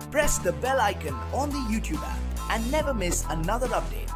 press the bell icon on the YouTube app and never miss another update.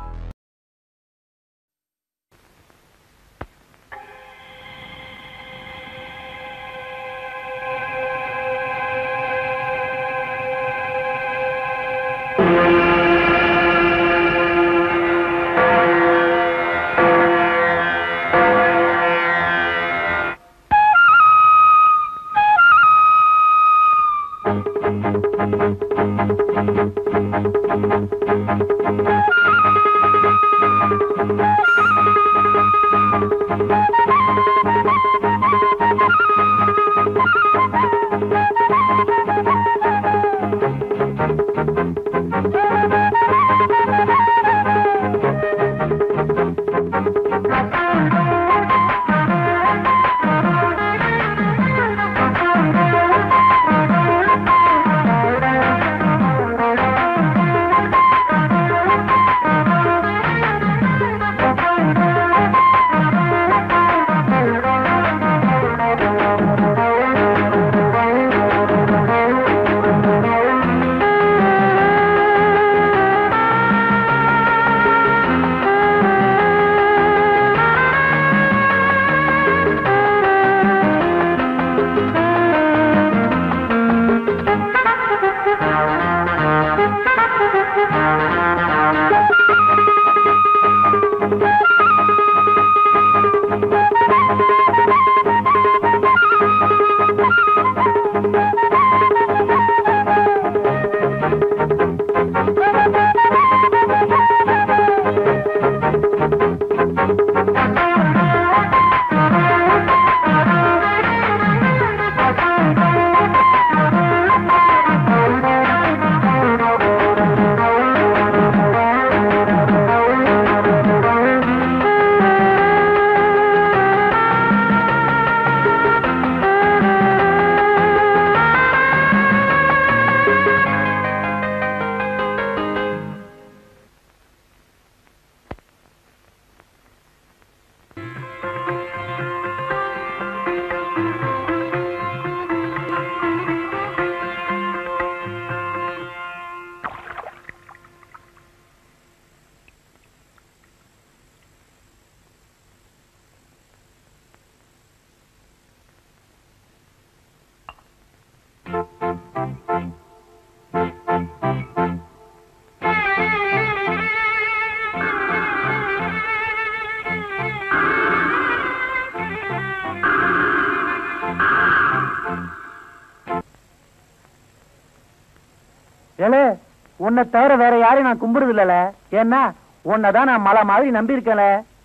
ஏலே உன்னை தவிர வேற யாரையும் நான் கும்பிடுறது இல்லல ஏன்னா உன்னைதான் நான் மலை மாதிரி நம்பி இருக்கல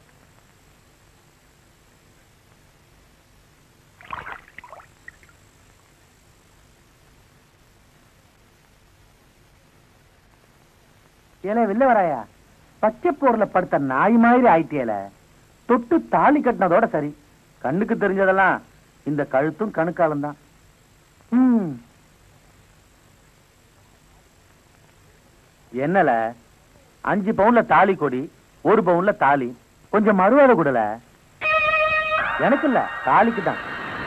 ஏலே வெளில வராயா பச்சை போர்ல படுத்த நாய் மாதிரி ஆயிட்டியல தொட்டு தாலி கட்டினதோட சரி கண்ணுக்கு தெரிஞ்சதெல்லாம் இந்த கழுத்தும் கணுக்காலும் தான் ம் என்னல அஞ்சு பவுன்ல தாலி கொடி ஒரு பவுன்ல தாலி கொஞ்சம் மறுவாத கூடல எனக்கு இல்ல தாலிக்கு தான்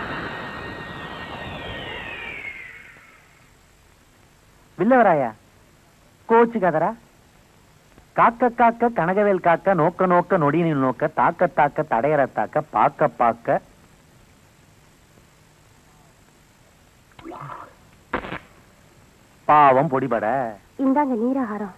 வில்லவராயா கோச்சுக்காதரா காக்க காக்க கனகவேல் காக்க நோக்க நோக்க நொடினில் நோக்க தாக்க தாக்க தடையற தாக்க பாக்க பாக்க பாவம் பொடிபட இந்தாங்க நீராகாரம்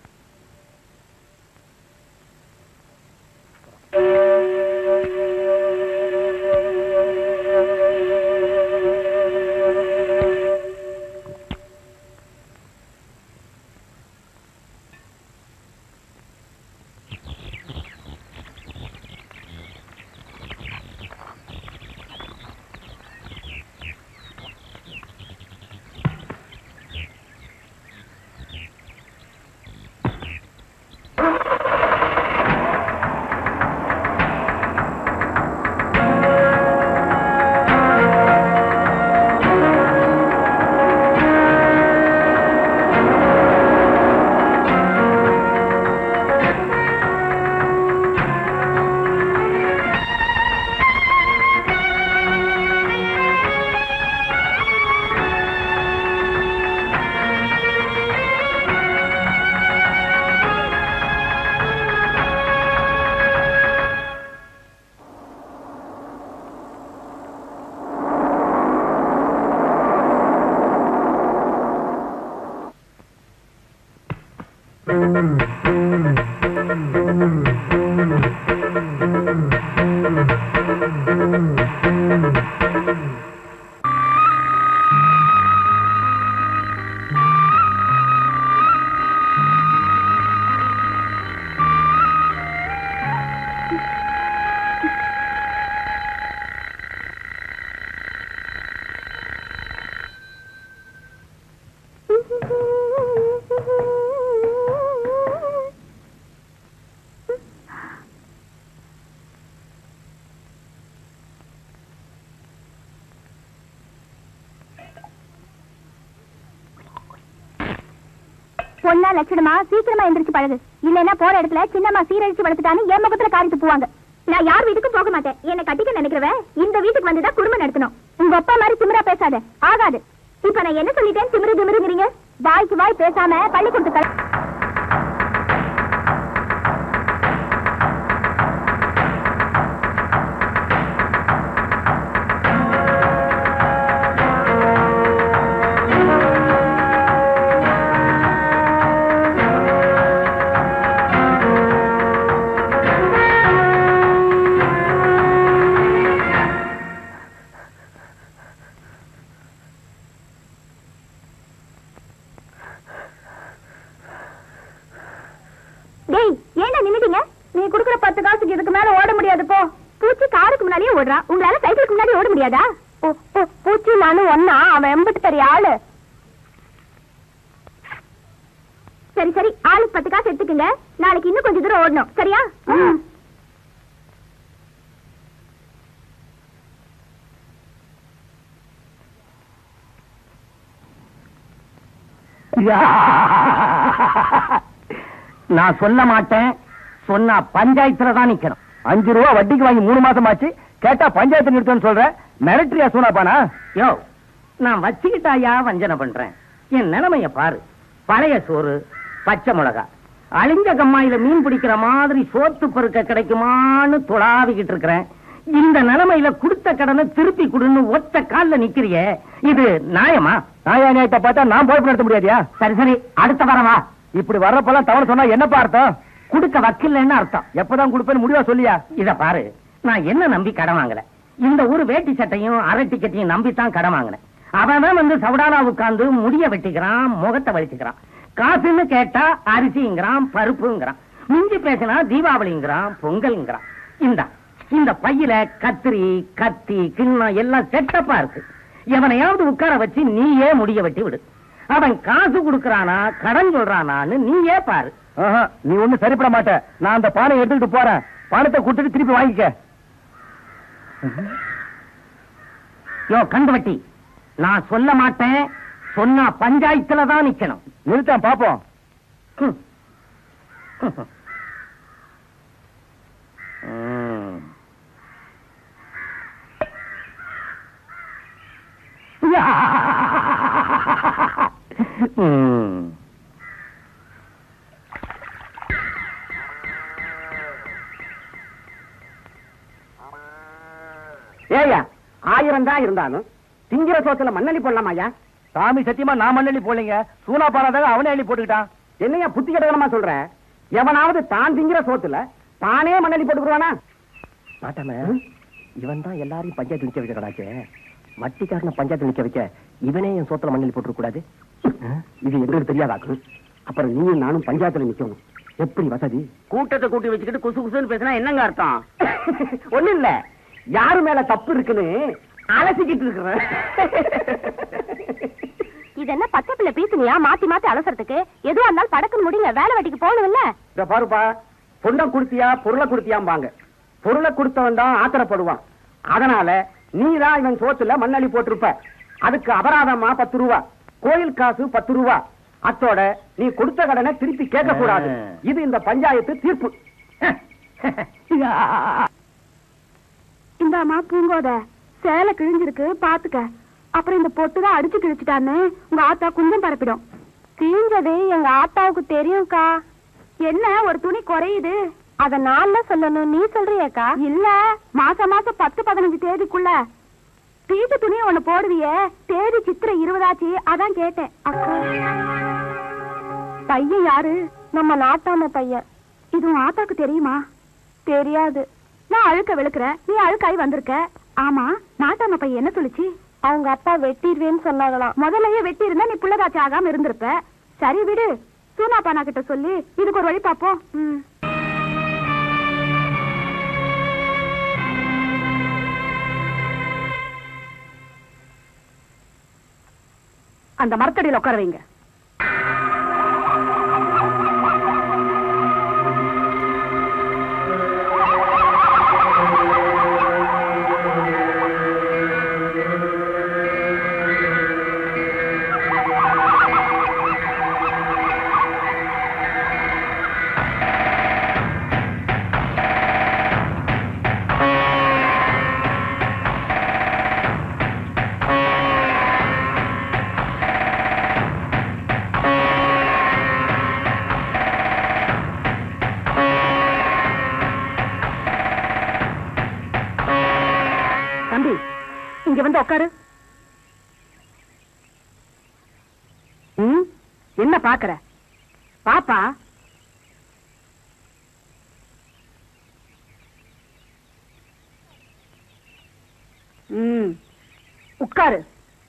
பொண்ணா லட்சணமா சீக்கிரமா எந்திரிச்சு பழகு இல்லைன்னா போற இடத்துல சின்னம்மா சீரழிச்சு வளர்த்துட்டான்னு என் முகத்துல காரிட்டு போவாங்க நான் யார் வீட்டுக்கும் போக மாட்டேன் என்னை கட்டிக்க நினைக்கிறவ இந்த வீட்டுக்கு வந்துதான் குடும்பம் நடத்தணும் உங்க அப்பா மாதிரி திமிரா பேசாத ஆகாது இப்ப நான் என்ன சொல்லிட்டேன் திமிரு திமிருங்கிறீங்க வாய்க்கு வாய் பேசாம பள்ளிக்கூடத்துக்கு டேய் ஏன்டா நின்னுட்டீங்க நீ குடுக்குற பத்து காசுக்கு இதுக்கு மேல ஓட முடியாது போ பூச்சி காருக்கு முன்னாடியே ஓடுறா உங்களால சைக்கிளுக்கு முன்னாடி ஓட முடியாதா ஓ, ஓ, பூச்சி நானும் ஒன்னா அவன் எம்பிட்டு பெரிய ஆளு சரி சரி ஆளுக்கு பத்து காசு எடுத்துக்கங்க நாளைக்கு இன்னும் கொஞ்சம் தூரம் ஓடணும் சரியா ம். நான் சொல்ல மாட்டேன் சொன்னா பஞ்சாயத்துல தான் நிக்கணும் அஞ்சு ரூபா வட்டிக்கு வாங்கி மூணு மாசம் ஆச்சு கேட்டா பஞ்சாயத்து நிறுத்தம்னு சொல்ற மிரட்டரியா சூனாப்பானா யோ நான் வச்சுக்கிட்டாயா வஞ்சனை பண்றேன் என் நிலைமைய பாரு பழைய சோறு பச்சை மிளகா அழிஞ்ச கம்மாயில மீன் பிடிக்கிற மாதிரி சோத்து பருக்க கிடைக்குமான்னு துளாவிக்கிட்டு இருக்கிறேன் இந்த நிலைமையில கொடுத்த கடனை திருப்பி கொடுன்னு ஒத்த கால்ல நிக்கிறியே இது நியாயமா நியாய நியாயத்தை பார்த்தா நான் போய் நடத்த முடியாதியா சரி சரி அடுத்த வாரம் வா இப்படி வர்றப்பெல்லாம் தவறு சொன்னா என்னப்பா அர்த்தம் குடுக்க வக்கில்லன்னு அர்த்தம் எப்பதான் கொடுப்பேன்னு முடிவா சொல்லியா இத பாரு நான் என்ன நம்பி கடன் வாங்கல இந்த ஒரு வேட்டி சட்டையும் அரை டிக்கெட்டையும் நம்பி தான் கடன் வாங்கினேன் அவன் வந்து சவுடானா உட்கார்ந்து முடிய வெட்டிக்கிறான் முகத்தை வலிச்சுக்கிறான் காசுன்னு கேட்டா அரிசிங்கிறான் பருப்புங்கிறான் மிஞ்சி பேசினா தீபாவளிங்கிறான் பொங்கல்ங்கிறான் இந்தா இந்த பையில கத்திரி கத்தி கிண்ணம் எல்லாம் செட்டப்பா இருக்கு எவனையாவது உட்கார வச்சு நீயே முடிய வெட்டி விடு அவன் காசு கொடுக்கறானா கடன் சொல்றானான்னு நீயே பாரு நீ ஒண்ணு சரிப்பட மாட்ட நான் அந்த பானை எடுத்துக்கிட்டு போறேன் பணத்தை கொடுத்துட்டு திருப்பி வாங்கிக்க யோ கண்டு வட்டி நான் சொல்ல மாட்டேன் சொன்னா பஞ்சாயத்துல தான் நிக்கணும் நிறுத்தம் பாப்போம் ம் ஏயா ஆயிரம் தான் இருந்தாலும் திங்கிற சோத்துல மண்ணள்ளி போடலாமா ஐயா சாமி சத்தியமா நான் மண்ணெண்ணி போலீங்க சூனா பாலாதாக அவனே அள்ளி போட்டுக்கிட்டான் என்னையா புத்தி கடகமா சொல்ற எவனாவது தான் திங்கிற சோத்துல தானே மண்ணள்ளி போட்டுக்குருவானா மாட்டாம இவன் தான் எல்லாரையும் பஞ்சாயத்து நிக்க வைக்க கடாச்சே வட்டிக்காரன பஞ்சாயத்து நிக்க வைக்க இவனே என் சோத்துல மண்ணில் போட்டு கூடாது இது எங்களுக்கு தெரியாதாக்கு அப்புறம் நீயும் நானும் பஞ்சாயத்துல நிக்கணும் எப்படி வசதி கூட்டத்தை கூட்டி வச்சுக்கிட்டு குசு குசுன்னு பேசினா என்னங்க அர்த்தம் ஒண்ணு இல்ல யாரு மேல தப்பு இருக்குன்னு அலசிக்கிட்டு இருக்கிறேன் இது என்ன பச்சை பிள்ளை பீசுனியா மாத்தி மாத்தி அலசறதுக்கு எதுவா இருந்தாலும் படக்குன்னு முடிங்க வேலை வெட்டிக்கு போகணும்ல இத பாருப்பா பொண்ணை கொடுத்தியா பொருளை கொடுத்தியாம்பாங்க பொருளை கொடுத்தவன் தான் ஆத்திரப்படுவான் அதனால நீ தான் இவன் சோத்துல மண்ணள்ளி போட்டிருப்ப அதுக்கு அபராதமா பத்து ரூபா கோயில் காசு பத்து ரூபா அத்தோட நீ கொடுத்த கடனை திருப்பி கேட்க கூடாது ஆ. இது இந்த பஞ்சாயத்து தீர்ப்பு இந்தாமா பூங்கோத சேலை கிழிஞ்சிருக்கு பாத்துக்க அப்புறம் இந்த பொட்டு தான் அடிச்சு கிழிச்சிட்டான்னு உங்க ஆத்தா குஞ்சம் பரப்பிடும் கிழிஞ்சது எங்க ஆத்தாவுக்கு தெரியும்க்கா என்ன ஒரு துணி குறையுது அத நான் தான் சொல்லணும் நீ சொல்றியக்கா இல்ல மாசம் மாசம் பத்து பதினஞ்சு தேதிக்குள்ள பீட்டு துணி ஒண்ணு போடுவியே தேதி சித்திரை இருபதாச்சு அதான் கேட்டேன் அக்கா பையன் யாரு நம்ம நாட்டாம பையன் இது உன் ஆத்தாக்கு தெரியுமா தெரியாது நான் அழுக்க விழுக்கிறேன் நீ அழுக்காய் வந்திருக்க ஆமா நாட்டாம பையன் என்ன சொல்லுச்சு அவங்க அப்பா வெட்டிடுவேன்னு சொன்னாங்களாம் முதல்லயே வெட்டி இருந்தா நீ புள்ளதாச்சி ஆகாம இருந்திருப்ப சரி விடு சூனா பானா கிட்ட சொல்லி இதுக்கு ஒரு வழி பாப்போம் ம். அந்த மரத்தடியில உட்கார வைங்க தம்பி இங்க வந்து உட்காரு ம், என்ன பாக்குற பாப்பா ம் உட்காரு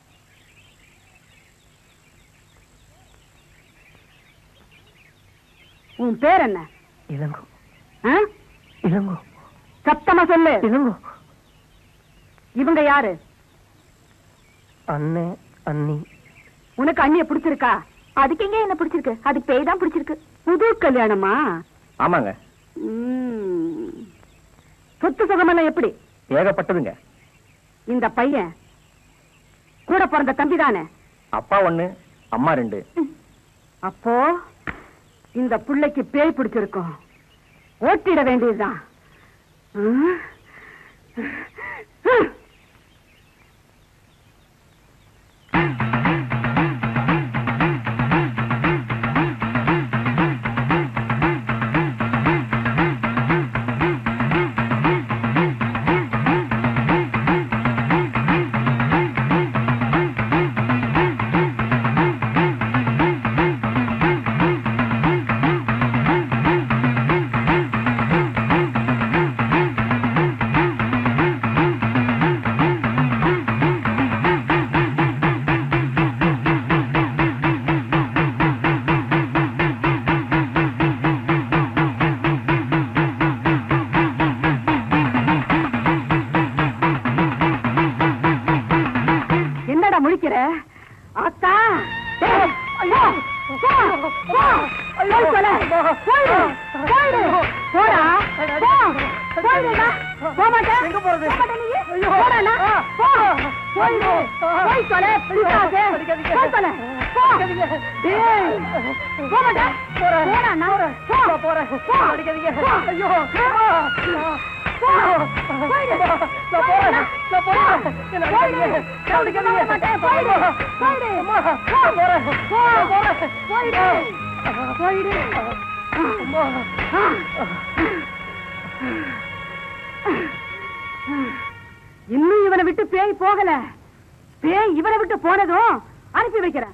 உன் பேர் என்ன இளங்கோ ஆ? இளங்கோ சத்தமா சொல்லு இளங்கோ இவங்க யாரு அண்ணே அண்ணி உனக்கு அண்ணிய பிடிச்சிருக்கா அதுக்கு எங்க என்ன பிடிச்சிருக்கு அதுக்கு பேய் தான் பிடிச்சிருக்கு புது கல்யாணமா ஆமாங்க ம். சொத்து சுகமெல்லாம் எப்படி ஏகப்பட்டதுங்க இந்த பையன் கூட பிறந்த தம்பி தானே அப்பா ஒண்ணு அம்மா ரெண்டு அப்போ இந்த புள்ளைக்கு பேய் பிடிச்சிருக்கும் ஓட்டிட வேண்டியதுதான் ம்? என்னடா முழிக்கிற ஆத்தா டேய், ஐயோ, போ, போ, போய் தொலை, போயிடு, போயிடு, போடா, போ, போயிடுடா, போக மாட்டே? போக மாட்டே நீ? போடாண்ணா, போ, போயிடு, போய் தொலை, பிசாசே, போய் தொலை, போ. டேய், போக மாட்டே? போடாண்ணா, போ, போ, போ, ஐயோ, போ, போயிடு, போயிடுண்ணா, போயிடு, கவுடிக்க மாட்டேன், போயிடு, போயிடு, போ, போ, போயிடு, போயிடு. இன்னும் இவனை விட்டு பேய் போகல பேய் இவனை விட்டு போனதும் அனுப்பி வைக்கிறேன்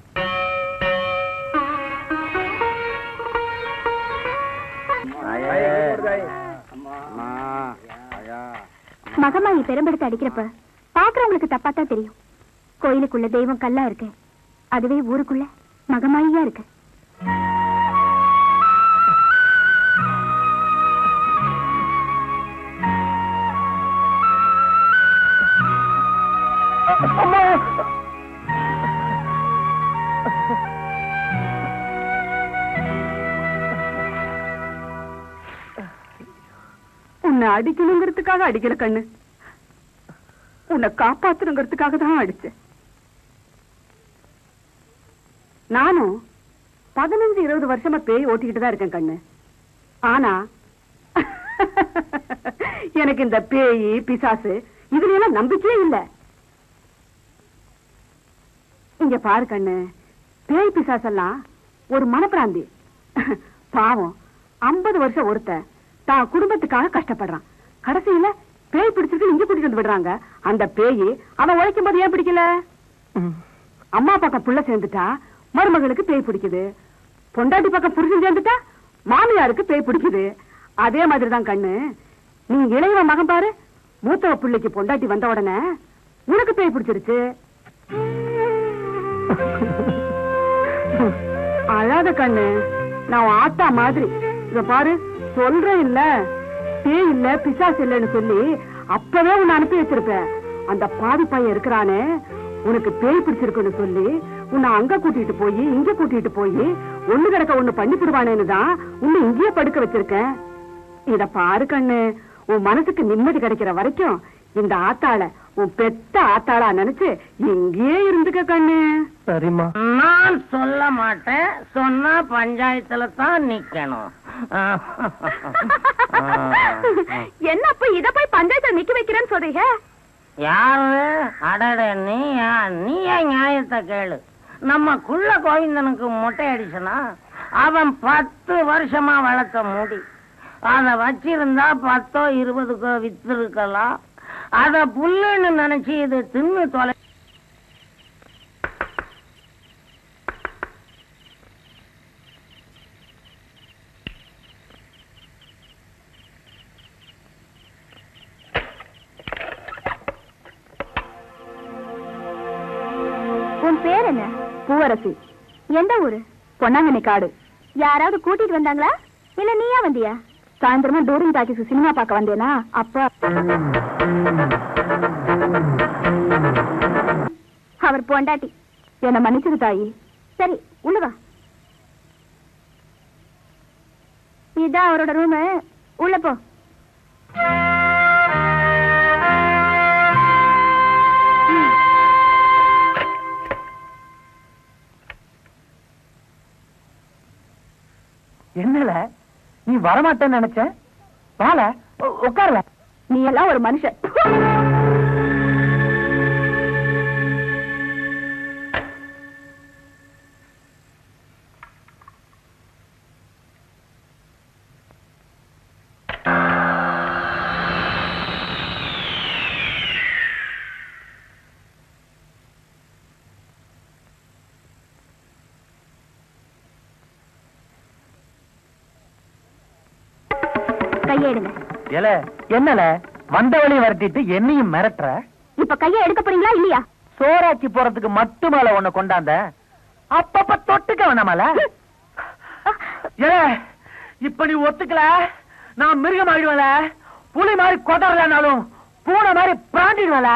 மகமாயி பெரும்பெடுத்து அடிக்கிறப்ப பாக்குறவங்களுக்கு தப்பா தான் தெரியும் கோயிலுக்குள்ள தெய்வம் கல்லா இருக்கு அதுவே ஊருக்குள்ள மகமாயியா இருக்கு உன்னை அடிக்கணுங்கிறதுக்காக அடிக்கல கண்ணு உன்னை காப்பாத்தணுங்கிறதுக்காக தான் அடிச்சேன் நானும் பதினஞ்சு இருபது வருஷமா பேய் ஓட்டிக்கிட்டு தான் இருக்கேன் கண்ணு ஆனா எனக்கு இந்த பேய் பிசாசு இதுல எல்லாம் நம்பிக்கையே இல்ல இங்க பாரு கண்ணு பேய் பிசாசெல்லாம் ஒரு மனப்பிராந்தி பாவம் ஐம்பது வருஷம் ஒருத்தன் தான் குடும்பத்துக்காக கஷ்டப்படுறான் கடைசியில பேய் பிடிச்சிருக்கு இங்க கூட்டிட்டு வந்து விடுறாங்க அந்த பேய் அவன் உழைக்கும் போது ஏன் பிடிக்கல அம்மா பக்கம் புள்ள சேர்ந்துட்டா மருமகளுக்கு பேய் பிடிக்குது பொண்டாட்டி பக்கம் புருஷன் சேர்ந்துட்டா மாமியாருக்கு பேய் பிடிக்குது அதே மாதிரிதான் கண்ணு நீ இளையவ மகன் பாரு மூத்தவ பிள்ளைக்கு பொண்டாட்டி வந்த உடனே உனக்கு பேய் பிடிச்சிருச்சு அழாத கண்ணு நான் உன் ஆத்தா மாதிரி இத பாரு சொல்றேன் இல்ல பேய் இல்ல பிசாசு இல்லைன்னு சொல்லி அப்பவே உன்னை அனுப்பி வச்சிருப்பேன் அந்த பாதி பையன் இருக்கிறானே உனக்கு பேய் பிடிச்சிருக்குன்னு சொல்லி உன்னை அங்க கூட்டிட்டு போய் இங்க கூட்டிட்டு போய் ஒண்ணு கிடக்க ஒண்ணு பண்ணி விடுவானேன்னு தான் உன்னை இங்கேயே படுக்க வச்சிருக்கேன் இத பாரு கண்ணு உன் மனசுக்கு நிம்மதி கிடைக்கிற வரைக்கும் இந்த ஆத்தாள உன் பெத்த ஆத்தாளா நினைச்சு இங்கேயே இருந்துக்க கண்ணு சரிம்மா நான் சொல்ல மாட்டேன் சொன்னா பஞ்சாயத்துல தான் நிக்கணும் என்ன அப்ப இத போய் பஞ்சாயத்துல நிக்க வைக்கிறேன்னு சொல்றீங்க யாரு அடட நீ நீ ஏன் நியாயத்தை கேளு நம்ம குள்ள கோவிந்தனுக்கு மொட்டை அடிச்சனா அவன் பத்து வருஷமா வளர்த்த முடி அத வச்சிருந்தா பத்தோ இருபதுக்கோ வித்திருக்கலாம் அத புல்லுன்னு நினைச்சு இது தின்னு தொலை உன் பேர் என்ன பூவரசி எந்த ஊரு பொன்னாங்கண்ணி காடு யாராவது கூட்டிட்டு வந்தாங்களா இல்ல நீயா வந்தியா சாயந்தரமா டூரிங் டாக்கிஸ் சினிமா பார்க்க வந்தேனா அப்ப அவர் பொண்டாட்டி என்ன மன்னிச்சிரு தாயி சரி உள்ள வா இதான் அவரோட ரூமு உள்ள போ என்னல நீ வரமாட்டேன்னு நினைச்ச வால உட்கார்ல நீ எல்லாம் ஒரு மனுஷன் கையெடுங்க ஏல என்னல வந்த வழி வரட்டிட்டு என்னையும் மிரட்டுற இப்ப கையை எடுக்க போறீங்களா இல்லையா சோறாக்கி போறதுக்கு மட்டுமால உன்னை கொண்டாந்த அப்பப்ப தொட்டுக்க வேணாமல ஏ இப்ப நீ ஒத்துக்கல நான் மிருகம் ஆயிடுவேல புலி மாதிரி கொதறலனாலும் பூனை மாதிரி பிராண்டிடுவேல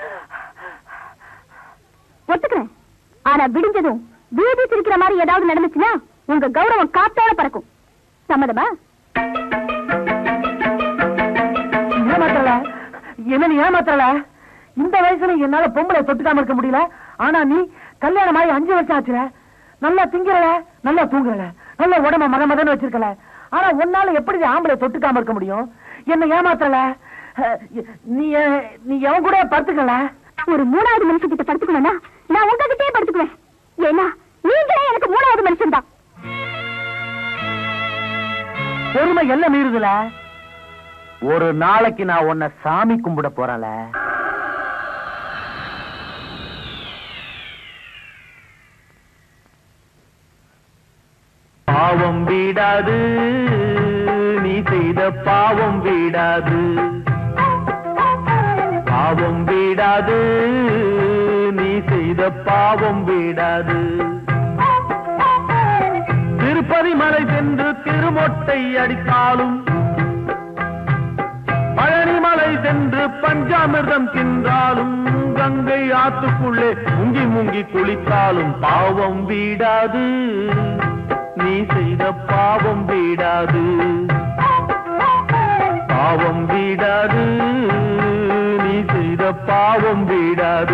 ஒத்துக்கிறேன் ஆனா விடிஞ்சதும் வீதி சிரிக்கிற மாதிரி ஏதாவது நடந்துச்சுன்னா உங்க கௌரவம் காத்தோட பறக்கும் சம்மதமா ஏமாத்தல என்ன நீ ஏமாத்தல இந்த வயசுல என்னால பொம்பளை தொட்டுக்காம இருக்க முடியல ஆனா நீ கல்யாணம் ஆகி அஞ்சு வருஷம் ஆச்சுல நல்லா திங்கிறல நல்லா தூங்குறல நல்ல உடம்ப மக மகன்னு வச்சிருக்கல ஆனா உன்னால எப்படி ஆம்பளை தொட்டுக்காம இருக்க முடியும் என்ன ஏமாத்தல அஹ், நீ அஹ், நீ எவன் கூட படுத்துக்கல ஒரு மூணாவது மனுஷன் கிட்ட படுத்துக்கணும்னா நான் உங்ககிட்டயே படுத்துக்குவேன் ஏன்னா நீங்களே எனக்கு மூணாவது மனுஷன் தான் பொறுமை எல்லாம் மீறுதுல ஒரு நாளைக்கு நான் உன்னை சாமி கும்பிட போறேன்ல பாவம் வீடாது நீ செய்த பாவம் வீடாது பாவம் வீடாது நீ செய்த பாவம் வீடாது திருப்பதி மலை சென்று திருமொட்டை அடித்தாலும் பழனி மலை சென்று பஞ்சாமிர்தம் தின்றாலும் கங்கை ஆத்துக்குள்ளே முங்கி முங்கி குளித்தாலும் பாவம் வீடாது நீ செய்த பாவம் வீடாது பாவம் வீடாது நீ செய்த பாவம் வீடாது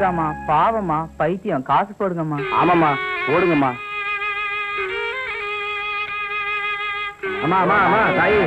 போட்டாமா பாவமா பைத்தியம் காசு போடுங்கம்மா ஆமாம்மா ஓடுங்கம்மா அம்மா அம்மா அம்மா தாயி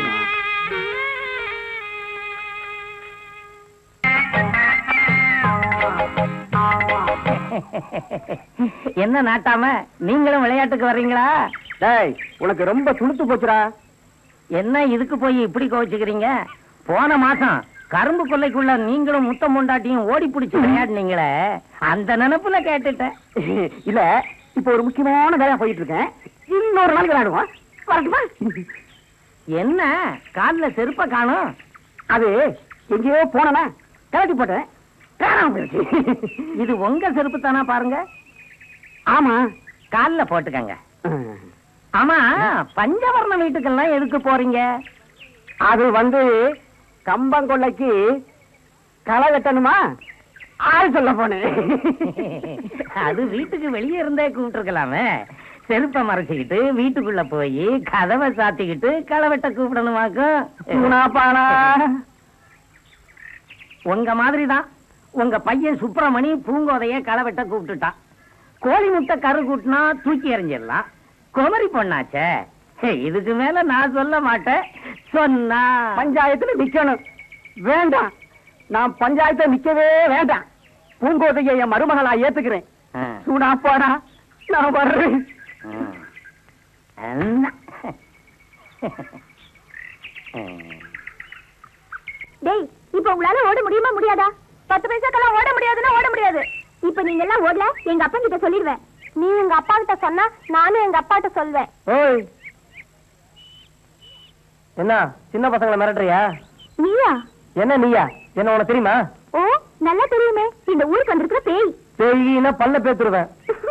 என்ன நாட்டாம நீங்களும் விளையாட்டுக்கு வர்றீங்களா டேய் உனக்கு ரொம்ப துளுத்து போச்சுடா என்ன இதுக்கு போய் இப்படி கோவிச்சுக்கிறீங்க போன மாசம் கரும்பு கொல்லைக்குள்ள நீங்களும் முத்தம் முண்டாட்டியும் ஓடி பிடிச்சு விளையாடுனீங்களே அந்த நினைப்புல கேட்டுட்டேன் இல்ல இப்ப ஒரு முக்கியமான வேலையா போயிட்டு இருக்கேன் இன்னொரு நாளைக்கு விளையாடுவோம் வரட்டுமா என்ன கால்ல செருப்ப காணும் அது எங்கேயோ போனனா கலட்டி போட்டேன் காணாம போயிடுச்சு இது உங்க செருப்பு தானா பாருங்க ஆமா கால்ல போட்டுக்கங்க ஆமா பஞ்சவர்ண வீட்டுக்கெல்லாம் எதுக்கு போறீங்க அது வந்து கம்பங்கொள்ளைக்கு களை வெட்டணுமா ஆள் சொல்ல போனேன் அது வீட்டுக்கு வெளியே இருந்தே கூப்பிட்டுருக்கலாமே செருப்பை மறைச்சுக்கிட்டு வீட்டுக்குள்ள போய் கதவை சாத்திக்கிட்டு களவெட்ட கூப்பிடணுமாக்கும் சுனாப்பானா உங்க மாதிரிதான் உங்க பையன் சுப்பிரமணி பூங்கோதைய களவெட்ட கூப்பிட்டுட்டான் கோழி முட்டை கரு கூட்டினா தூக்கி எறிஞ்சிடலாம் குமரி பொண்ணாச்சே ஹே, இதுக்கு மேல நான் சொல்ல மாட்டேன் சொன்னா பஞ்சாயத்துல நிக்கணும் வேண்டாம் நான் பஞ்சாயத்துல நிக்கவே வேண்டாம் பூங்கோதையை என் மருமகளா ஏத்துக்கிறேன் ஆ. சுனாப்பானா நான் வர்றேன் ம். என்ன? ம். டேய் இப்ப உங்களால ஓட முடியுமா முடியாதா பத்து பைசாக்கெல்லாம் ஓட முடியாதுன்னா ஓட முடியாது இப்ப நீங்க எல்லாம் ஓடல எங்க அப்பா கிட்ட சொல்லிடுவேன் நீ எங்க அப்பா கிட்ட சொன்னா நானும் எங்க அப்பாட்ட சொல்வேன் ஓய் என்ன சின்ன பசங்களை மிரட்டுறியா நீயா என்ன நீயா என்ன உனக்கு தெரியுமா ஓ நல்லா தெரியுமே இந்த ஊருக்கு வந்திருக்கிற பேய் பேயினா பல்ல பேத்துருவேன்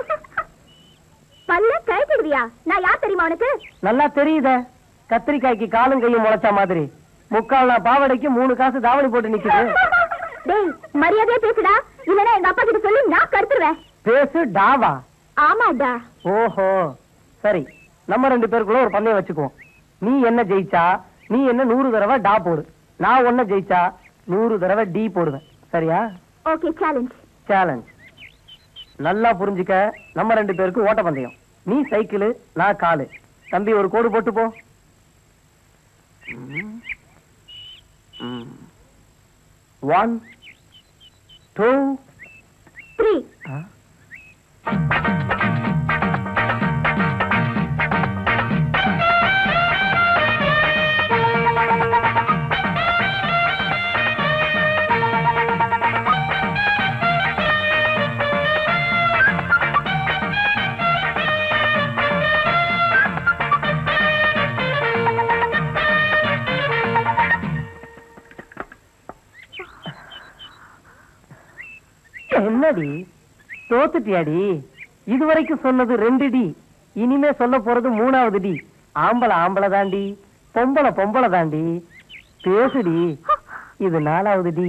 பல்ல கழிச்சிடுவியா நான் யார் தெரியுமா உனக்கு நல்லா தெரியுதே கத்திரிக்காய்க்கு காலும் கையும் முளைச்ச மாதிரி முக்கால் நான் பாவடைக்கு மூணு காசு தாவணி போட்டு நிக்குது டேய் மரியாதையா பேசுடா இல்லனா எங்க அப்பா கிட்ட சொல்லி நான் கருத்துருவேன் பேசு டாவா ஆமாடா ஓஹோ சரி நம்ம ரெண்டு பேருக்குள்ள ஒரு பந்தயம் வச்சுக்குவோம் நீ என்ன ஜெயிச்சா நீ என்ன நூறு தடவை டா போடு நான் ஒன்ன ஜெயிச்சா நூறு தடவை டி போடுவேன் சரியா ஓகே சேலஞ்ச் சேலஞ்ச் நல்லா புரிஞ்சுக்க நம்ம ரெண்டு பேருக்கு ஓட்ட பந்தயம் நீ சைக்கிள் நான் காலு தம்பி ஒரு கோடு போட்டு போ ஒன் டூ த்ரீ என்னடி தோத்துட்டியாடி இதுவரைக்கும் சொன்னது ரெண்டு டி இனிமே சொல்ல போறது மூணாவது டி ஆம்பளை ஆம்பளை தாண்டி பொம்பளை பொம்பளை தாண்டி பேசுடி இது நாலாவது டி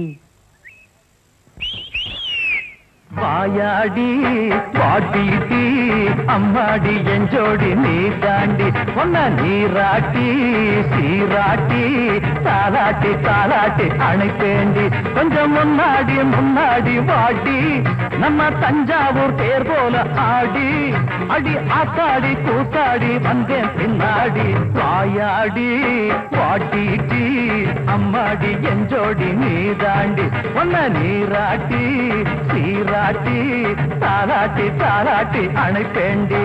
வாயாடி பாட்டிட்டி அம்மாடி எஞ்சோடி நீ தாண்டி ஒன்ன நீராட்டி சீராட்டி தாலாட்டி தாலாட்டி அணைப்பேண்டி கொஞ்சம் முன்னாடி முன்னாடி வாடி நம்ம தஞ்சாவூர் தேர் போல ஆடி அடி ஆத்தாடி கூத்தாடி வந்தேன் பின்னாடி வாயாடி வாட்டிட்டி அம்மாடி எஞ்சோடி நீ தாண்டி ஒன்ன நீராட்டி சீராட்டி தாலாட்டி தாலாட்டி அணைப்பேண்டி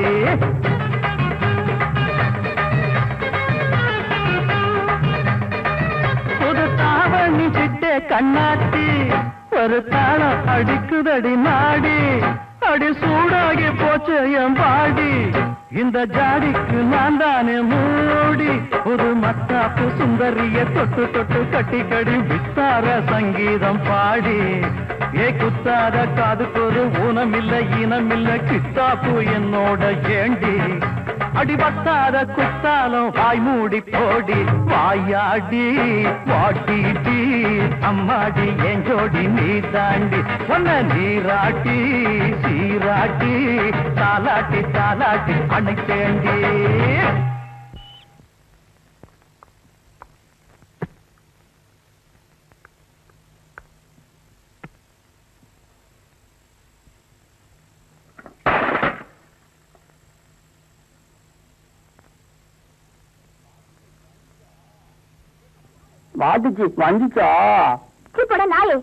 புது தாவணி சிட்ட கண்ணாட்டி ஒரு தாளம் அடிக்குதடி நாடி அடி சூடாகி போச்சு என் பாடி இந்த ஜாடிக்கு நான் தானே மூடி ஒரு மத்தாப்பு சுந்தரிய தொட்டு தொட்டு கட்டி கடி வித்தார சங்கீதம் பாடி ஏ குத்தாத காதுக்கு ஒரு ஊனமில்ல இனமில்ல கித்தாப்பு என்னோட ஏண்டி அடி வத்தாத குத்தாலும் வாய் மூடி போடி வாயாடி வாட்டிட்டி அம்மாடி என் ஜோடி நீ தாண்டி ஒன்ன நீராட்டி சீராட்டி தாலாட்டி தாலாட்டி அணைத்தேண்டி மாட்டுச்சு வந்துச்சா சீ போட நாயே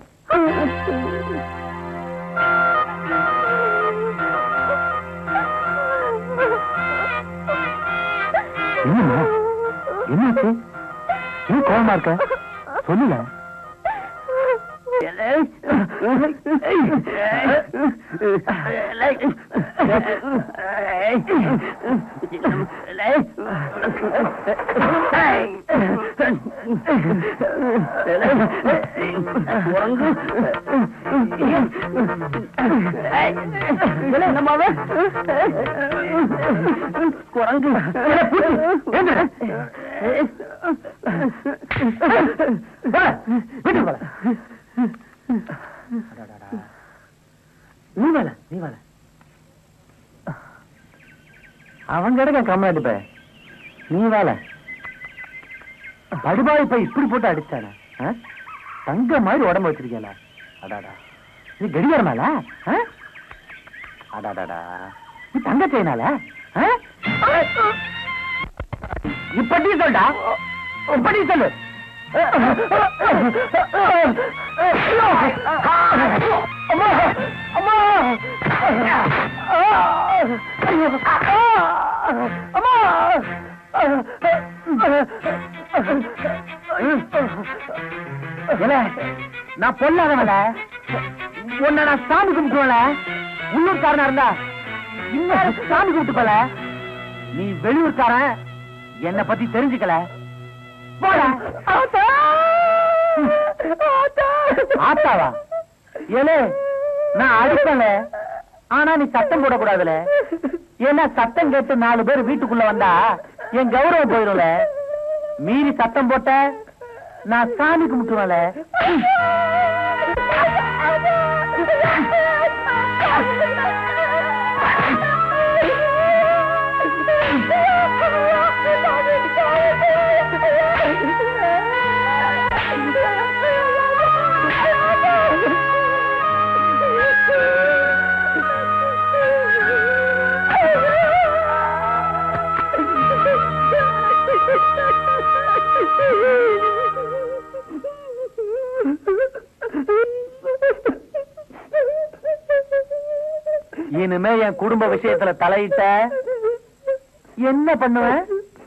என்னம்மா என்னாச்சு ஏன் கோவமா இருக்க சொல்லல குரங்கு வீட்டுக்கு போல நீ வேலை நீ வேலை அவன் கிடக்க கம்மியாட்டு பே நீ வேலை படுபாய் இப்ப இப்படி போட்டு அடிச்சானே ஆ? தங்க மாதிரி உடம்பு வச்சிருக்கேல அடாடா இது கடிகார மேல ஆ? அடாடாடா நீ தங்க செய்யனால இப்படி சொல்டா இப்படி சொல்லு அம்மா அம்மா அம்மா நான் பொல்லாதவன உன்னை நான் சாமி கும்பிட்டுவல உள்ளூர்காரனா இருந்தா இன்னும் சாமி கும்பிட்டு போல நீ வெளியூர்காரன் என்ன பத்தி தெரிஞ்சுக்கல போடா ஆத்தாவா ஏலே நான் அடிப்பல ஆனா நீ சத்தம் போடக்கூடாதுல ஏன்னா சத்தம் கேட்டு நாலு பேர் வீட்டுக்குள்ள வந்தா என் கௌரவம் போயிடும்ல மீறி சத்தம் போட்ட நான் சாமி கும்பிட்டுருவேன்ல இனிமே என் குடும்ப விஷயத்துல தலையிட்ட என்ன பண்ணுவேன்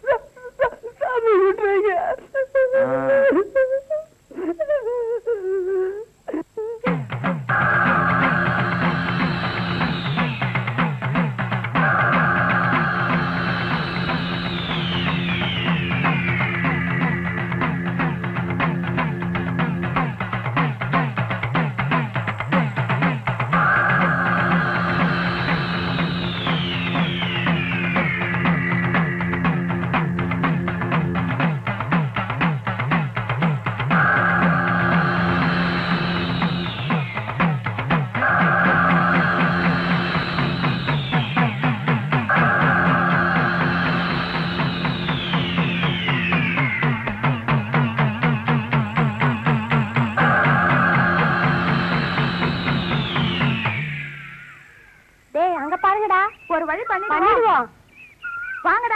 டேய் அங்க பாருங்கடா ஒரு வழி பண்ணிடுவோம் வாங்கடா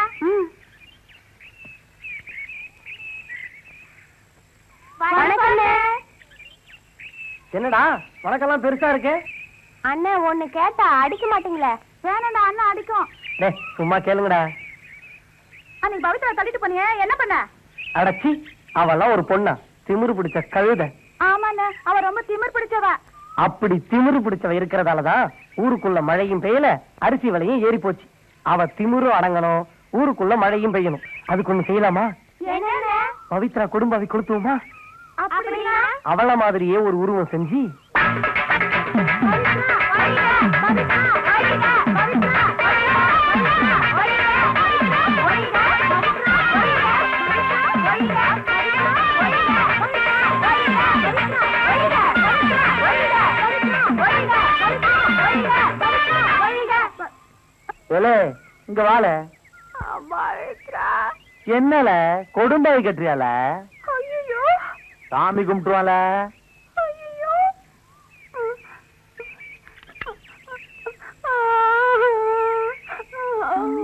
வணக்கம் என்னடா வணக்கம்லாம் பெருசா இருக்கு அண்ணே ஒண்ணு கேட்டா அடிக்க மாட்டீங்களே வேணாண்டா அண்ணன் அடிக்கும் டேய் சும்மா கேளுங்கடா அன்னைக்கு பவித்ரா தள்ளிட்டு போனியே என்ன பண்ண அடச்சி அவெல்லாம் ஒரு பொண்ணா திமிரு பிடிச்ச கழுத ஆமாண்ணே அவ ரொம்ப திமிர் பிடிச்சவ அப்படி திமிரு பிடிச்சவ இருக்கிறதாலதான் ஊருக்குள்ள மழையும் பெய்யல அரிசி விலையும் ஏறி போச்சு அவ திமிரும் அடங்கணும் ஊருக்குள்ள மழையும் பெய்யணும் அதுக்கு ஒண்ணு செய்யலாமா என்னண்ணே பவித்ரா குடும்பாவை கொளுத்துவோமா அப்படின்னா அவள மாதிரியே ஒரு உருவம் செஞ்சு ஏலே இங்க வாழ என்னல கொடும்பாவை கட்டுறியால சாமி கும்பிட்டுவால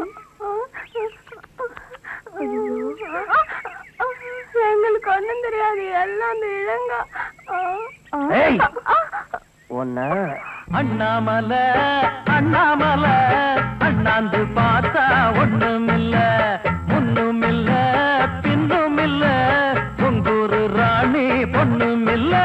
எங்களுக்கு ஒண்ணும் தெரியாது அது எல்லாம் அந்த இளங்க ஏய். ஒன்ன அண்ணாமல அண்ணாமல அண்ணாந்து பார்த்தா ஒண்ணுமில்ல ஒண்ணுமில்ல பின்னுமில்ல பொங்கூரு ராணி பொண்ணுமில்ல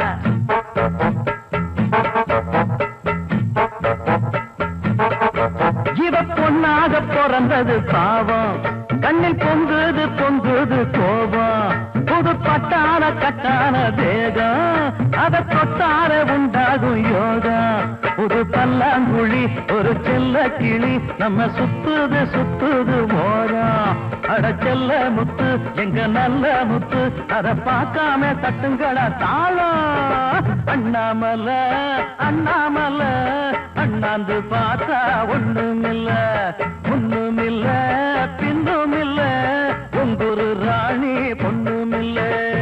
இவ பொண்ணாக பிறந்தது பாவம் கண்ணில் பொங்குது பொங்குது கோபம் புது பட்டான கட்டான தேகம் அத தொட்டார உண்டாகும் யோகா புது பல்லாங்குழி ஒரு செல்ல கிளி நம்ம சுத்துது சுத்துது மோகம் அட செல்ல முத்து எங்க நல்ல முத்து அத பார்க்காம தட்டுங்களா தாளம் அண்ணாமல அண்ணாமல அண்ணாந்து பார்த்தா ஒண்ணுமில்ல ஒண்ணுமில்ல பின்னுமில்ல உங்கொரு ராணி பொண்ணுமில்ல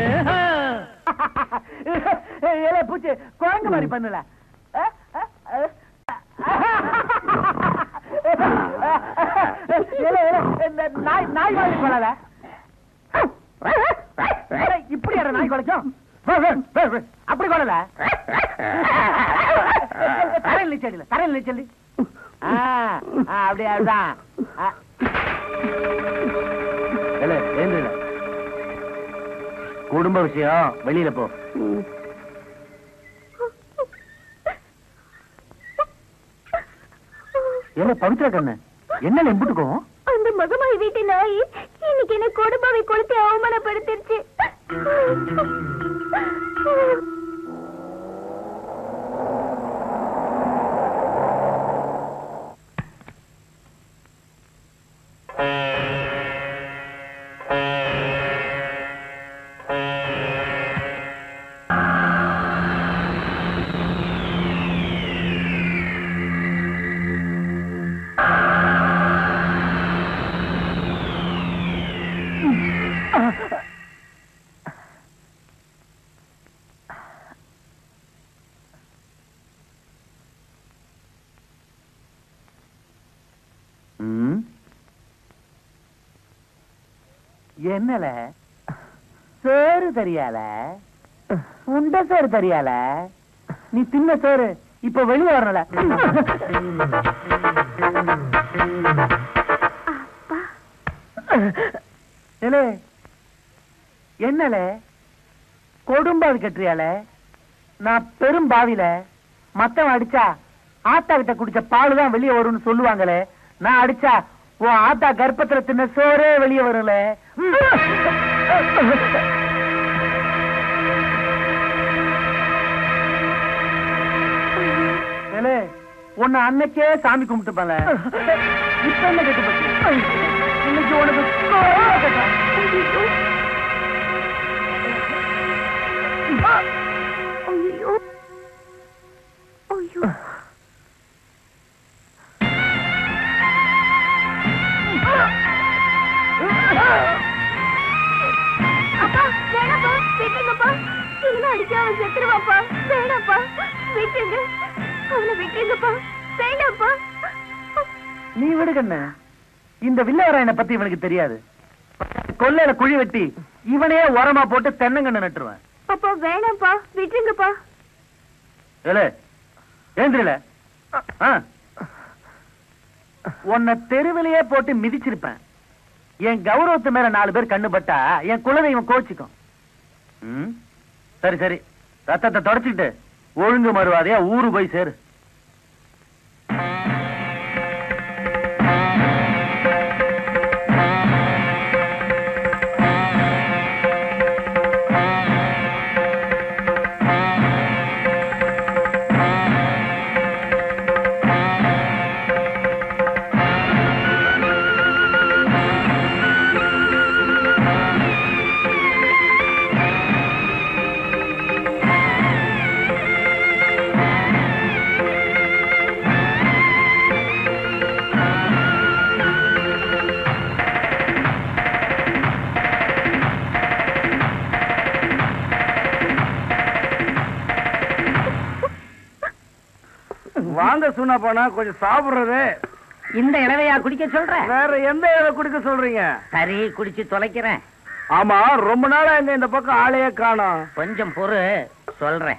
ஏல பூச்சி குழந்தை மாதிரி பண்ணல நாய் நாய் மாதிரி பண்ணல இப்படி யார நாய் குலைக்கும் அப்படி கொள்ளல தரையில் நீச்சல் தரையில் நீச்சல் அப்படியே அதுதான் குடும்ப விஷயம் வெளியில போ என்ன பவித்ரா கண்ணு என்ன எம்பிட்டுக்கும் அந்த மகமாய் வீட்டு நாய் இன்னைக்கு என்ன கொடுப்பாவை கொடுத்து அவமானப்படுத்திருச்சு என்னல சேரு தெரியால உண்ட சேரு தெரியால நீ தின்ன சேரு இப்ப வெளியே வரல ஏலே, என்னல கொடும்பாவி கட்டுறியால நான் பெரும் பாவில மத்தவன் அடிச்சா ஆத்தா கிட்ட குடிச்ச பால் தான் வெளியே வரும்னு சொல்லுவாங்களே நான் அடிச்சா உன் ஆத்தா கர்ப்பத்துல தின்ன சோறே வெளியே வரும்ல ஏலே, உன்னை அன்னைக்கே சாமி கும்பிட்டுப்பால இப்ப என்ன கெட்டு போச்சு இன்னைக்கு உனக்கு கோவம் கட்டா. ஐயோ ஐயோ அப்பா வேணாப்பா விட்டுங்கப்பா இல்லைன்னா அடிச்சா அவன் செத்துருவாப்பா வேணாப்பா விட்டுங்க அவனை விட்டுங்கப்பா வேண்டாப்பா நீ விடு கண்ணு இந்த வில்லவராயனை பத்தி இவனுக்கு தெரியாது கொல்லையில குழி வெட்டி இவனே உரமா போட்டு தென்னங்கண்ணு நட்டுருவேன் அப்பா வேணாப்பா விட்டுங்கப்பா ஏலே ஏந்திரல உன்னை தெருவிலேயே போட்டு மிதிச்சிருப்பேன் என் கௌரவத்து மேல நாலு பேர் கண்ணு பட்டா என் குலதெய்வம் கோச்சிக்கும் ம்? சரி சரி ரத்தத்தை தொடச்சிக்கிட்டு ஒழுங்கு மறுவாதையா ஊரு போய் சேரு வாங்க சொன்னா போனா கொஞ்சம் சாப்பிடுறது இந்த இளவையா குடிக்க சொல்ற வேற எந்த இதை குடிக்க சொல்றீங்க சரி குடிச்சு தொலைக்கிறேன் ஆமா ரொம்ப நாளா எங்க இந்த பக்கம் ஆளையே காணோம் கொஞ்சம் பொறு சொல்றேன்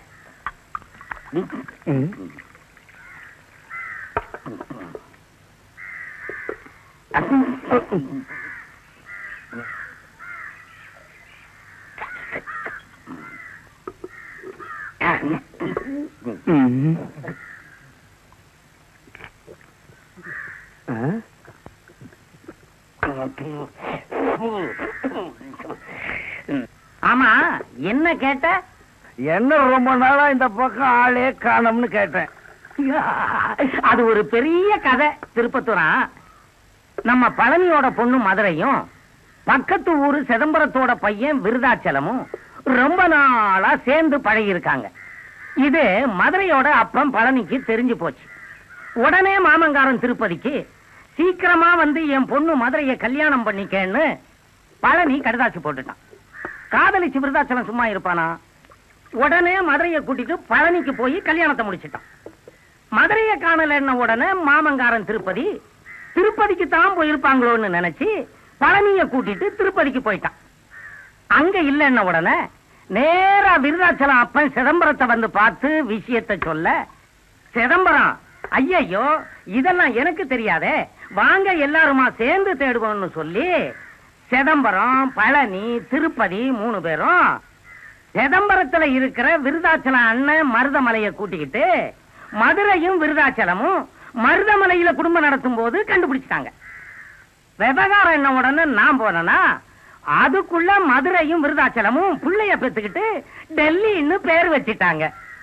ஆமா என்ன கேட்ட என்ன ரொம்ப நாளா இந்த பக்கம் ஆளே காணோம்னு கேட்டேன் அது ஒரு பெரிய கதை திருப்பத்தூரா நம்ம பழனியோட பொண்ணு மதுரையும் பக்கத்து ஊரு சிதம்பரத்தோட பையன் விருதாச்சலமும் ரொம்ப நாளா சேர்ந்து பழகி இருக்காங்க இது மதுரையோட அப்பம் பழனிக்கு தெரிஞ்சு போச்சு உடனே மாமங்காரன் திருப்பதிக்கு சீக்கிரமா வந்து என் பொண்ணு மதுரைய கல்யாணம் பண்ணிக்கேன்னு பழனி கடுதாச்சு போட்டுட்டான் காதலிச்சு விருதாச்சலம் சும்மா இருப்பானா உடனே மதுரையை கூட்டிட்டு பழனிக்கு போய் கல்யாணத்தை முடிச்சிட்டான் மதுரையை காணலன்ன உடனே மாமங்காரன் திருப்பதி திருப்பதிக்கு தான் போயிருப்பாங்களோன்னு நினைச்சு பழனிய கூட்டிட்டு திருப்பதிக்கு போயிட்டான் அங்க இல்லைன்ன உடனே நேரா விருதாச்சலம் அப்பன் சிதம்பரத்தை வந்து பார்த்து விஷயத்தை சொல்ல சிதம்பரம் ஐயையோ இதெல்லாம் எனக்கு தெரியாதே வாங்க எல்லாருமா சேர்ந்து தேடுவோம்னு சொல்லி சிதம்பரம் பழனி திருப்பதி மூணு பேரும் சிதம்பரத்துல இருக்கிற விருதாச்சலம் அண்ணன் மருதமலையை கூட்டிக்கிட்டு மதுரையும் விருதாச்சலமும் மருதமலையில குடும்பம் நடத்தும் போது கண்டுபிடிச்சிட்டாங்க விவகாரம் என்ன உடனே நான் போனேனா அதுக்குள்ள மதுரையும் விருதாச்சலமும் புள்ளைய பெத்துக்கிட்டு டெல்லின்னு பேர் வச்சிட்டாங்க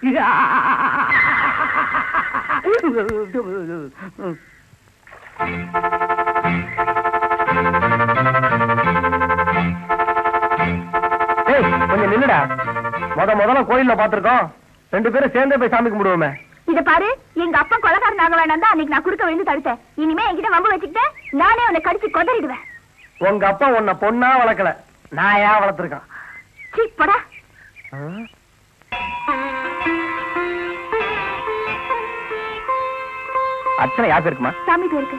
ஏய் கொஞ்சம் நில்லுடா முத முதல்ல கோயில்ல பாத்திருக்கோம் ரெண்டு பேரும் சேர்ந்தே போய் சாமி கும்பிடுவோமே இத பாரு எங்க அப்பா கொலகாரன் ஆக வேண்டாம் தான் அன்னைக்கு நான் குறுக்க விழுந்து தடுத்தேன் இனிமே என்கிட்ட வம்பு வச்சுக்கிட்டு நானே உன்னை கடிச்சு கொதறிடுவேன் உங்க அப்பா உன்னை பொண்ணா வளர்க்கல நாயா வளர்த்திருக்கான் சீ போடா அச்சனை யார் இருக்குமா சாமி பேருக்கு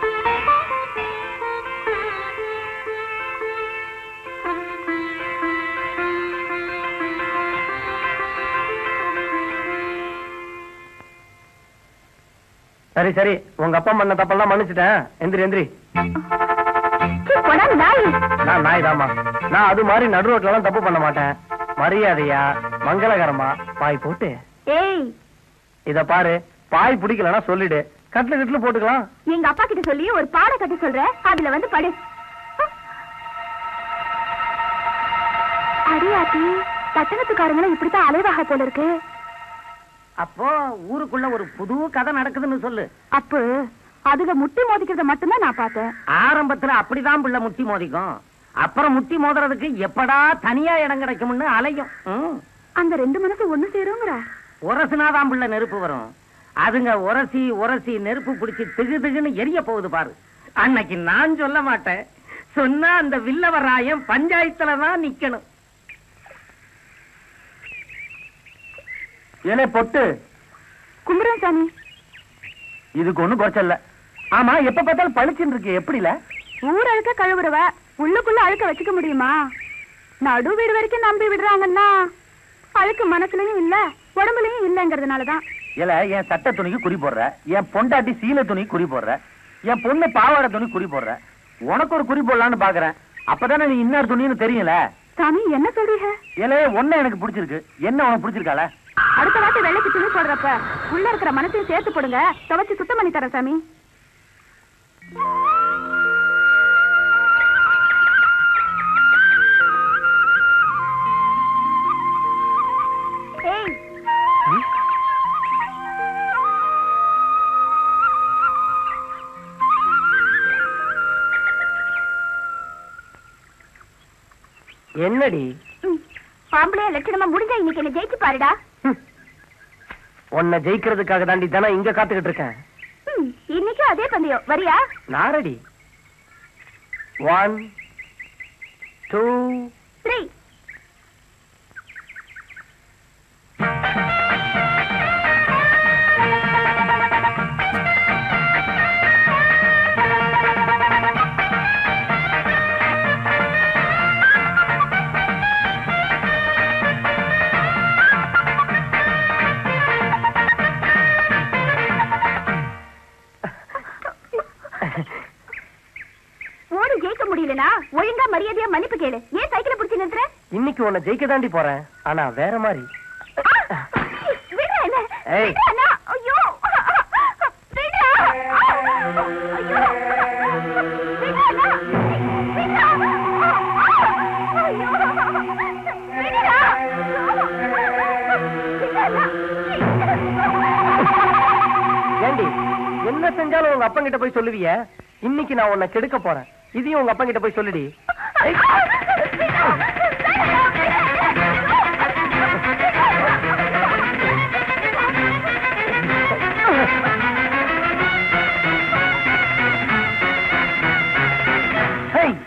சரி சரி உங்க அப்பா பண்ண தப்பெல்லாம் மன்னிச்சிட்டேன் எந்திரி எந்திரி சீ போடா நாய் நான் நாய் தாமா நான் அது மாதிரி நடு ரோட்ல எல்லாம் தப்பு பண்ண மாட்டேன் மரியாதையா மங்களகரமா பாய் போட்டு ஏய் இத பாரு பாய் பிடிக்கலன்னா சொல்லிடு கட்டில கட்டில போட்டுக்கலாம் எங்க அப்பா கிட்ட சொல்லி ஒரு பாட கட்ட சொல்ற அதுல வந்து படு அடியாத்தி பட்டணத்துக்காரங்களும் இப்படித்தான் அலைவாக போல இருக்கு அப்போ ஊருக்குள்ள ஒரு புது கதை நடக்குதுன்னு சொல்லு அப்பு அதுக முட்டி மோதிக்கிறத மட்டும்தான் நான் பார்த்தேன் ஆரம்பத்துல அப்படிதான் புள்ள முட்டி மோதிக்கும் அப்புறம் முட்டி மோதுறதுக்கு எப்படா தனியா இடம் கிடைக்கும்னு அலையும் ம். அந்த ரெண்டு மனசு ஒண்ணு சேருங்கிற உரசுனாதான் புள்ள நெருப்பு வரும் அதுங்க உரசி உரசி நெருப்பு பிடிச்சி திகு திகுன்னு எரிய போகுது பாரு அன்னைக்கு நான் சொல்ல மாட்டேன் சொன்னா அந்த வில்லவராயம் பஞ்சாயத்துல தான் நிக்கணும் ஏனே பொட்டு கும்புறேன் சாமி இதுக்கு ஒண்ணும் குறைச்சல் இல்ல ஆமா எப்ப பார்த்தாலும் பளிச்சுன்னு இருக்கு எப்படில ஊர் அழுக்க கழுவுறவ உள்ளுக்குள்ள அழுக்க வச்சுக்க முடியுமா நடு வீடு வரைக்கும் நம்பி விடுறாங்கன்னா அழுக்கு மனசுலயும் இல்ல உடம்புலயும் இல்லங்கிறதுனாலதான் இல்ல என் சட்ட துணிக்கு குறி போடுற என் பொண்டாட்டி சீலை துணிக்கு குறி போடுற என் பொண்ணு பாவாடை துணி குறி போடுற உனக்கு ஒரு குறி போடலான்னு பாக்குறேன் அப்பதானே நீ இன்னொரு துணின்னு தெரியல சாமி என்ன சொல்றீங்க ஏலே ஒன்ன எனக்கு பிடிச்சிருக்கு என்ன உனக்கு பிடிச்சிருக்கால அடுத்த வாட்டி வெள்ளைக்கு துணி போடுறப்ப உள்ள இருக்கிற மனசையும் சேர்த்து போடுங்க துவைச்சு சுத்தம் பண்ணி தரேன் சாமி ஏய் என்னடி ம், ஆம்பளையா லட்சணமா முடிஞ்சா இன்னைக்கு என்ன ஜெயிச்சு பாருடா உன்னை ஜெயிக்கிறதுக்காக தாண்டி தானே இங்க காத்துக்கிட்டு இருக்கேன் ம், இன்னைக்கும் அதே பந்தயம் வரியா நாரடி ஒன் டூ த்ரீ முடியலனா ஒழுங்கா மரியாதையா மன்னிப்பு கேளு ஏன் சைக்கிளை பிடிச்சு நிறுத்துற இன்னைக்கு உன்னை ஜெயிக்க தாண்டி போறேன் ஆனா வேற மாதிரி ஆ! விடுடா என்ன ஏய். விடுடா அண்ணா. ஐயோ விடுடா ஐயோ விடுடா அண்ணா. விடுடா ஐயோ விடுடா ஏண்டி என்ன செஞ்சாலும் உங்க அப்பா கிட்ட போய் சொல்லுவிய இன்னைக்கு நான் உன்னை கெடுக்க போறேன் இதையும் உங்க அப்பா கிட்ட போய் சொல்லுடி ஹேய்,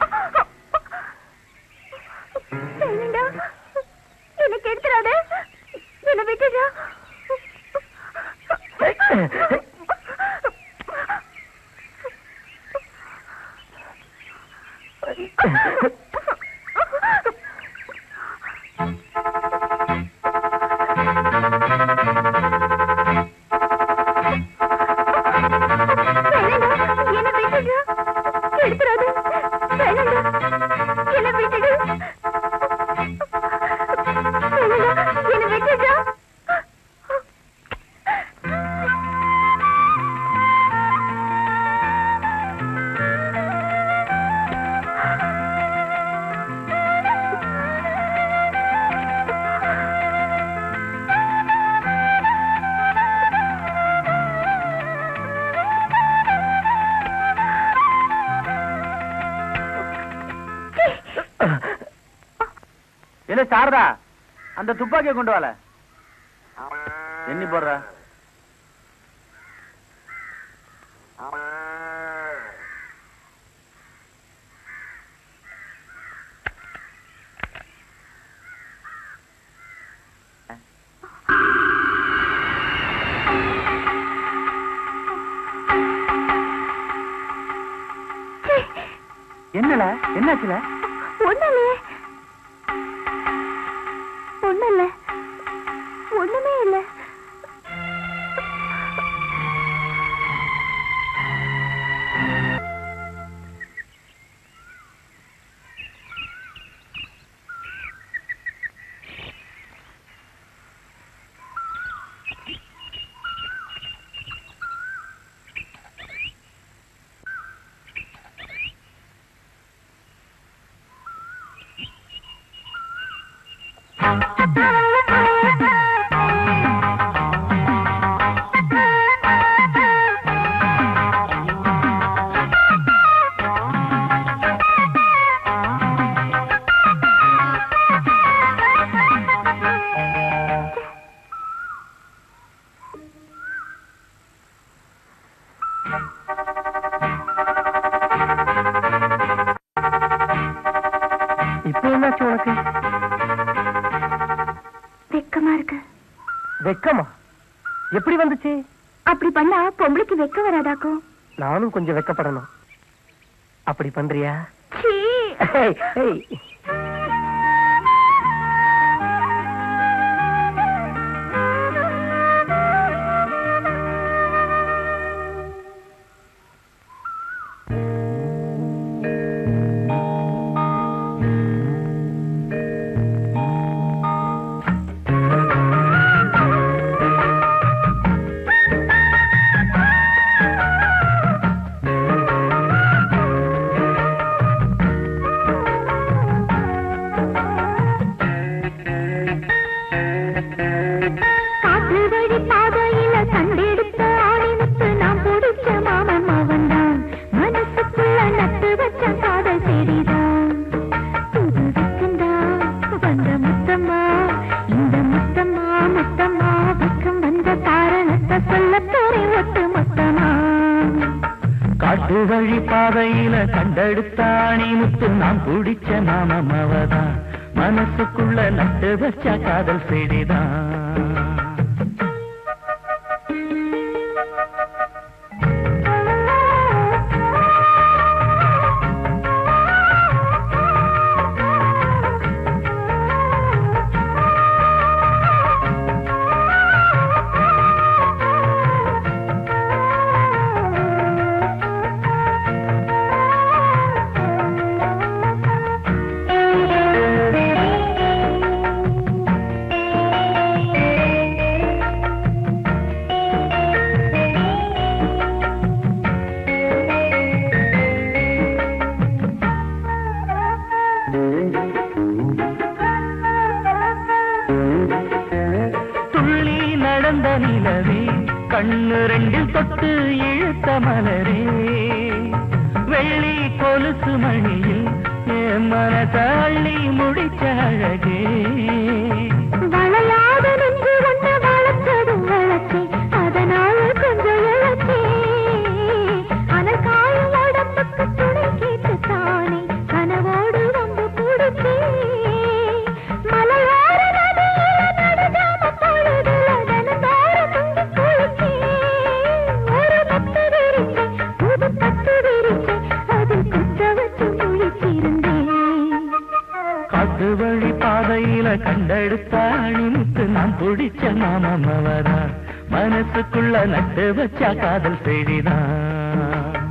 என்னடா எனக்கு எடுத்துறாத என்ன விட்டுடா வேணாண்டா, என்ன விட்டுடு. எடுத்துறாத. வேணாண்டா, என்ன விட்டுடு. வேணாண்டா, என்ன விட்டுடா. என்ன சாரதா அந்த துப்பாக்கியை கொண்டு வால எண்ணி போடுற என்னல என்னாச்சுல ஒண்ணுமே ஒண்ணு இல்ல ஒண்ணுமே இல்ல இப்போ என்னாச்சு உனக்கு வெக்கமா இருக்கு வெக்கமா எப்படி வந்துச்சு அப்படி பண்ணா பொம்பளைக்கு வெக்க வராதாக்கும் நானும் கொஞ்சம் வெக்கப்படணும் அப்படி பண்றியா சீ ஏய், ஏய். காற்று வழி பாதையில கண்டெடுத்த ஆணிமுத்து நான் பிடிச்ச மாமன் மவன்தான் மனசுக்குள்ள நட்டு வச்ச காதல் செடிதான் புது வெக்கந்தான் வந்த முத்தம்மா இந்த முத்தம்மா முத்தம்மா வெக்கம் வந்த காரணத்தை சொல்ல போறேன் ஒட்டு மொத்தமா காட்டு வழி பாதையில கண்டெடுத்த ஆணி முத்து நான் பிடிச்ச நாமம் அவதான் மனசுக்குள்ள நட்டு வச்ச காதல் செடிதான் ஆ கண்ணு ரெண்டில் தொட்டு இழுத்த மலரே வெள்ளி கொலுசு மணியில் என் மனதள்ளி முடிச்ச அழகே வளையாத நெஞ்சு ஒண்ணு வளர்த்ததும் வளர்ச்சி அதனால கொஞ்சம் இழச்சி அனக்காயும் உடம்புக்கு துணை கேட்டு தானே கனவோடு வந்து பிடிச்சி மலையோர நதியில நடுஜாம பொழுதுல தினந்தோறும் முங்கி குளிச்சி ஒரு பத்து விரிச்சை புது பத்து விரிச்சை அதில் குத்த வச்சு முழிச்சிருந்தேன் காட்டு வழி பாதையில கண்டெடுத்த அணிமுத்து நான் பிடிச்ச மாமம் அவதான் மனசுக்குள்ள நட்டு வச்ச காதல் செடிதான்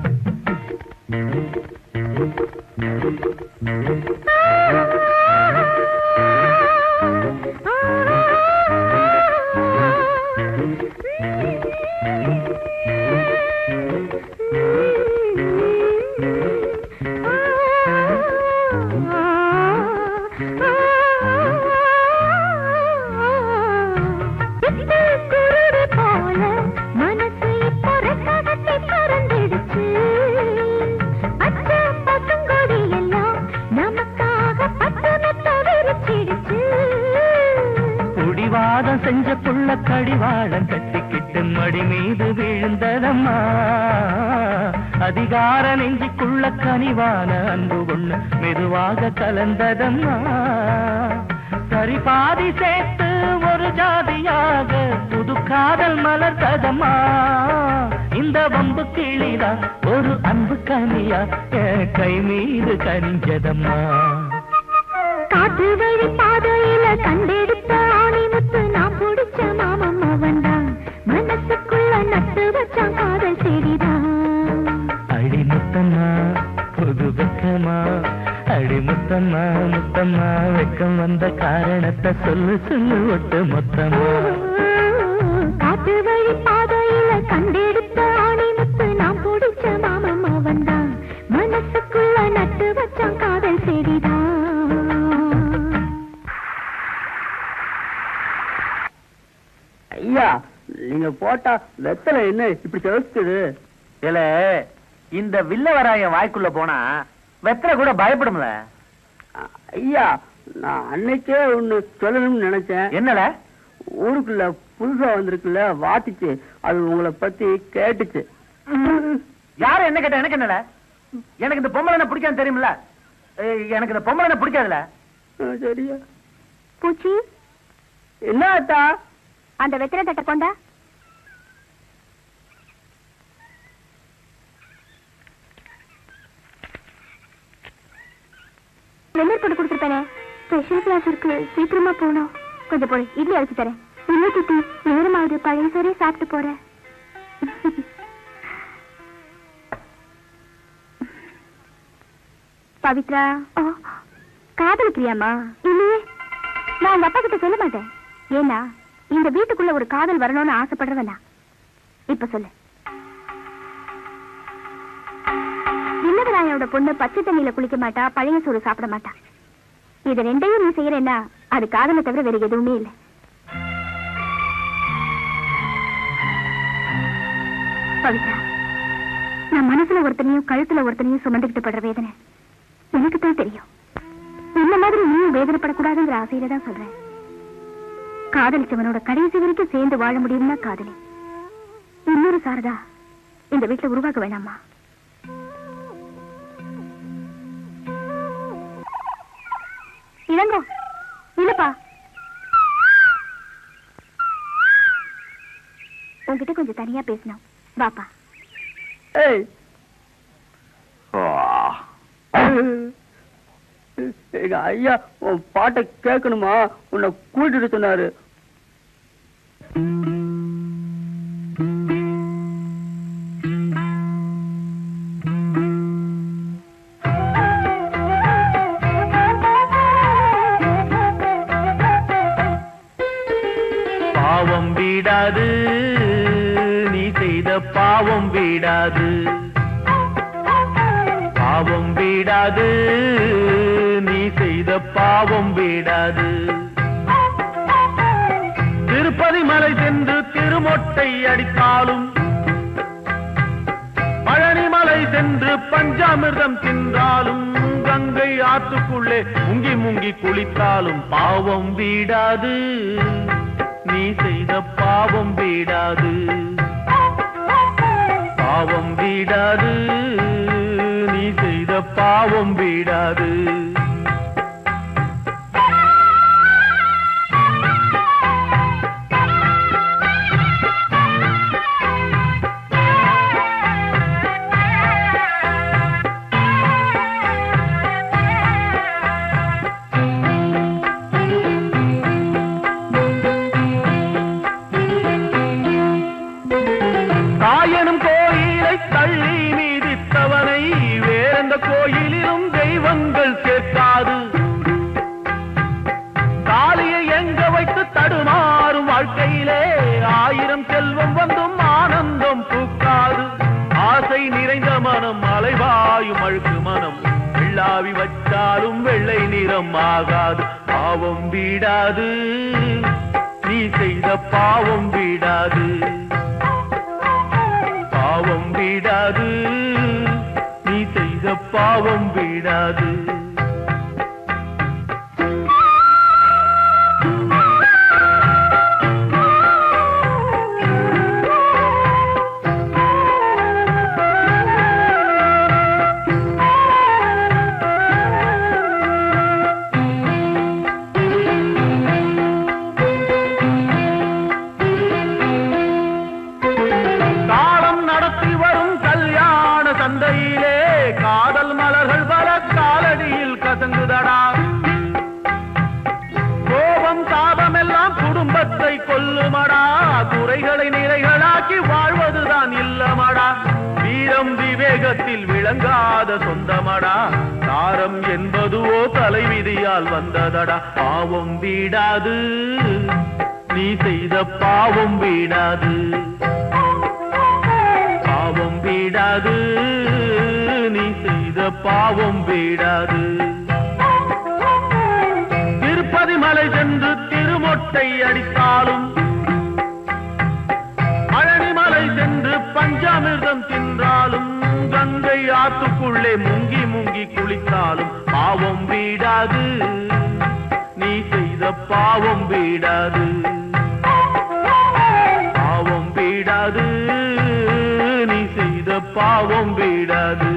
குருடு போல மனசு இப்போ ரெக்ககத்தை பறந்துடுச்சு அச்ச பசுங்கொடி எல்லாம் நமக்காக பட்டு மெத்த விரிச்சிடுச்சு குடிவாதம் செஞ்ச புள்ள கடிவாளம் கட்டிக்கிட்டு மடி மீது விழுந்ததம்மா அதிகார நெஞ்சுக்குள்ள கனிவான அன்பு ஒண்ணு மெதுவாக கலந்ததம்மா சரி பாதி சேர்த்து ஒரு ஜாதியாக புது காதல் மலர்ந்ததம்மா இந்த வம்பு கிளிதான் ஒரு அன்பு கனியா என் கை மீது கனிஞ்சதம்மா காற்று வழி பாதையில கண்டெடுத்த ஆணிமுத்து நான் பிடிச்ச மாமம் அவன்தான் மனசுக்குள்ள நட்டு வச்சான் காதல் செடிதான் அடி முத்தம்மா புது வெக்கமா அடி முத்தம்மா முத்தம்மா வெக்கம் வந்த காரணத்தை சொல்லு சொல்லு ஒட்டு மொத்தமா காட்டு வழி பாதையில கண்டெடுத்த ஆணிமுத்து நான் பிடிச்ச மாமம் அவன்தான் மனசுக்குள்ள நட்டு வச்சான் காதல் செடிதான் ஐயா நீங்க போட்டா வெத்தலை என்ன இப்படி செவக்குது இல்ல இந்த வில்லவராய வாய்க்குள்ள போனா வெத்தலை கூட பயப்படும்ல ஐயா நான் அன்னைக்கே ஒண்ணு சொல்லணும்னு நினைச்சேன் என்னல ஊருக்குள்ள புதுசா வந்திருக்குல்ல வாத்திச்சு அது உங்களை பத்தி கேட்டுச்சு யாரு என்ன கேட்ட எனக்கு என்னல எனக்கு இந்த பொம்பளை என்ன பிடிக்காது தெரியுமில்ல ஏய், எனக்கு இந்த பொம்பளை என்ன பிடிக்காதுல ஆ, சரியா பூச்சி என்ன அத்தா அந்த வெத்திர தட்டை கொண்டா வெந்நீர் போட்டு கொடுத்துருப்பேனே ஸ்பெஷல் கிளாஸ் இருக்கு சீக்கிரமா போகணும் கொஞ்சம் போய் இட்லி அரைச்சு தரேன் இல்லை திட்டி நேரமாவது பழைய சோறே சாப்பிட்டு போறேன் பவித்ரா காதலிக்கிறியாமா இல்லையே நான் உங்க அப்பா கிட்ட சொல்ல மாட்டேன் ஏன்னா இந்த வீட்டுக்குள்ள ஒரு காதல் வரணும்னு ஆசைப்படுறவனா இப்ப சொல்லு வில்லவராயோட பொண்ணு பச்சை தண்ணியில குளிக்க மாட்டா பழைய சோறு சாப்பிட மாட்டா இது ரெண்டையும் நீ செய்யறேன்னா அது காதலை தவிர வேற எதுவுமே இல்லை பவித்ரா நான் மனசுல ஒருத்தனையும் கழுத்துல ஒருத்தனையும் சுமந்துக்கிட்டு படுற வேதனை எனக்கு தான் தெரியும் இந்த மாதிரி நீயும் வேதனைப்படக்கூடாதுங்கிற ஆசையில தான் சொல்றேன் காதலிச்சவனோட கடைசி வரைக்கும் சேர்ந்து வாழ முடியும்னா காதலி இன்னொரு சாரதா இந்த வீட்டுல உருவாக்க வேணாமா இளங்கோ இல்லப்பா உன்கிட்ட கொஞ்சம் தனியா பேசணும் வாப்பா ஏய் எங்க ஐயா உன் பாட்டை கேட்கணுமா உன்னை கூட்டிட்டு சொன்னாரு பாவம் வீடாது நீ செய்த பாவம் வீடாது பாவம் வீடாது நீ செய்த பாவம் வீடாது திருப்பதி மலை சென்று திருமொழி திருமொட்டை அடித்தாலும் பழனிமலை சென்று பஞ்சாமிர்தம் தின்றாலும் கங்கை ஆற்றுக்குள்ளே முங்கி முங்கி குளித்தாலும் பாவம் வீடாது நீ செய்த பாவம் வீடாது பாவம் வீடாது நீ செய்த பாவம் வீடாது தாயனும் கோயிலை தள்ளி மீதித்தவனை வேறெந்த கோயிலிலும் தெய்வங்கள் சேர்க்காது தாலியை எங்க வைத்து தடுமாறும் வாழ்க்கையிலே ஆயிரம் செல்வம் வந்தும் ஆனந்தம் பூக்காது ஆசை நிறைந்த மனம் அலைவாயும் அழுக்கு மனம் வெள்ளாவி வச்சாலும் வெள்ளை நிறம் ஆகாது பாவம் வீடாது நீ செய்த பாவம் வீடாது பாவம் வீடாது நீ செய்த பாவம் வீடாது காலம் நடத்தி வரும் கல்யாண சந்தையிலே காதல் மலர்கள் பல காலடியில் கசங்குதடா கோபம் தாபம் எல்லாம் குடும்பத்தை கொல்லுமடா குறைகளை நிறைகளாக்கி வாழ்வதுதான் இல்லமடா வீரம் விவேகத்தில் விளங்காத சொந்தமடா தாரம் என்பதுவோ தலைவிதியால் வந்ததடா பாவம் வீடாது நீ செய்த பாவம் வீடாது பாவம் வீடாது நீ செய்த பாவம் வீடாது திருப்பதி மலை சென்று திருமொட்டை அடித்தாலும் பழனிமலை சென்று பஞ்சாமிர்தம் தின்றாலும் கங்கை ஆத்துக்குள்ளே முங்கி முங்கி குளித்தாலும் பாவம் வீடாது நீ செய்த பாவம் வீடாது பாவம் வீடாது நீ செய்த பாவம் வீடாது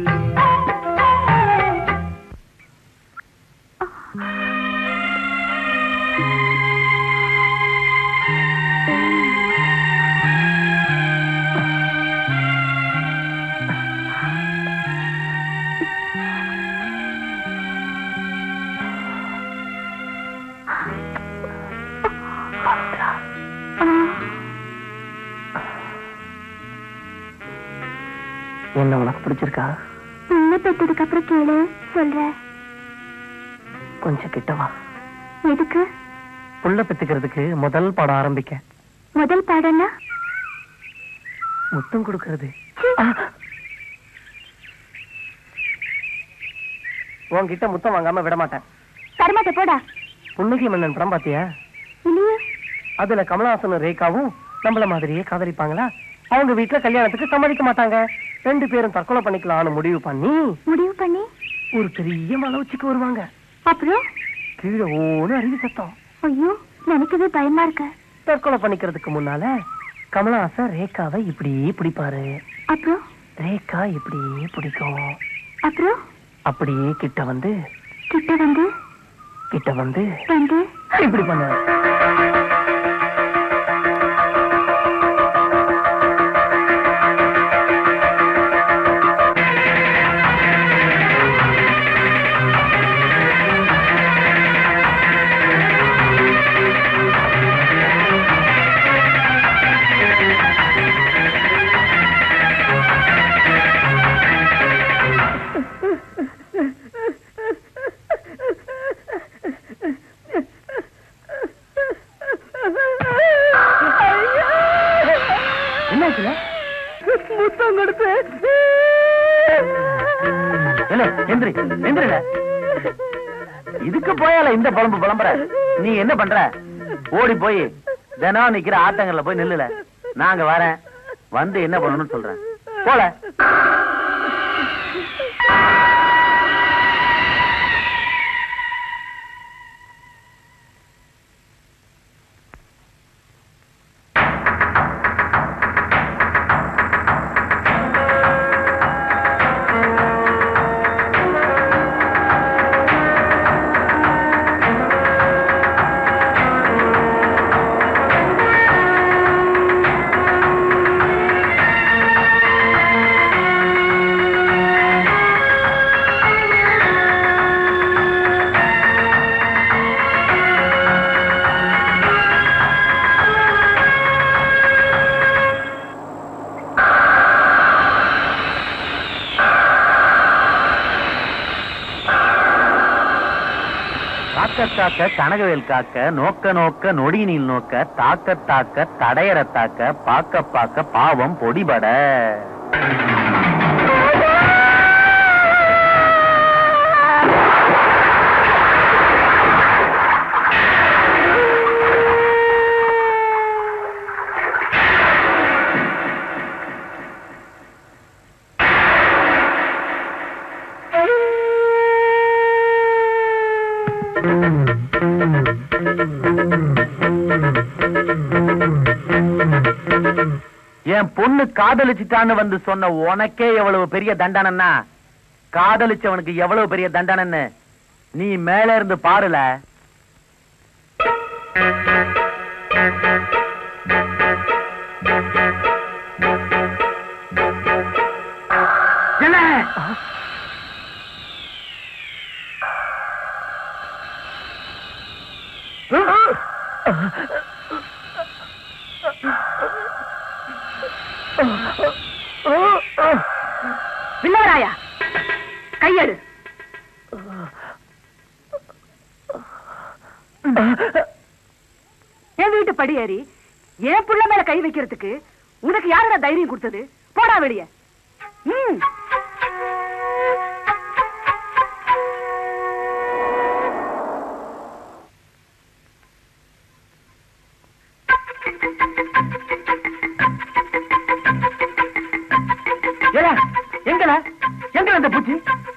என்ன உனக்கு பிடிச்சிருக்கா புள்ள பெற்றதுக்கு அப்புறம் கேளு சொல்றேன் கொஞ்சம் கிட்டவா எதுக்கு புள்ள பெத்துக்கிறதுக்கு முதல் பாடம் ஆரம்பிக்க முதல் பாடம்னா முத்தம் கொடுக்கறது உன்கிட்ட முத்தம் வாங்காம விட மாட்டேன் தரமாட்ட போடா புன்னகை மன்னன் படம் பாத்தியா இல்லையே அதுல கமலஹாசனும் ரேகாவும் நம்மள மாதிரியே காதலிப்பாங்களா அவங்க வீட்டுல கல்யாணத்துக்கு சம்மதிக்க மாட்டாங்க ரெண்டு பேரும் தற்கொலை பண்ணிக்கலாம்னு முடிவு பண்ணி முடிவு பண்ணி ஒரு பெரிய மலை உச்சிக்கு வருவாங்க அப்புறம் கீழே ஓடு அருவி சத்தம் ஐயோ நினைக்கவே பயமா இருக்க தற்கொலை பண்ணிக்கிறதுக்கு முன்னால கமலஹாசன் ரேகாவை இப்படியே பிடிப்பாரு அப்புறம் ரேகா இப்படியே பிடிக்கும் அப்புறம் அப்படியே கிட்ட வந்து கிட்ட வந்து கிட்ட வந்து வந்து இப்படி பண்ணுவாரு என்னாச்சுல முத்தம் கொடுத்து இல்ல எந்திரி எந்திரில இதுக்கு போயால இந்த புலம்பு புலம்புற நீ என்ன பண்ற ஓடி போய் தினம் நிக்கிற ஆத்தங்கள்ல போய் நில்லுல நாங்க வரேன் வந்து என்ன பண்ணணும்னு சொல்றேன் போல காக்க காக்க கனகவேல் காக்க நோக்க நோக்க நொடி நீள் நோக்க தாக்க தாக்க தடையற தாக்க பாக்க பாக்க பாவம் பொடிபட என் பொண்ணு காதலிச்சுட்டான்னு வந்து சொன்ன உனக்கே எவ்வளவு பெரிய தண்டனைன்னா காதலிச்சவனுக்கு எவ்வளவு பெரிய தண்டனைன்னு நீ மேல இருந்து பாருல என்ன பிள்ளைராயா கையெடு என் வீட்டு படி ஏறி என் புள்ள மேல கை வைக்கிறதுக்கு உனக்கு யாரோட தைரியம் கொடுத்தது போடா வெளிய ம் ஏடா, எங்கல எங்கல அந்த பூச்சி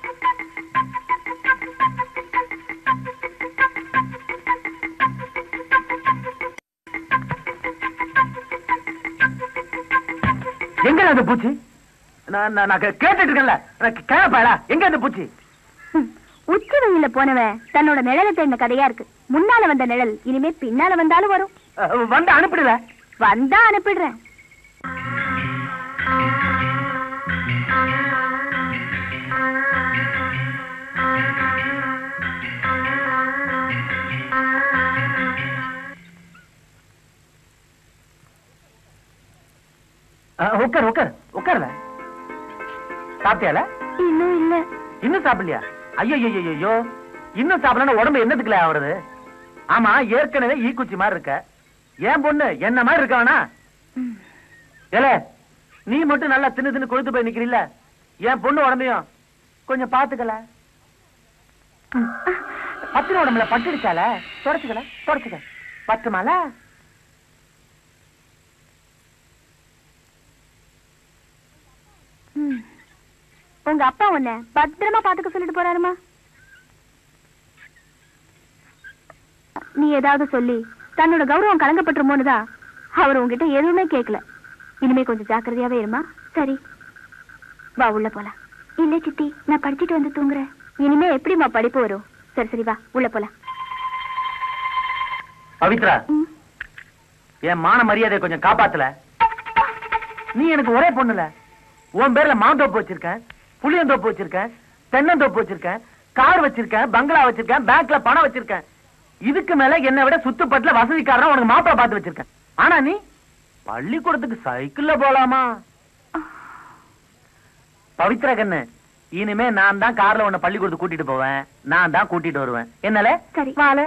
எங்கல அந்த பூச்சி நான் நான் நான் கே- கேட்டுட்டு இருக்கேன்ல நான் கேளப்பாடா எங்க அந்த பூச்சி ஹம், உச்சி வெயில போனவன் தன்னோட நிழலை தேடின கதையா இருக்கு முன்னால வந்த நிழல் இனிமே பின்னால வந்தாலும் வரும் அஹ், வந்து அனுப்பிடல வந்தா அனுப்பிடுறேன் அஹ், உட்கார் உட்கார் உட்கார்ல சாப்பிட்டியால இன்னும் இல்ல இன்னும் சாப்பிடலையா ஐயோ ஐயோ ஐயோ இன்னும் சாப்பிடலாம் உடம்பு என்னத்துக்குல ஆவறது ஆமா ஏற்கனவே ஈக்குச்சி மாதிரி இருக்க ஏன் பொண்ணு என்ன மாதிரி இருக்க வேணா ஏலே நீ மட்டும் நல்லா தின்னு தின்னு கொழுத்து போய் நிக்கிறீல்ல என் பொண்ணு உடம்பையும் கொஞ்சம் பாத்துக்கல பத்தின உடம்புல பட்டுடுச்சால தொடச்சுக்கல தொடச்சுக்க பத்துமால ம். உங்க அப்பா உன்னை பத்திரமா பாத்துக்க சொல்லிட்டு போறாருமா நீ ஏதாவது சொல்லி தன்னோட கௌரவம் கலங்கப்பட்டுருமோன்னு தான் அவர் உங்ககிட்ட எதுவுமே கேட்கல இனிமே கொஞ்சம் ஜாக்கிரதையாவே இருமா சரி வா உள்ள போலாம் இல்ல சித்தி நான் படிச்சுட்டு வந்து தூங்குறேன் இனிமே எப்படிம்மா படிப்பு வரும் சரி சரி வா உள்ள போலாம் பவித்ரா ம். என் மான மரியாதையை கொஞ்சம் காப்பாத்தல நீ எனக்கு ஒரே பொண்ணுல உன் பேர்ல மாந்தோப்பு வச்சிருக்கேன் புளியந்தோப்பு வச்சிருக்கேன் தென்னந்தோப்பு வச்சிருக்கேன் கார் வச்சிருக்கேன் பங்களா வச்சிருக்கேன் பேங்க்ல பணம் வச்சிருக்கேன் இதுக்கு மேல என்னை விட சுத்துப்பட்டுல வசதிக்காரன் உனக்கு மாப்பிளை பார்த்து வச்சிருக்கேன் ஆனா நீ பள்ளிக்கூடத்துக்கு சைக்கிள்ல போலாமா பவித்ரா கண்ணு இனிமே நான் தான் கார்ல உன்னை பள்ளிக்கூடத்துக்கு கூட்டிட்டு போவேன் நான் தான் கூட்டிட்டு வருவேன் என்னல சரி வாழ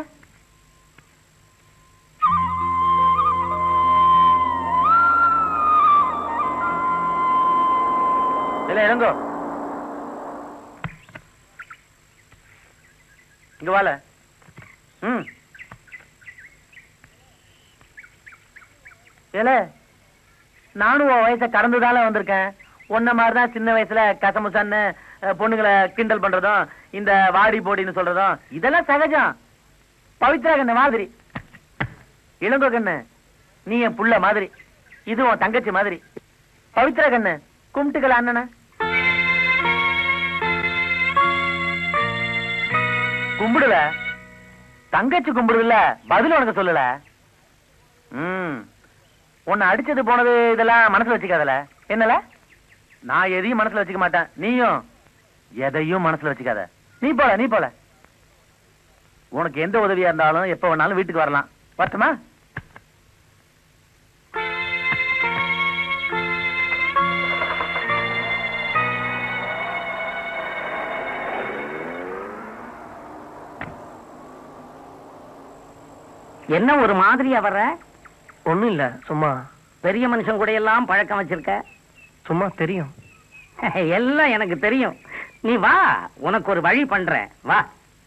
இல்ல இறங்கோ இங்க வாழ ம் ஏல நானும் உன் வயசை கடந்துதால வந்திருக்கேன் உன்ன மாதிரிதான் சின்ன வயசுல கசமுசன்னு அஹ், பொண்ணுங்களை கிண்டல் பண்றதும் இந்த வாடி போடின்னு சொல்றதும் இதெல்லாம் சகஜம் பவித்ரா கண்ணு மாதிரி இளங்கோ கண்ணு நீ என் புள்ள மாதிரி இது உன் தங்கச்சி மாதிரி பவித்ரா கண்ணு கும்பிட்டுக்கல அண்ணன கும்பிடுவ தங்கச்சி கும்பிடுதுல்ல பதில் உனக்கு சொல்லல ம் உன்னை அடிச்சது போனது இதெல்லாம் மனசுல வச்சுக்காதல என்னல நான் எதையும் மனசுல வச்சுக்க மாட்டேன் நீயும் எதையும் மனசுல வச்சுக்காத நீ போல நீ போல உனக்கு எந்த உதவியா இருந்தாலும் எப்ப வேணாலும் வீட்டுக்கு வரலாம் வரட்டுமா என்ன ஒரு மாதிரியா வர்ற ஒண்ணும் இல்ல சும்மா பெரிய மனுஷன் கூட எல்லாம் பழக்கம் வச்சிருக்க சும்மா தெரியும் எல்லாம் எனக்கு தெரியும் நீ வா உனக்கு ஒரு வழி பண்றேன் வா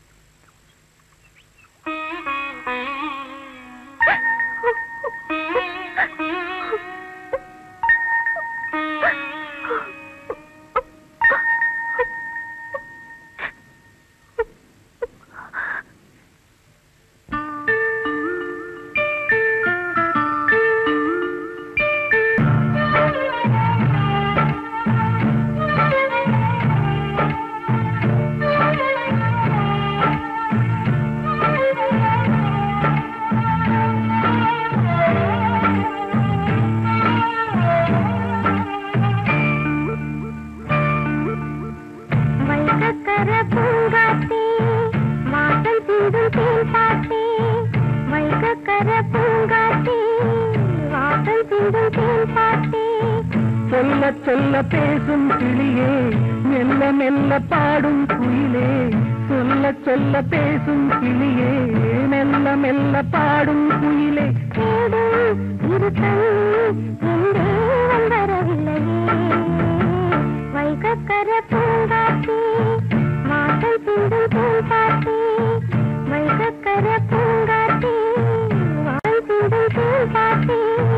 வைகக்கர பூங்காத்தே வாசல் சிந்தும் தேன் பாட்டே வைகக்கர பூங்காத்தே வாசல் சிந்தும் தேன் பாட்டே சொல்ல சொல்ல பேசும் கிளியே மெல்ல மெல்ல பாடும் குயிலே சொல்ல சொல்ல பேசும் கிளியே மெல்ல மெல்ல பாடும் குயிலே தேடும் இருக்கம் எங்கே வந்தரவில்லையே வைகக்கர பூங்காத்தே வாசல் சிந்தும் தேன் பாட்டே வைகக்கர பூங்காத்தே வாசல் சிந்தும் தேன் பாட்டே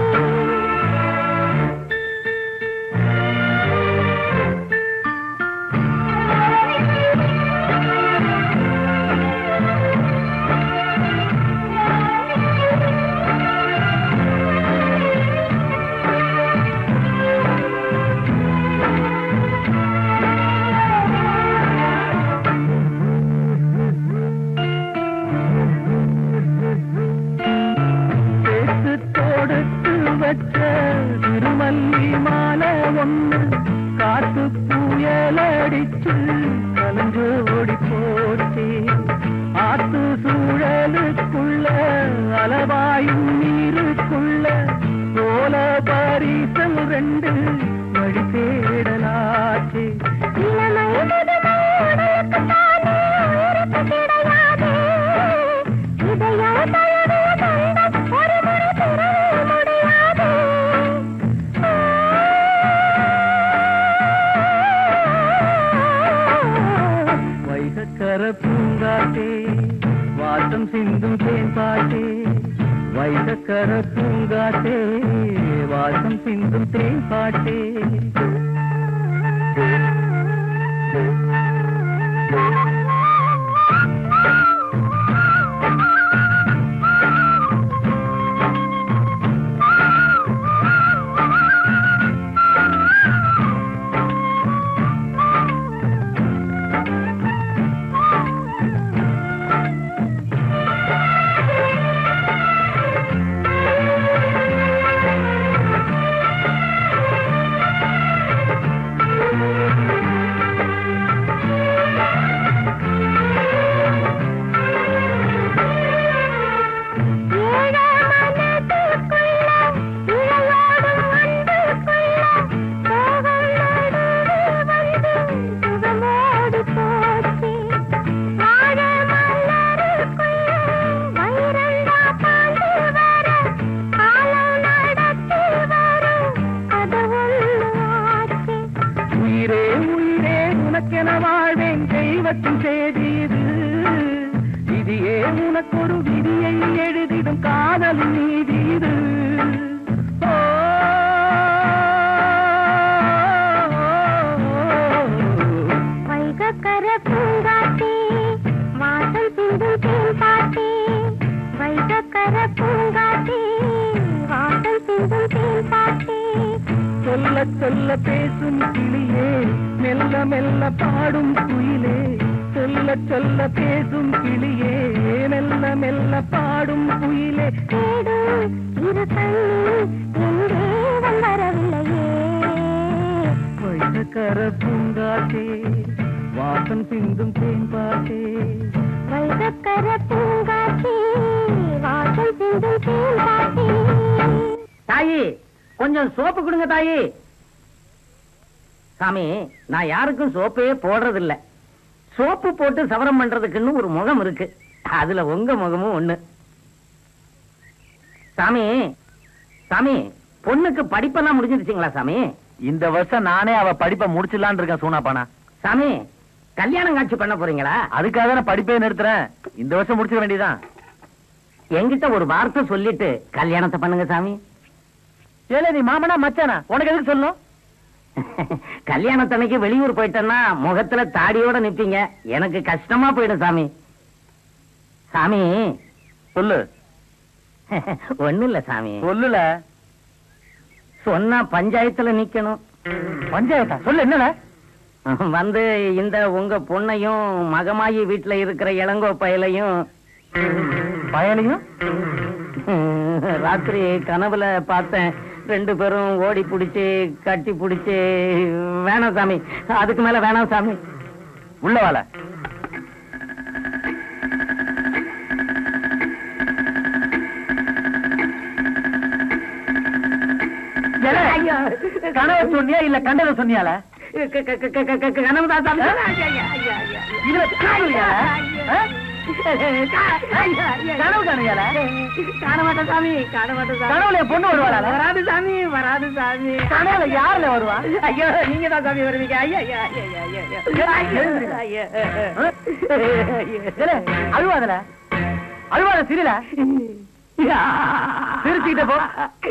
பேசு தொடுத்து வச்ச திருமல்லி மாலை ஒண்ணு காத்து புயல் அடிச்சு கலந்து ஓடி போச்சு ஆத்து சூழலுக்குள்ள அலவாயும் நீருக்குள்ள சோல பரிசல் ரெண்டு வழி தேடலாச்சு இளமை முதுமை உடலுக்கு தானே உயிருக்கு கிடையாதே. இதயம் தழுவிய பந்தம் ஒரு முறை பிறவே முடியாதே. வைகக்கர பூங்காட்டே வாசம் சிந்தும் தேன் பாட்டே வைகக்கர பூங்காட்டே வாசம் சிந்தும் தேன் பாட்டே ஏழ மனதுக்குள்ள இழையோடும் அன்புக்குள்ள சோகம் நடுவே வந்து சுகமோடு போச்சு. வாழ மலருக்குள்ள வைரண்டா பாண்டு வர காலம் நடத்தி வரும் கதவுள்ள ஆச்சு. உயிரே உயிரே உனக்கென வாழ்வேன் தெய்வத்தின் செய்தி இது விதியே உனக்கொரு விதியை எழுதிடும் காதல் நீதி இது ஓ சொல்ல பேசும் கிளியே மெல்ல மெல்ல பாடும் குயிலே சொல்ல சொல்ல பேசும் கிளியே மெல்ல மெல்ல பாடும் குயிலே தேடு இரு கண்ணு என் தேவன் வரவில்லையே வைரக்கர பூங்காட்டே வாசம் சிந்தும் தேன்பாட்டே வைகக்கர பூங்காட்சி வாசல் சிந்தும் தேன்பாட்டி தாயி கொஞ்சம் சோப்பு கொடுங்க தாயி சாமி நான் யாருக்கும் சோப்பே போடுறதில்ல சோப்பு போட்டு சவரம் பண்றதுக்குன்னு ஒரு முகம் இருக்கு அதுல உங்க முகமும் ஒண்ணு சாமி சாமி பொண்ணுக்கு படிப்பெல்லாம் முடிஞ்சிருச்சுங்களா சாமி இந்த வருஷம் நானே அவ படிப்பை முடிச்சிடலான்னு இருக்கேன் சூனாப்பானா சாமி கல்யாணம் காட்சி பண்ண போறீங்களா அதுக்காக தானே படிப்பே நிறுத்துறேன் இந்த வருஷம் முடிச்சிட வேண்டியதான் என்கிட்ட ஒரு வார்த்தை சொல்லிட்டு கல்யாணத்தை பண்ணுங்க சாமி ஏலே நீ மாமனா மச்சானா உனக்கு எதுக்கு சொல்லணும் கல்யாணத்தன்னைக்கு வெளியூர் போயிட்டேன்னா முகத்துல தாடியோட நிப்பீங்க எனக்கு கஷ்டமா போயிடும் சாமி சாமி சொல்லு ஒண்ணும் இல்ல சாமி சொல்லுல சொன்னா பஞ்சாயத்துல நிக்கணும் பஞ்சாயத்தா சொல்லு என்னல வந்து இந்த உங்க பொண்ணையும் மகமாயி வீட்டுல இருக்கிற இளங்கோ பயலையும் பயலையும் ராத்திரி கனவுல பார்த்தேன் ரெண்டு பேரும் ஓடி புடிச்சு கட்டி புடிச்சு வேணாம் சாமி அதுக்கு மேல வேணாம் சாமி உள்ள வாழ ஐயா. கனவு சொன்னியா இல்ல கண்டத சொன்னியால க- க- க- க- க- க- கனவுதான் சாமி ஐயா, ஐயா, ஐயா, ஐயா. இதுல காணுறியால கனவு காணுறியால காண மாட்டேன் சாமி காண மாட்டேன் சாமி கனவுல என் பொண்ணு வருவாளா வராது சாமி வராது சாமி கனவுல யாருல வருவா ஐயோ நீங்க தான் சாமி வருவீங்க ஐயா ஐயா ஐயா ஐயா ஐயா ஐயா ஐயா ஏலே, அழுவாதல அழுவாத சிரில சிரிச்சுக்கிட்ட போ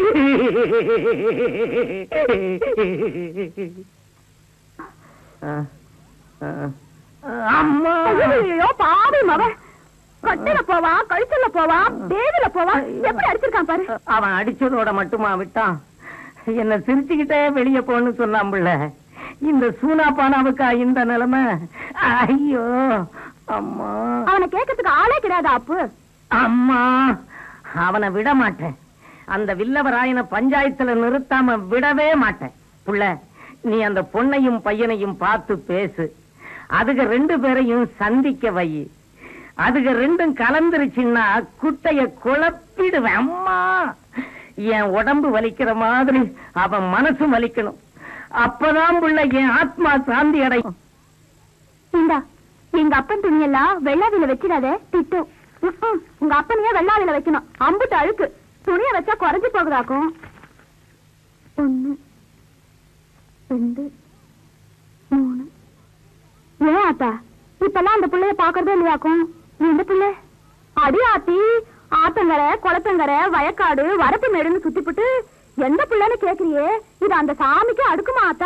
அம்மா ஐயோ பாவி மவ கட்டில போவா கழுத்துல போவா தேவில போவா எப்படி அடிச்சிருக்கான் பாரு அவன் அடிச்சதோட மட்டுமா விட்டான் என்ன சிரிச்சுக்கிட்டே வெளிய போன்னு சொன்னான் புள்ள இந்த சூனா பானாவுக்கா இந்த நிலைமை ஐயோ அம்மா அவனை கேட்கறதுக்கு ஆளே கிடையாது அப்பு அம்மா அவனை விட மாட்டேன் அந்த வில்லவராயனை பஞ்சாயத்துல நிறுத்தாம விடவே மாட்டேன் புள்ள நீ அந்த பொண்ணையும் பையனையும் பார்த்து பேசு அதுக ரெண்டு பேரையும் சந்திக்க வை அதுக ரெண்டும் கலந்துருச்சுன்னா குட்டைய குழப்பிடுவேன் அம்மா என் உடம்பு வலிக்கிற மாதிரி அவன் மனசும் வலிக்கணும் அப்பதான் புள்ள என் ஆத்மா சாந்தி அடையும் இந்தா எங்க அப்பன் துணியெல்லாம் வெள்ளாவில வச்சிடாத திட்டும் ம்ம். உங்க அப்பனையே வெள்ளாவில வைக்கணும் அம்புட்டு அழுக்கு துணிய வச்சா குறைஞ்சு போகுதாக்கும் ஒண்ணு ரெண்டு மூணு ஏன் ஆத்தா இப்பெல்லாம் அந்த பிள்ளைய பாக்குறதே இல்லையாக்கும் எந்த பிள்ளை அடி ஆத்தி ஆத்தங்கரை குளத்தங்கரை வயக்காடு வரப்பு மேடுன்னு சுத்திப்புட்டு எந்த பிள்ளைன்னு கேக்குறியே இது அந்த சாமிக்கு அடுக்குமா ஆத்தா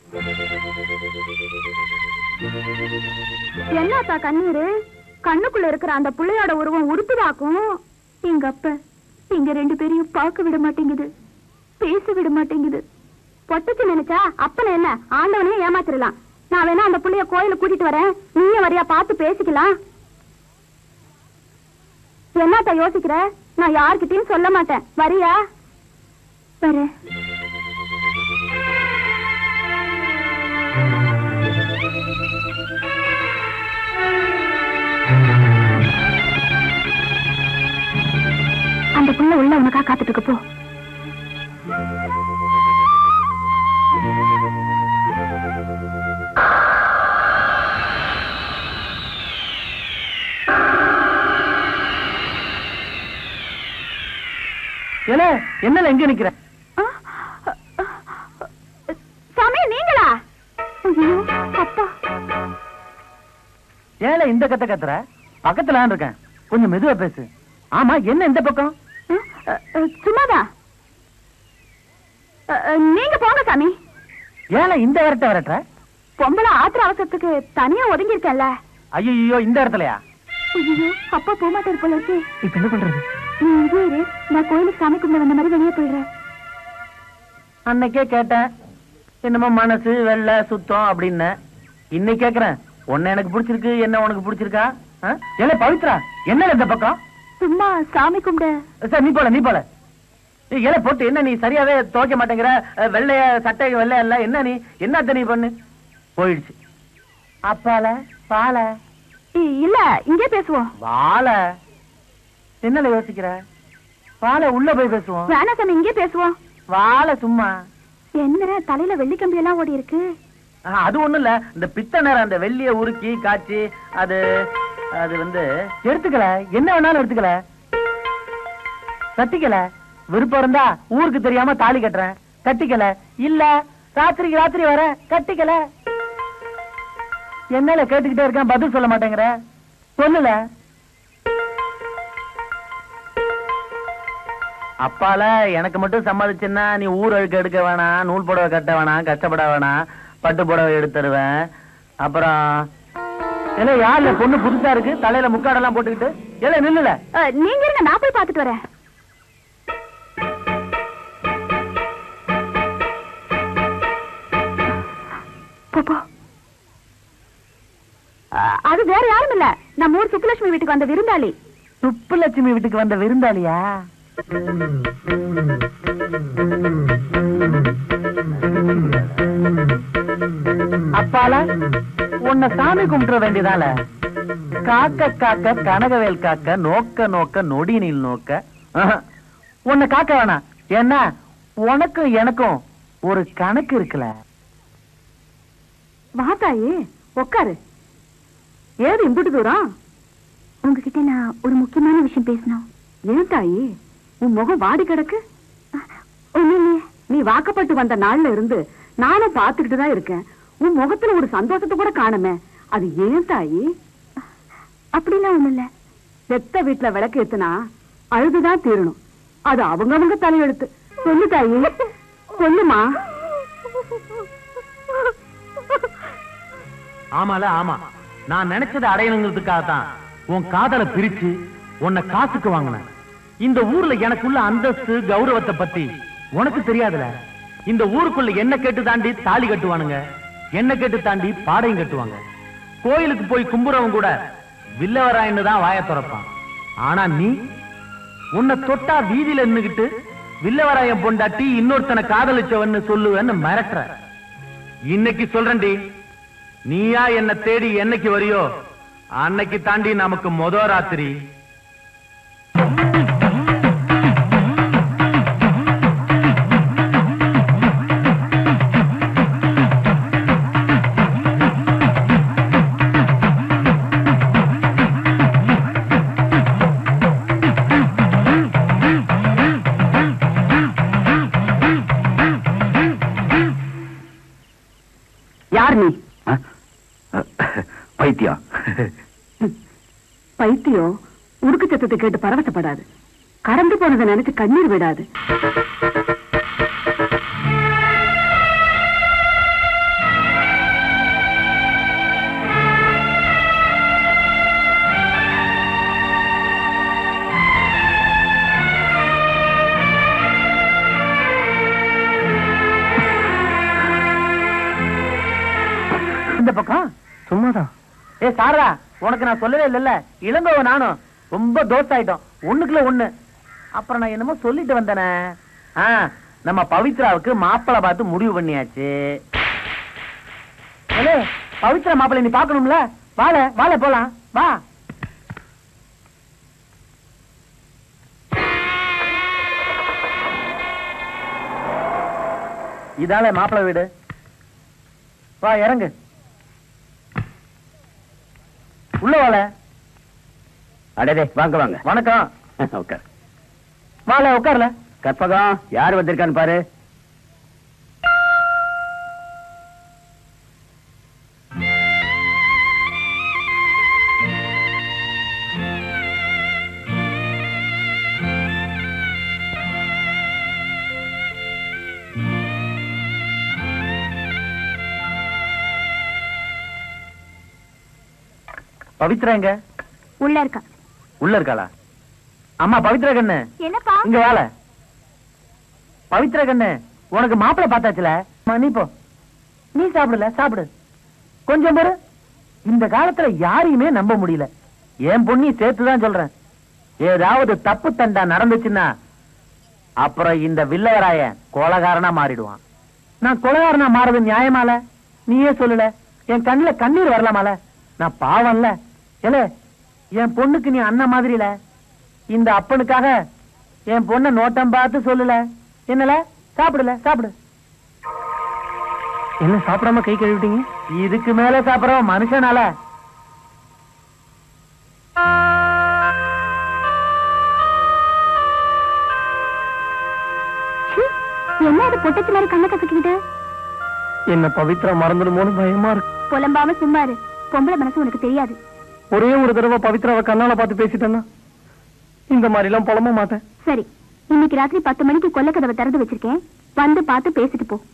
என்னத்தா கண்ணீரு கண்ணுக்குள்ள இருக்கிற அந்த புள்ளையோட உருவம் உருப்புதாக்கும் எங்க அப்ப எங்க ரெண்டு பேரையும் பார்க்க விட மாட்டேங்குது பேச விட மாட்டேங்குது பொட்டச்சு நினைச்சா அப்பன என்ன ஆண்டவனையும் ஏமாத்திரலாம் நான் வேணா அந்த புள்ளைய கோயில கூட்டிட்டு வரேன் நீயும் வரியா பார்த்து பேசிக்கலாம் என்னத்தா யோசிக்கிற நான் யார்கிட்டயும் சொல்ல மாட்டேன் வரியா வரேன் அந்த புள்ள உள்ள உனக்கா காத்துட்டு இருக்கு, போ ஏலே என்னல எங்க நிக்கிற சாமி நீங்களா ஐயோ, அப்பா ஏல இந்த கத்த கத்துற பக்கத்துல நான் இருக்கேன் கொஞ்சம் மெதுவா பேசு ஆமா என்ன இந்த பக்கம் அஹ், அஹ், அஹ், சும்மாதான் அஹ், அஹ், நீங்க போங்க சாமி ஏல இந்த இடத்த வரட்டுற பொம்பளை ஆத்திர அவசரத்துக்கு தனியா ஒதுங்கி இருக்கேன்ல ஐயோ இந்த இடத்துலயா ஐயோ அப்பா போக மாட்டாரு போல இருக்கு இப்ப என்ன பண்றது நீ இங்கே இரு நான் கோயிலுக்கு சாமி கும்பிட வந்த மாதிரி வெளியே போயிடுறேன் அன்னைக்கே கேட்டேன் என்னமோ மனசு வெள்ளை சுத்தம் அப்படின்னு இன்னைக்கு கேக்குறேன் உன்னை எனக்கு பிடிச்சிருக்கு என்ன உனக்கு பிடிச்சிருக்கா ஆ? ஏலே பவித்ரா என்ன இந்த பக்கம் சும்மா சாமி கும்பிட சார் நீ போல நீ போல ஏய், இலை போட்டு என்ன நீ சரியாவே துவைக்க மாட்டேங்கிற அஹ், வெள்ளைய சட்டை வெள்ளைய இல்ல என்ன நீ என்ன நீ பண்ணு போயிடுச்சு அப்பால பால இ- இல்ல இங்கே பேசுவோம் வாழ என்னல யோசிக்கிற வாழ உள்ள போய் பேசுவோம் வேணா சாமி இங்கே பேசுவோம் வாழ சும்மா என்ன தலையில வெள்ளி கம்பி எல்லாம் ஓடி இருக்கு ஆ, அது ஒண்ணும் இல்ல இந்த பித்த நேரம் அந்த வெள்ளிய உருக்கி காய்ச்சி அது அது வந்து எடுத்துக்கல என்ன வேணாலும் எடுத்துக்கல கட்டிக்கல விருப்பம் இருந்தா ஊருக்கு தெரியாம தாலி கட்டுறேன் கட்டிக்கல இல்ல ராத்திரிக்கு ராத்திரி வர கட்டிக்கல என்னால கேட்டுக்கிட்டே இருக்கேன் பதில் சொல்ல மாட்டேங்கிற சொல்லல அப்பால எனக்கு மட்டும் சம்மதிச்சுன்னா நீ ஊர் அழுக்க எடுக்க வேணாம் நூல் புடவை கட்ட வேணாம் கஷ்டப்பட வேணாம் பட்டு புடவை எடுத்து தருவேன் அப்புறம் ஏலே யாருல பொண்ணு புதுசா இருக்கு தலையில முக்காடெல்லாம் போட்டுக்கிட்டு ஏலே நில்லுல அ, நீங்க இருங்க நான் போய் பாத்துட்டு வரேன் போ, போ. அ, அது வேற யாரும் இல்ல நம்ம ஊர் சுப்புலட்சுமி வீட்டுக்கு வந்த விருந்தாளி சுப்புலட்சுமி வீட்டுக்கு வந்த விருந்தாளியா அப்பால உன்னை சாமி கும்பிட வேண்டியதால காக்க காக்க கனகவேல் காக்க நோக்க நோக்க நொடி நீள் நோக்க ஆஹா, உன்னை காக்க வேணாம் ஏன்னா உனக்கும் எனக்கும் ஒரு கணக்கு இருக்குல்ல வா தாயி உட்காரு ஏது இம்புட்டு தூரம் உங்ககிட்ட நான் ஒரு முக்கியமான விஷயம் பேசணும் ஏன் தாயி உன் முகம் வாடி கிடக்கு ஒண்ணும் இல்லையே நீ வாக்கப்பட்டு வந்த நாள்ல இருந்து நானும் பாத்துக்கிட்டு தான் இருக்கேன் உன் முகத்துல ஒரு சந்தோஷத்தை கூட காணுமே அது ஏன் தாயி அப்படிலாம் ஒண்ணும் இல்ல செத்த வீட்டுல விளக்கு ஏத்துனா அழுதுதான் தீரணும் அது அவங்கவங்க தலையெழுத்து சொல்லு தாயி சொல்லுமா ஆமால ஆமா நான் நினைச்சதை அடையணுங்கிறதுக்காக தான் உன் காதலை பிரிச்சு உன்னை காசுக்கு வாங்கினேன் இந்த ஊர்ல எனக்குள்ள அந்தஸ்து கௌரவத்தை பத்தி உனக்கு தெரியாதுல இந்த ஊருக்குள்ள என்ன கேட்டு தாண்டி தாலி கட்டுவானுங்க என்ன கேட்டு தாண்டி பாடையும் கட்டுவாங்க கோயிலுக்கு போய் கும்புறவன் கூட வில்லவராயன்னு தான் வாய திறப்பான் ஆனா நீ உன்னை தொட்டா வீதியில நின்னுகிட்டு வில்லவராயன் பொண்டாட்டி இன்னொருத்தனை காதலிச்சவன்னு சொல்லுவேன்னு மிரட்டுற இன்னைக்கு சொல்றேன்டி நீயா என்ன தேடி என்னைக்கு வரியோ அன்னைக்கு தாண்டி நமக்கு மொத ராத்திரி யார் நீ பைத்தியம் பைத்தியம் உருக்கு சத்தத்தை கேட்டு பரவசப்படாது கடந்து போனதை நினைச்சு கண்ணீர் விடாது இந்த பக்கம் சும்மாதான் ஏ சாரதா உனக்கு நான் சொல்லவே இல்லைல்ல இளங்கோவ நானும் ரொம்ப தோஸ்த் ஆயிட்டோம் ஒண்ணுக்குள்ள ஒண்ணு அப்புறம் நான் என்னமோ சொல்லிட்டு வந்தேனே ஆ நம்ம பவித்ராவுக்கு மாப்பிளை பார்த்து முடிவு பண்ணியாச்சு ஏலே, பவித்ரா மாப்பிளை நீ பார்க்கணும்ல வாழ வாழ போலாம் வா இதால மாப்பிளை வீடு வா இறங்கு உள்ள வாழ அடடே வாங்க வாங்க வணக்கம் உட்கார் வாழ உட்கார்ல கற்பகம் யார் வந்திருக்கான்னு பாரு பவித்ரா எங்க உள்ள இருக்கா உள்ள இருக்காளா அம்மா பவித்ரா கண்ணு என்னப்பா இங்க வாழ பவித்ரா கண்ணு உனக்கு மாப்பிளை பார்த்தாச்சுல அம்மா, நீ போ நீ சாப்பிடல சாப்பிடு கொஞ்சம் பாரு இந்த காலத்துல யாரையுமே நம்ப முடியல என் பொண்ணி சேர்த்துதான் சொல்றேன் ஏதாவது தப்பு தண்டா நடந்துச்சுன்னா அப்புறம் இந்த வில்லவராய கொலகாரனா மாறிடுவான் நான் கொலகாரனா மாறது நியாயமால நீயே சொல்லல என் கண்ணுல கண்ணீர் வரலாமால நான் பாவம்ல ஏல என் பொண்ணுக்கு நீ அண்ணன் மாதிரில இந்த அப்பனுக்காக என் பொண்ண நோட்டம் பார்த்து சொல்லல என்னல சாப்பிடல சாப்பிடு என்ன சாப்பிடாம கை கழுவிட்டீங்க இதுக்கு மேல சாப்பிடறோம் மனுஷனால ச்சீ, என்ன இது பொட்டச்சு மாதிரி கண்ணை கசக்கிக்கிட்டு என்ன பவித்ரா மறந்துடுமோன்னு பயமா இருக்கு புலம்பாம சும்மா இரு பொம்பளை மனசு உனக்கு தெரியாது ஒரே ஒரு தடவை பவித்ராவை கண்ணால பார்த்து பேசிட்டேன்னா இந்த மாதிரி எல்லாம் புலம்ப மாட்டேன் சரி இன்னைக்கு ராத்திரி பத்து மணிக்கு கொல்லக்கதவை திறந்து வச்சிருக்கேன் வந்து பார்த்து பேசிட்டு போ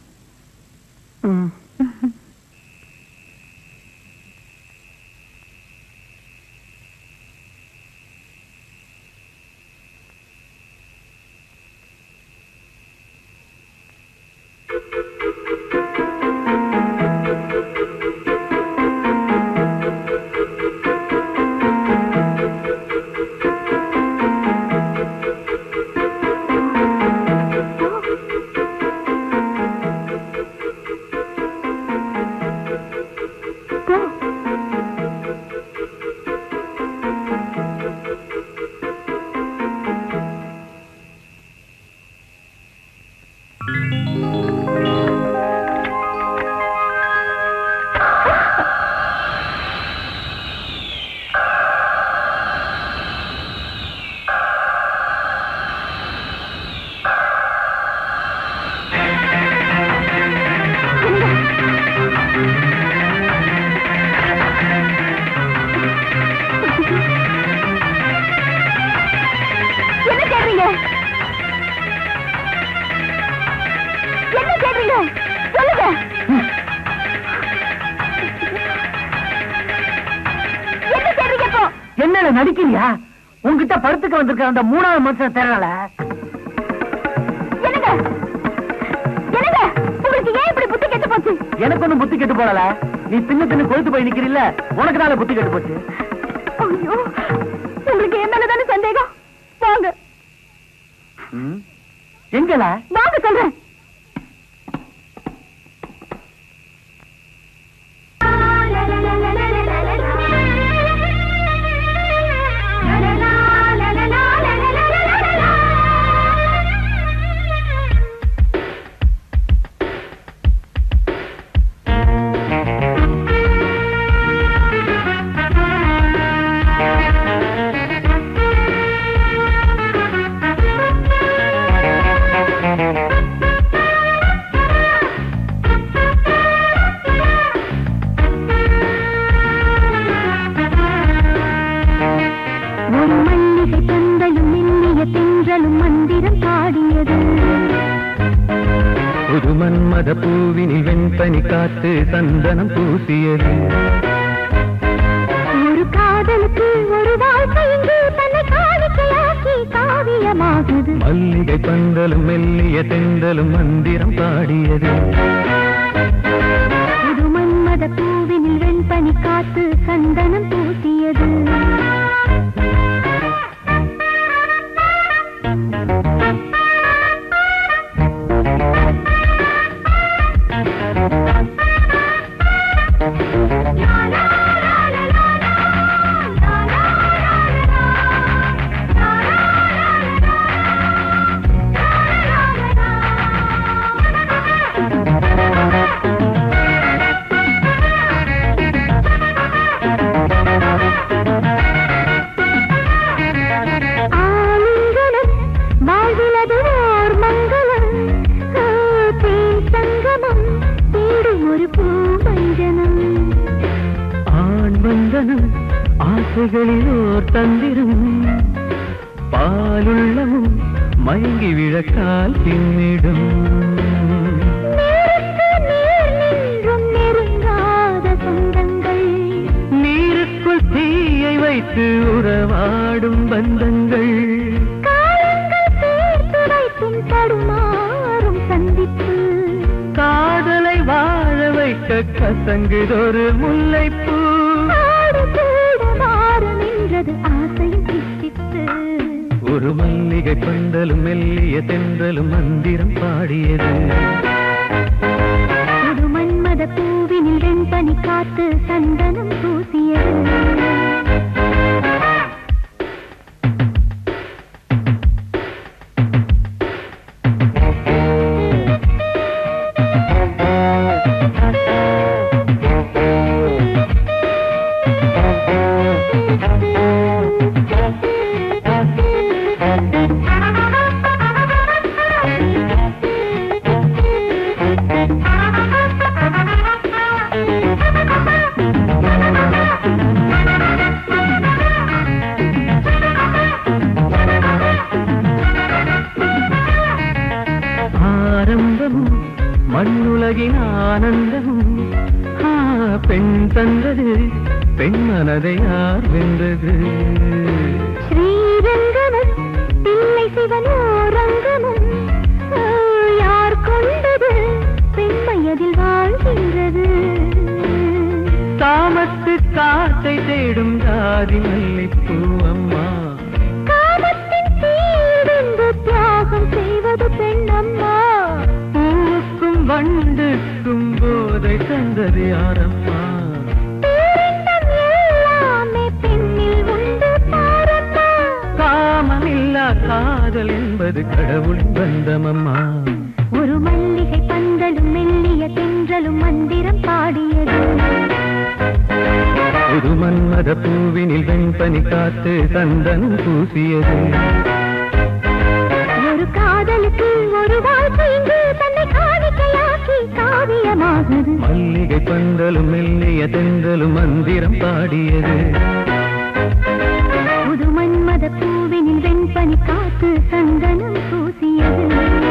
போ என்ன தேடுறீங்க என்ன தேடுறீங்க சொல்லுங்க என்ன தேடுறீங்க இப்போ என்னல நடிக்கிறியா உன்கிட்ட படுத்துக்க வந்திருக்க அந்த மூணாவது மனுஷன் தெரியல என்னங்க என்னங்க உங்களுக்கு ஏன் இப்படி புத்தி கெட்டு போச்சு எனக்கு ஒண்ணும் புத்தி கெட்டு போடல நீ தின்னு தின்னு கொழுத்து போய் நிக்கிறீல்ல உனக்கு தானே புத்தி கெட்டு போச்சு ஐயோ உங்களுக்கு என் மேலதானே சந்தேகம் வாங்க ம்? எங்கல வாங்க சொல்றேன் ஒரு மல்லிகை பந்தலும் மெல்லிய தென்றலும் மந்திரம் பாடியது புது மன்மத பூவினில் வெண்பனி காத்து சந்தனம் பூசியது ஒரு காதலுக்கு ஒரு வாழ்க்கை இங்கு தன்னை காணிக்கையாக்கி காவியமாகுது மல்லிகை பந்தலும் மெல்லிய தென்றலும் மந்திரம் பாடியது புது மன்மத பூவினில் வெண்பனி காத்து சந்தனம் பூசியது ஆலிங்கனம் வாழ்விலது ஓர் மங்களம் ஆ, தேன் சங்கமம் தேடும் ஒரு பூமஞ்சனம் ஆண் வந்தனம் ஆசைகளில் ஓர் தந்திரம் பாலுள்ளமும் மயங்கி விழக்கால் பின்னிடும் நேருக்கு நேர் நின்றும் நெருங்காத சொந்தங்கள் நீருக்குள் தீயை வைத்து உறவாடும் பந்தங்கள் காலங்கள் சேர்த்து வைத்தும் தடுமாறும் சந்திப்பு காதலை வாழ வைக்க கசங்குதொரு முல்லைப்பூ ஆடு கூட மாறு நின்றது ஆசையும் கிட்டித்து ஒரு மல்லிகை கொண்டலும் மெல்லிய தென்றலும் மந்திரம் பாடியது புது மன்மத பூவினில் வெண்பனி காத்து சந்தனம் பூசியது ஆரம்பமும் மண்ணுலகின் ஆனந்தமும் ஆ, பெண் தந்தது பெண் மனதை யார் வென்றது ஸ்ரீரங்கமும் பிள்ளை சிவனோரங்கமும் ஆ, யார் கொண்டது பெண்மையதில் வாழ்கின்றது தாமத்து காட்டை தேடும் ஜாதி மல்லிப்பூ அம்மா காமத்தின் தீர்ந்து தியாகம் செய்வது பெண்ணம்மா பூவுக்கும் வண்டுக்கும் போதை தந்தது யாரம்மா பேரின்பம் எல்லாமே பெண்ணில் உண்டு பாரம்மா காமமில்லா காதல் என்பது கடவுளின் பந்தமம்மா ஒரு மல்லிகை பந்தலும் மெல்லிய தென்றலும் மந்திரம் பாடியது புது மன்மத பூவினில் வெண்பனி காத்து சந்தனம் பூசியது ஒரு காதலுக்கு ஒரு வாழ்க்கை இங்கு தன்னை காணிக்கையாக்கி காவியமாகுது மல்லிகை பந்தலும் மெல்லிய தென்றலும் மந்திரம் பாடியது புது மன்மத பூவினில் வெண்பனி காத்து சந்தனம் பூசியது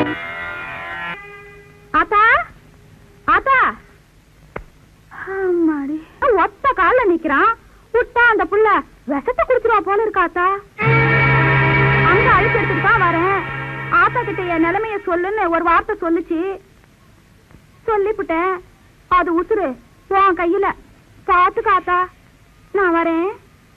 ஆத்தா ஆத்தா அம்மாடி ஒத்த கால்ல நிக்கிறான் விட்டா அந்த புள்ள விஷத்தை குடிச்சிருவா போல இருக்காத்தா அங்க அழுக்கு எடுத்துட்டு தான் வரேன் ஆத்தா கிட்ட என் நிலைமைய சொல்லுன்னு ஒரு வார்த்தை சொல்லுச்சு சொல்லிப்புட்டேன் அது உசுரு உன் கையில பாத்துக்காத்தா நான் வரேன்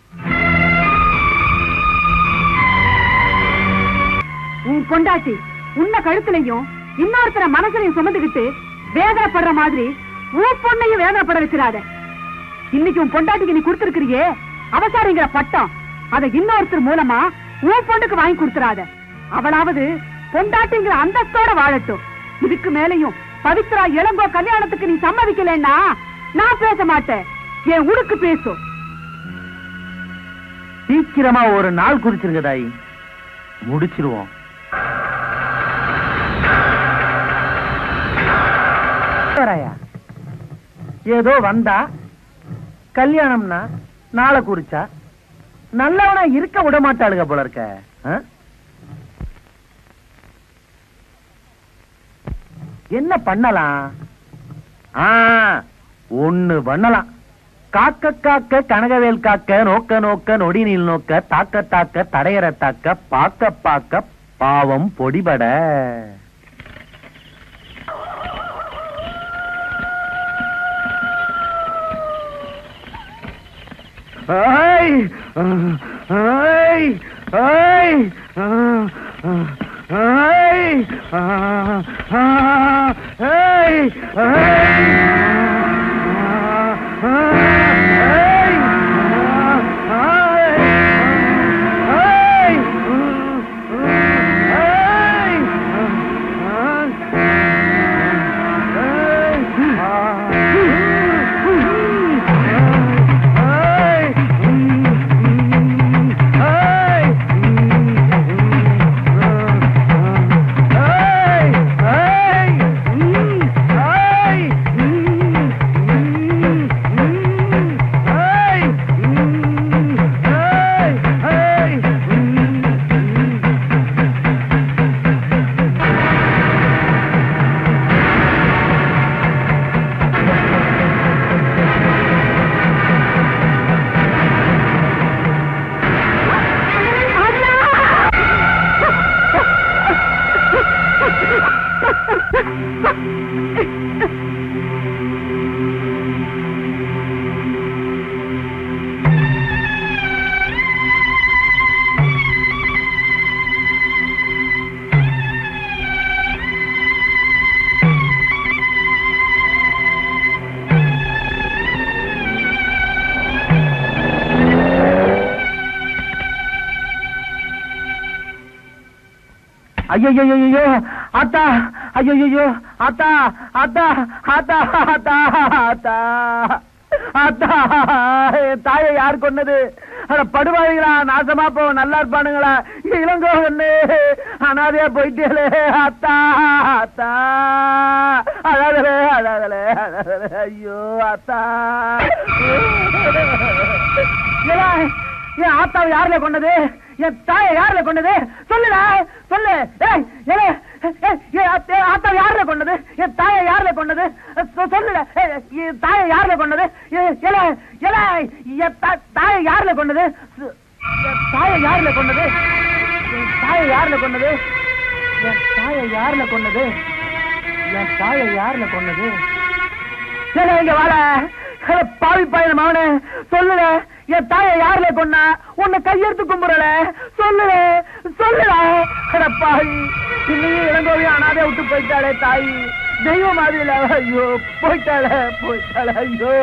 உன் பொண்டாட்டி உன்ன கழுத்துலயும் இன்னொருத்தர மனசுலையும் சுமந்துக்கிட்டு வேதனைப்படுற மாதிரி உன் பொண்ணையும் வேதனைப்பட வச்சிடாத இன்னைக்கு உன் பொண்டாட்டிக்கு நீ கொடுத்திருக்கிறியே அவசாரிங்கிற பட்டம் அதை இன்னொருத்தர் மூலமா உன் பொண்ணுக்கு வாங்கி கொடுத்துறாத அவளாவது பொண்டாட்டிங்கிற அந்தஸ்தோட வாழட்டும் இதுக்கு மேலையும் பவித்ரா இளங்கோ கல்யாணத்துக்கு நீ சம்மதிக்கலைன்னா நான் பேச மாட்டேன் என் உடுக்கு பேசும் சீக்கிரமா ஒரு நாள் குறிச்சிருங்க தாயி முடிச்சிருவோம் வராயா ஏதோ வந்தா கல்யாணம்னா நாளை குறிச்சா நல்லவனா இருக்க விட மாட்டாளுங்க போல இருக்க ஆ? என்ன பண்ணலாம் ஆ ஒண்ணு பண்ணலாம் காக்க காக்க கனகவேல் காக்க நோக்க நோக்க நொடி நீள் நோக்க தாக்க தாக்க தடையற தாக்க பாக்க பாக்க பாவம் பொடிபட ஐய் ஐய் ஐய் ஐய் ஐய் Hey! ஐயோ அத்தா ஐயோ அத்தா அத்தா அத்தா அத்தா அத்தா அத்தா என் தாயை யார் கொன்னது அட படுவாய்களா நாசமா போ நல்லா இருப்பானுங்களா இளங்கோ ஒண்ணு அனாதையா போயிட்டேலே அத்தா அத்தா அழாதலே அழாதலே அழாதலே ஐயோ அத்தா ஏலா, என் ஆத்தாவை யாருல கொண்டது என் தாயை யாருல கொண்டது சொல்லுடா சொல்லு ஏய், ஏலே, ஏய், என் ஆத்த- என் ஆத்தாவை யாருல கொண்டது என் தாயை யாருல கொண்டது சொ- சொல்லுடா ஏய், என் தாயை யாருல கொண்டது ஏ- ஏலே, ஏலே, என் தா- தாயை யாருல கொண்டது சு- என் தாயை யாருல கொண்டது என் தாயை யாருல கொண்டது என் தாயை யாருல கொண்டது என் தாயை யாருல கொண்டது ஏலே, இங்க வாழ பாவி பையன் மவனே சொல்லுல என் தாயை யாருல கொண்டா உன்னை கையெடுத்து கும்புறல சொல்லுல சொல்லுடா அட பாவி இன்னையும் இளங்கோவையும் அனாதே விட்டு போயிட்டாளே தாய் தெய்வம் மாதிரி இல்ல ஐயோ போயிட்டாளே போயிட்டாளே ஐயோ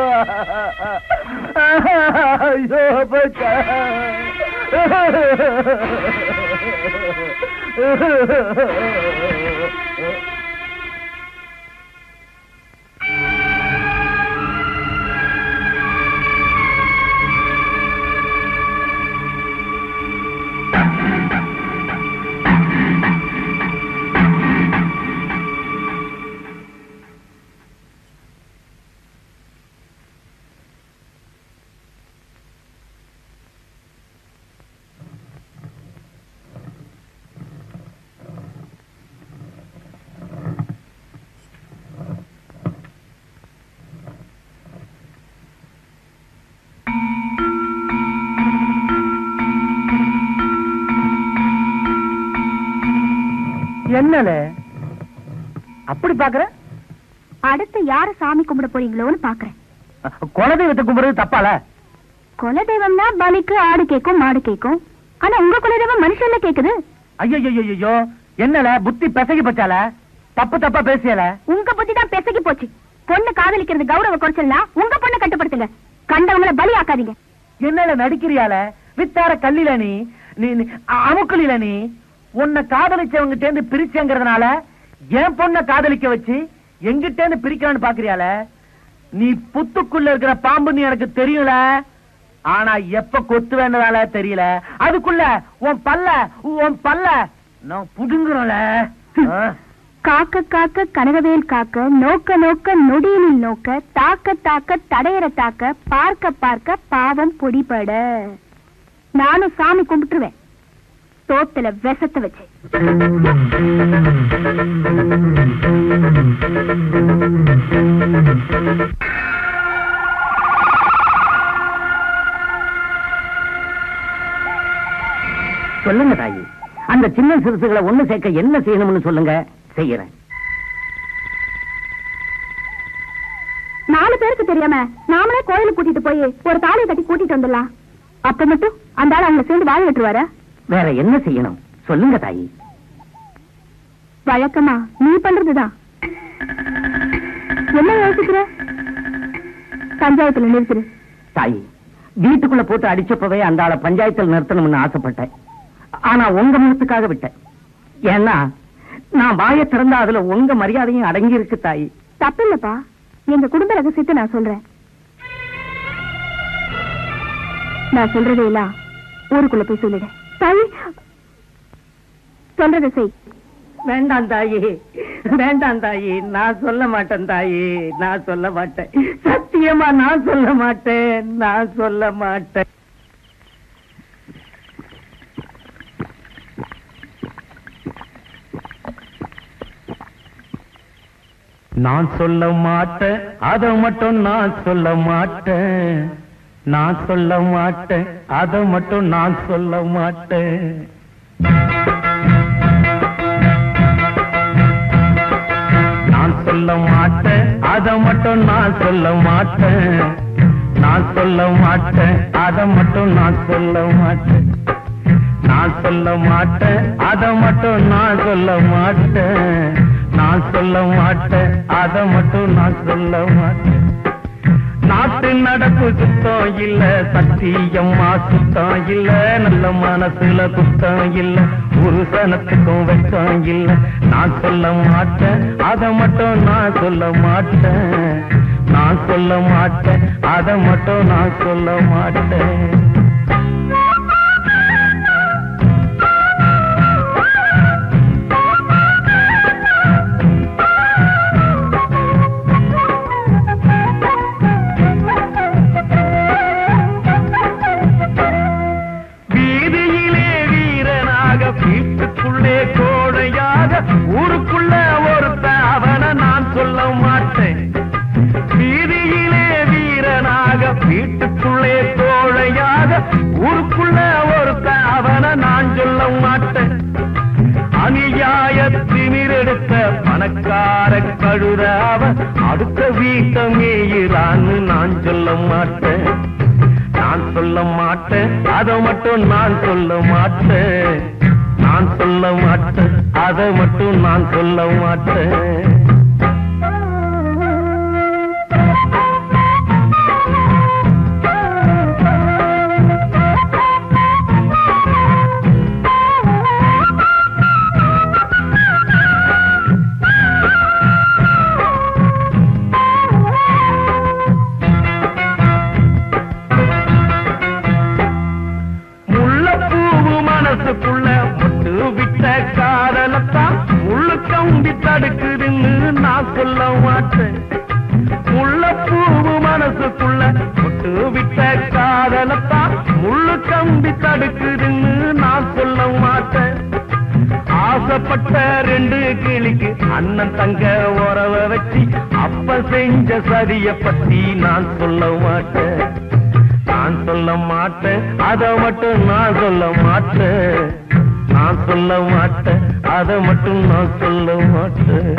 ஐயோ போயிட்டாளே என்னல அப்படி பாக்குற அடுத்து யார சாமி கும்பிட போறீங்களோன்னு பாக்குறேன் குலதெய்வத்தை கும்பிடுறது தப்பால குலதெய்வம்னா பலிக்கு ஆடு கேக்கும் மாடு கேக்கும் ஆனா உங்க குலதெய்வம் மனுஷன்ல கேக்குது ஐயோ ஐயோ என்னல புத்தி பெசகி பச்சால தப்பு தப்பா பேசியல உங்க புத்தி தான் பெசகி போச்சு பொண்ணு காதலிக்கிறது கௌரவ குறைச்சல்னா உங்க பொண்ணு கட்டுப்படுத்துங்க கண்டவங்கள பலி ஆக்காதீங்க என்னல நடிக்கிறியால வித்தார கல்லில நீ நீ நீ- அ- அமுக்கலில நீ உன்னை காதலிச்சவங்கிட்ட இருந்து பிரிச்சங்கிறதுனால என் பொண்ண காதலிக்க வச்சு எங்கிட்ட இருந்து பிரிக்கலான்னு பாக்குறியால நீ புத்துக்குள்ள இருக்கிற பாம்புன்னு எனக்கு தெரியல ஆனா எப்ப கொத்து வேண்டதால தெரியல அதுக்குள்ள உன் பல்ல உன் பல்ல நான் புடுங்குறோம்ல ஆ. காக்க காக்க கனகவேல் காக்க நோக்க நோக்க நொடியினில் நோக்க தாக்க தாக்க தடையற தாக்க பார்க்க பார்க்க பாவம் பொடிபட நானும் சாமி கும்பிட்டுருவேன் தோத்துல விஷத்தை வச்சு சொல்லுங்க தாயி அந்த சின்ன சிறுசுகளை ஒண்ணு சேர்க்க என்ன செய்யணும்னு சொல்லுங்க செய்யறேன் நாலு பேருக்கு தெரியாம நாமளே கோயிலுக்கு கூட்டிட்டு போய் ஒரு தாலியை கட்டி கூட்டிட்டு வந்துடலாம் அப்ப மட்டும் அந்த ஆள் அவங்க சேர்ந்து வாழ விட்டுருவாரா வேற என்ன செய்யணும் சொல்லுங்க தாயி வழக்கமா நீ பண்றதுதான் என்ன யோசிக்கிற பஞ்சாயத்துல நிறுத்துரு தாயி வீட்டுக்குள்ள போட்டு அடிச்சப்பவே அந்த ஆளை பஞ்சாயத்தில் நிறுத்தணும்னு ஆசைப்பட்டேன் ஆனா உங்க மனசுக்காக விட்டேன் ஏன்னா நான் வாயை திறந்தா அதுல உங்க மரியாதையும் அடங்கி இருக்கு தாயி தப்பில்லப்பா எங்க குடும்ப ரகசியத்தை நான் சொல்றேன் நான் சொல்றதே இல்ல ஊருக்குள்ள போய் சொல்லிடு தாய் சொல்றதை செய் வேண்டாம் தாயி வேண்டாம் தாயி நான் சொல்ல மாட்டேன் தாயி நான் சொல்ல மாட்டேன் சத்தியமா நான் சொல்ல மாட்டேன் நான் சொல்ல மாட்டேன் நான் சொல்ல மாட்டேன் அத மட்டும் நான் சொல்ல மாட்டேன் நான் சொல்ல மாட்டேன் அத மட்டும் நான் சொல்ல மாட்டேன் நான் சொல்ல மாட்டேன் அத மட்டும் நான் சொல்ல மாட்டேன் நான் சொல்ல மாட்டேன் அத மட்டும் நான் சொல்ல மாட்டேன் நான் சொல்ல மாட்டேன் அத மட்டும் நான் சொல்ல மாட்டேன் நான் சொல்ல மாட்டேன் அத மட்டும் நான் சொல்ல மாட்டேன் நாட்டு நாட்டு நடப்பு சுத்தம் இல்ல சத்தியம்மா சுத்தம் இல்ல நல்ல மனசுல குத்தம் இல்ல ஒரு சனத்துக்கும் வெக்கம் இல்ல நான் சொல்ல மாட்டேன் அத மட்டும் நான் சொல்ல மாட்டேன் நான் சொல்ல மாட்டேன் அத மட்டும் நான் சொல்ல மாட்டேன் வீதியிலே வீரனாக வீட்டுக்குள்ளே கோடையாக ஊருக்குள்ள ஒருத்த அவன நான் சொல்ல மாட்டேன் வீதியிலே வீரனாக வீட்டுக்குள்ளே கோழையாக ஊருக்குள்ள ஒருத்த அவன நான் சொல்ல மாட்டேன் அநியாய திமிரெடுத்த பணக்கார கழுத அவன் அடுத்த வீட்டை மேயிறான்னு நான் சொல்ல மாட்டேன் நான் சொல்ல மாட்டேன் அதை மட்டும் நான் சொல்ல மாட்டேன் நான் சொல்ல மாட்டேன் அதை மட்டும் நான் சொல்ல மாட்டேன் முள்ளப்பூவு மனசுக்குள்ள முட்டு விட்ட காதலத்தான் முள்ளு கம்பி தடுக்குதுன்னு நான் சொல்ல மாட்டேன் முள்ளப்பூவு மனசுக்குள்ள முட்டு விட்ட காதலத்தான் முள்ளு கம்பி தடுக்குதுன்னு நான் சொல்ல மாட்டேன் ஆசைப்பட்ட ரெண்டு கிளிக்கு அண்ணன் தங்க உறவ வச்சு அப்ப செஞ்ச சதிய பத்தி நான் சொல்ல மாட்டேன் நான் சொல்ல மாட்டேன் அத மட்டும் நான் சொல்ல மாட்டேன் நான் சொல்ல மாட்டேன் அத மட்டும் நான் சொல்ல மாட்டேன்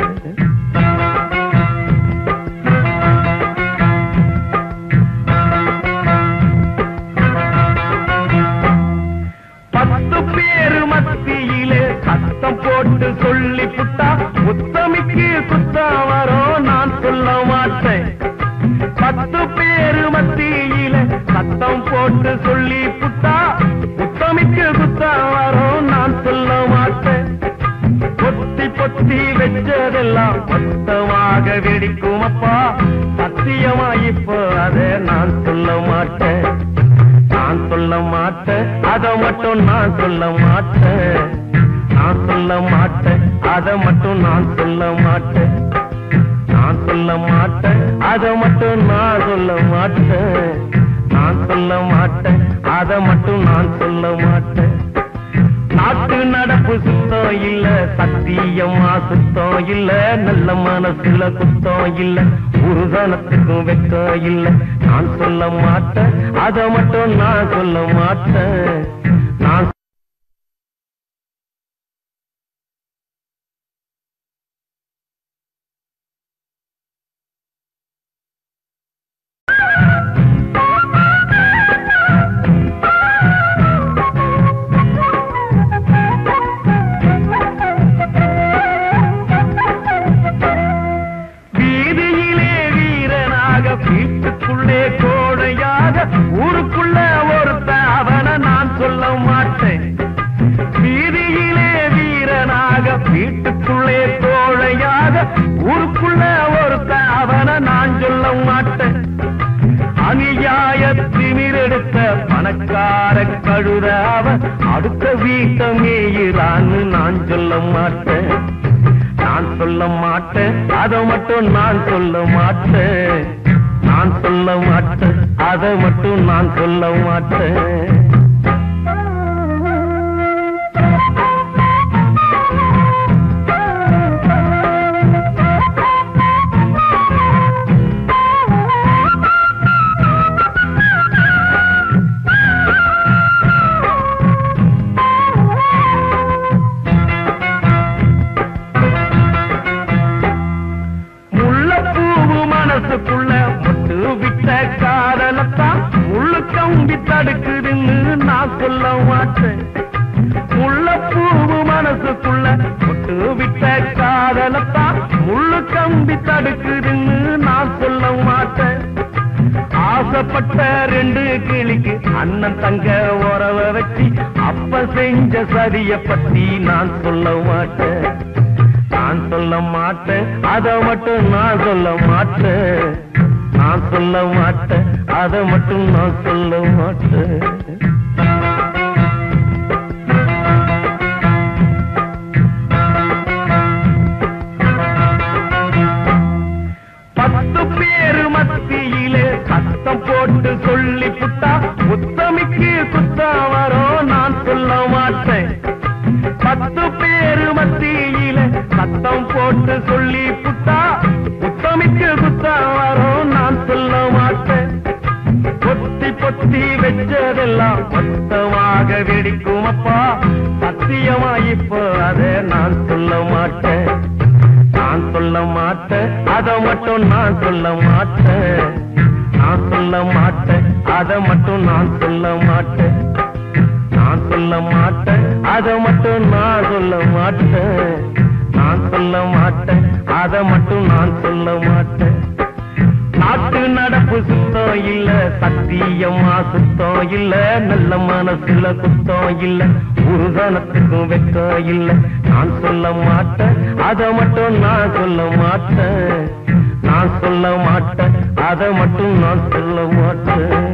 பத்து பேரு மத்தியிலே சத்தம் போட்டு சொல்லி புட்டா உத்தமிக்கு குத்தம் வரும் நான் சொல்ல மாட்டேன் பத்து பேரு மத்தியில சத்தம் போட்டு சொல்லி புட்டா உத்தமிக்கு குத்தம் வரும் நான் சொல்ல மாட்டேன் பொத்தி பொத்தி வச்சதெல்லாம் மொத்தமாக வெடிக்கும் அப்பா சத்தியமா இப்போ அதை நான் சொல்ல மாட்டேன் நான் சொல்ல மாட்டேன் அத மட்டும் நான் சொல்ல மாட்டேன் நான் சொல்ல மாட்டேன் அத மட்டும் நான் சொல்ல மாட்டேன் நான் சொல்ல மாட்டேன் அத மட்டும் நான் சொல்ல மாட்டேன் நான் சொல்ல மாட்டேன் அத மட்டும் நான் சொல்ல மாட்டேன் நாட்டு நடப்பு சுத்தம் இல்ல சத்தியமா சுத்தம் இல்ல நல்ல மனசுல குத்தம் இல்ல ஒரு சனத்துக்கும் வெக்கம் இல்ல நான் சொல்ல மாட்டேன் அத மட்டும் நான் சொல்ல மாட்டேன் நான் வீதியிலே வீரனாக வீட்டுக்குள்ளே கோடையாக ஊருக்குள்ள ஒருத்த அவன நான் சொல்ல மாட்டேன் வீதியிலே வீரனாக வீட்டுக்குள்ளே கோழையாக ஊருக்குள்ள ஒருத்த அவன நான் சொல்ல மாட்டேன் அநியாய திமிரெடுத்த பணக்கார கழுத அவன் அடுத்த வீட்டை மேயிறான்னு நான் சொல்ல மாட்டேன் நான் சொல்ல மாட்டேன் அத மட்டும் நான் சொல்ல மாட்டேன் நான் சொல்ல மாட்டேன் அத மட்டும் நான் சொல்ல மாட்டேன் முள்ளப்பூவு மனசுக்குள்ள முட்டு விட்ட காதலத்தான் முள்ளு கம்பி தடுக்குதுன்னு நான் சொல்ல மாட்டேன் முள்ளப்பூவு மனசுக்குள்ள முட்டு விட்ட காதலத்தான் முள்ளு கம்பி தடுக்குதுன்னு நான் சொல்ல மாட்டேன் ஆசைப்பட்ட ரெண்டு கிளிக்கு அண்ணன் தங்க உறவ வச்சு அப்ப செஞ்ச சதிய பத்தி நான் சொல்ல மாட்டேன் நான் சொல்ல மாட்டேன் அத மட்டும் நான் சொல்ல மாட்டேன் நான் சொல்ல மாட்டேன் அத மட்டும் நான் சொல்ல மாட்டேன் பத்து பேரு மத்தியிலே சத்தம் போட்டு சொல்லி புட்டா முத்தமிக்கு குத்தா வரும் நான் சொல்ல மாட்டேன் பத்து பேரு மத்தியிலே சத்தம் போட்டு சொல்லி புட்டா முத்தமிக்கு குத்தா வரும் நான் சொல்ல மாட்டேன் பொத்தி பொத்தி வச்சதெல்லாம் மொத்தமாக வெடிக்கும் அப்பா சத்தியமா இப்போ அதை நான் சொல்ல மாட்டேன் நான் சொல்ல மாட்டேன் அத மட்டும் நான் சொல்ல மாட்டேன் நான் சொல்ல மாட்டேன் அத மட்டும் நான் சொல்ல மாட்டேன் நான் சொல்ல மாட்டேன் அத மட்டும் நான் சொல்ல மாட்டேன் நான் சொல்ல மாட்டேன் அத மட்டும் நான் சொல்ல மாட்டேன் நாட்டு நடப்பு சுத்தம் இல்ல சத்தியமா சுத்தம் இல்ல நல்ல மனசுல குத்தம் இல்ல உருதனத்துக்கும் வெக்கம் இல்ல நான் சொல்ல மாட்டேன் அத மட்டும் நான் சொல்ல மாட்டேன் நான் சொல்ல மாட்டேன் அத மட்டும் நான் சொல்ல மாட்டேன்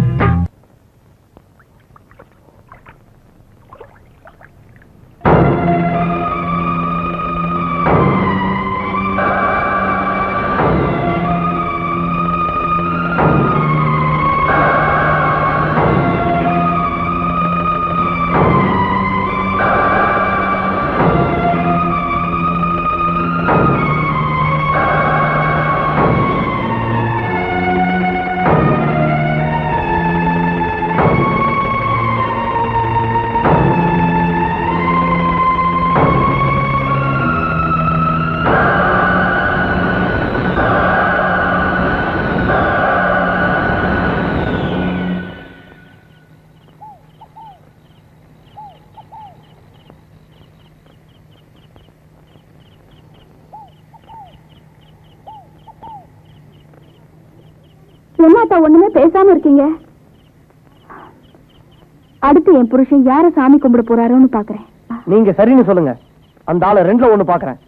என்னத்தா ஒண்ணுமே பேசாம இருக்கீங்க அடுத்து என் புருஷன் யார சாமி கும்பிட போறாரோன்னு பாக்குறேன் நீங்க சரின்னு சொல்லுங்க அந்த ஆளை ரெண்டுல ஒண்ணு பாக்குறேன்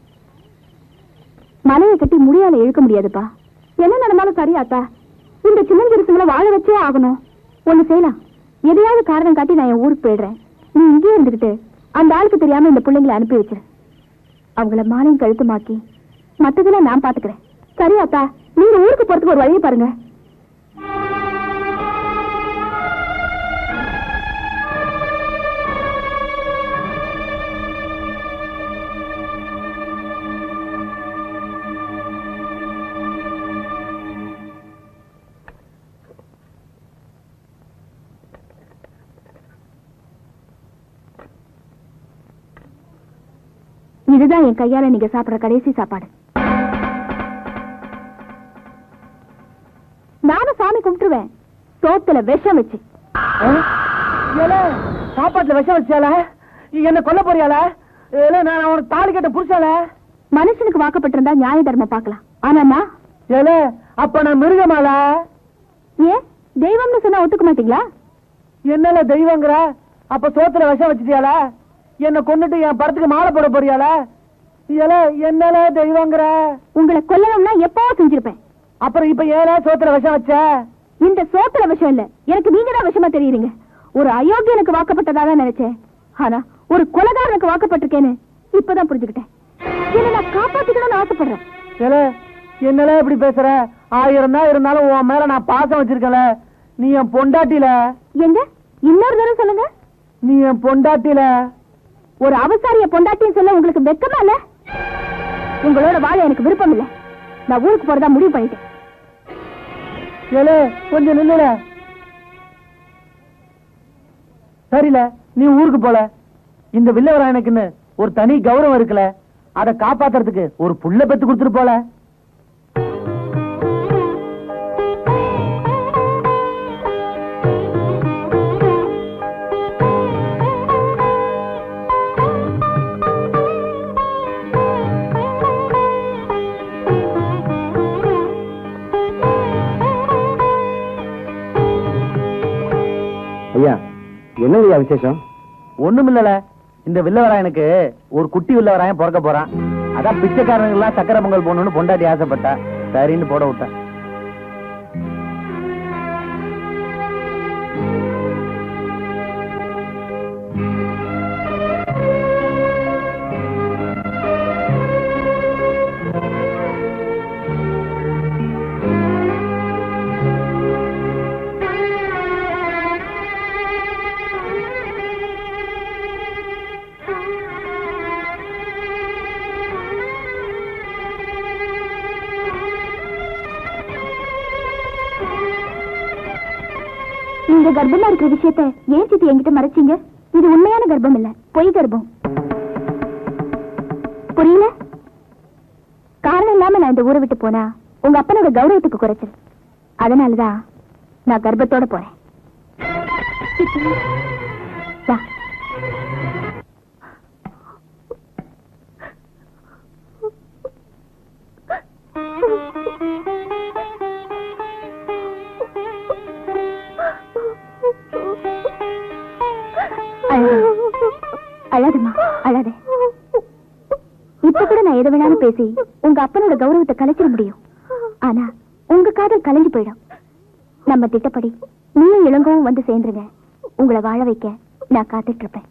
மலையை கட்டி முடியால இழுக்க முடியாதுப்பா என்ன நடந்தாலும் சரியாத்தா இந்த சின்னஞ்சிறுசுங்களை வாழ வச்சே ஆகணும் ஒண்ணு செய்யலாம் எதையாவது காரணம் காட்டி நான் என் ஊருக்கு போயிடுறேன் நீ இங்கேயே இருந்துகிட்டு அந்த ஆளுக்கு தெரியாம இந்த பிள்ளைங்களை அனுப்பி வச்சிரு அவங்கள மாலையும் கழுத்துமாக்கி மத்ததெல்லாம் நான் பாத்துக்கிறேன் சரியாத்தா நீங்க ஊருக்கு போறதுக்கு ஒரு வழியை பாருங்க இதுதான் என் கையால நீங்க சாப்பிடுற கடைசி சாப்பாடு நானும் சாமி கும்பிட்டுருவேன் சோத்துல விஷம் வச்சு ஏலே, சாப்பாட்டுல விஷம் வச்சால என்ன கொல்ல போறியால ஏலே, நான் அவனுக்கு தாலி கட்ட புடிச்சால மனுஷனுக்கு வாக்கப்பட்டிருந்தா நியாய தர்மம் பார்க்கலாம் ஆனா நான் ஏலே அப்ப நான் மிருகமால ஏன் தெய்வம்னு சொன்னா ஒத்துக்க மாட்டீங்களா என்னல தெய்வங்கிற அப்ப சோத்துல விஷம் வச்சிட்டியால என்ன கொன்னுட்டு என் படத்துக்கு மாலை போட போறியால ஏலே என்னல தெய்வங்கிற உங்களை கொல்லணும்னா எப்போ செஞ்சிருப்பேன் அப்புறம் இப்ப ஏல சோத்துல விஷம் வச்ச இந்த சோத்துல விஷம் இல்ல எனக்கு நீங்க தான் விஷமா தெரியுறீங்க ஒரு அயோக்கியனுக்கு வாக்கப்பட்டதா தான் நினைச்சேன் ஆனா ஒரு கொலகாரனுக்கு வாக்கப்பட்டிருக்கேன்னு இப்பதான் புரிஞ்சுக்கிட்டேன் என்ன நான் காப்பாத்திக்கணும்னு ஆசைப்படுறேன் ஏலே என்னல இப்படி பேசுற ஆயிரம் தான் இருந்தாலும் உன் மேல நான் பாசம் வச்சிருக்கல நீ என் பொண்டாட்டில எங்க இன்னொரு தடவை சொல்லுங்க நீ என் பொண்டாட்டில ஒரு அவசாரிய பொண்டாட்டின்னு சொல்ல உங்களுக்கு வெக்கமா இல்ல உங்களோட வாழ எனக்கு விருப்பம் இல்ல நான் ஊருக்கு போறதா முடிவு பண்ணிட்டேன் ஏலே கொஞ்சம் நில்லுல சரில நீ ஊருக்கு போல இந்த வில்லவராயனுக்குன்னு ஒரு தனி கௌரவம் இருக்குல்ல அதை காப்பாத்துறதுக்கு ஒரு புள்ள பெத்து கொடுத்துட்டு போல என்னங்கய்யா விசேஷம் ஒண்ணுமில்லல இந்த வில்லவராயனுக்கு ஒரு குட்டி வில்லவராயன் பிறக்க போறான் அதான் பிச்சைக்காரங்க எல்லாம் சக்கரை பொங்கல் போடணும்னு பொண்டாட்டி ஆசைப்பட்டா சரின்னு போட விட்டேன் நீங்க கர்ப்பமா இருக்கிற விஷயத்த ஏன் சித்தி என்கிட்ட மறைச்சீங்க இது உண்மையான கர்ப்பம் இல்ல பொய் கர்ப்பம் புரியல காரணம் இல்லாம நான் இந்த ஊரை விட்டு போனா உங்க அப்பனோட கௌரவத்துக்கு குறைச்சல் அதனாலதான் நான் கர்ப்பத்தோட போறேன் சித்தி, வா. அழாத. அழாதம்மா அழாத இப்ப கூட நான் எதை வேணாலும் பேசி உங்க அப்பனோட கௌரவத்தை கலைச்சிட முடியும் ஆனா உங்க காதல் கலைஞ்சு போயிடும் நம்ம திட்டப்படி நீயும் இளங்கவும் வந்து சேர்ந்துருங்க உங்களை வாழ வைக்க நான் காத்துட்டு இருப்பேன்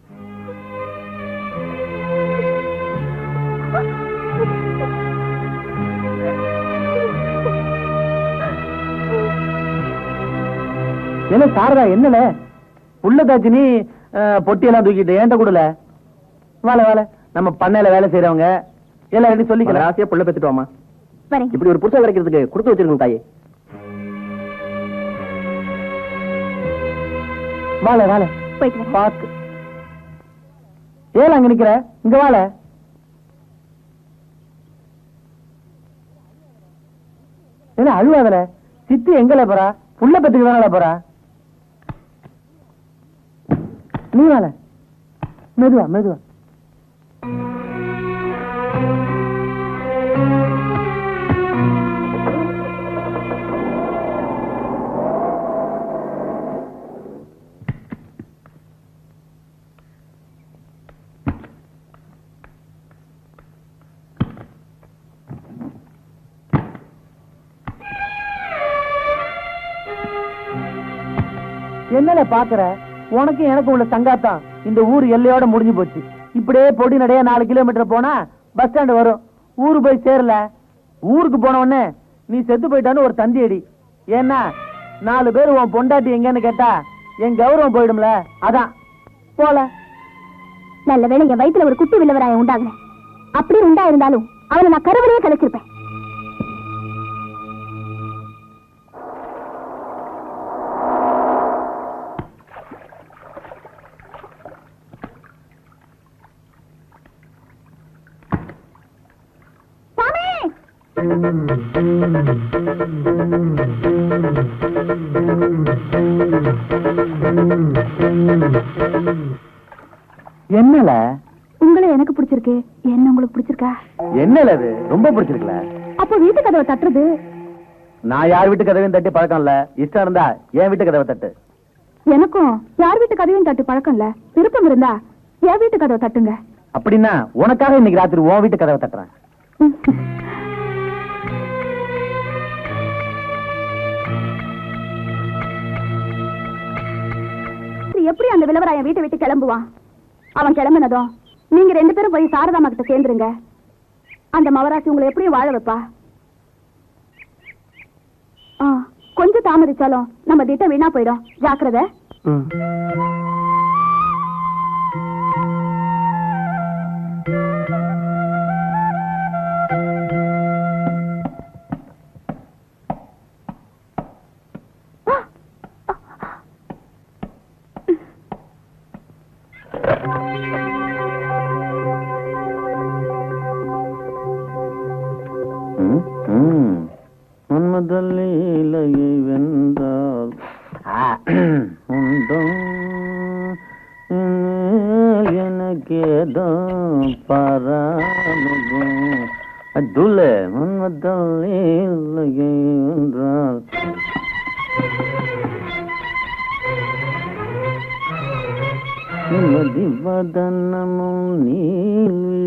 என்ன சாரதா என்னல உள்ளதாச்சு நீ பொட்டியெல்லாம் தூக்கிட்டு ஏன்ட்ட கூடல வாழ வாழ நம்ம பண்ணையில வேலை செய்யறவங்க எல்லாம் ரெடி சொல்லிக்கலாம் ஆசையா புள்ள பெத்துட்டு வாமா வரேங்க இப்படி ஒரு புருஷன் கிடைக்கிறதுக்கு கொடுத்து வச்சிருக்கணும் தாயே வாழ வாழ போயிட்டு வரேன் பாத்து ஏல அங்க நிக்கிற இங்க வாழ என்ன அழுவாதல சித்தி எங்கல போறா புள்ள பத்துக்கு தானே போறா நீ வாழ மெதுவா மெதுவா என்னல பாக்குற உனக்கு எனக்கு உள்ள சங்காத்தான் இந்த ஊர் எல்லையோட முடிஞ்சு போச்சு இப்படியே பொடி நடைய நாலு கிலோமீட்டர் போனா பஸ் ஸ்டாண்ட் வரும் ஊரு போய் சேரல ஊருக்கு போன உடனே நீ செத்து போயிட்டான்னு ஒரு தந்தி அடி ஏன்னா நாலு பேர் உன் பொண்டாட்டி எங்கன்னு கேட்டா என் கௌரவம் போயிடும்ல அதான் போல நல்ல வேளை என் வயித்துல ஒரு குட்டி வில்லவராயம் உண்டாகல அப்படி உண்டா இருந்தாலும் அவனை நான் கருவிலேயே கலைச்சிருப்பேன் என்னல உங்களை எனக்கு பிடிச்சிருக்கு என்ன உங்களுக்கு பிடிச்சிருக்கா என்னல அது ரொம்ப பிடிச்சிருக்கல அப்ப வீட்டு கதவை தட்டுறது நான் யார் வீட்டு கதவையும் தட்டி பழக்கம் இல்ல இஷ்டம் இருந்தா என் வீட்டு கதவை தட்டு எனக்கும் யார் வீட்டு கதவையும் தட்டு பழக்கம் இல்ல விருப்பம் இருந்தா என் வீட்டு கதவை தட்டுங்க அப்படின்னா உனக்காக இன்னைக்கு ராத்திரி உன் வீட்டு கதவை தட்டுறேன் எப்படி அந்த விளவராயன் வீட்டை விட்டு கிளம்புவான் அவன் கிளம்பினதும் நீங்க ரெண்டு பேரும் போய் சாரதாமா கிட்ட சேர்ந்துருங்க அந்த மவராசி உங்களை எப்படியும் வாழ வைப்பா ஆ, கொஞ்சம் தாமதிச்சாலும் நம்ம திட்டம் வீணா போயிடும் ஜாக்கிரதை மன்மதலீலையை வென்றால் உண்டும் எனக்கேதோ பரானுகும் அட்டுல மன்மதலீலையை வென்றால் நிம்மதி வதனமும் நீல்வி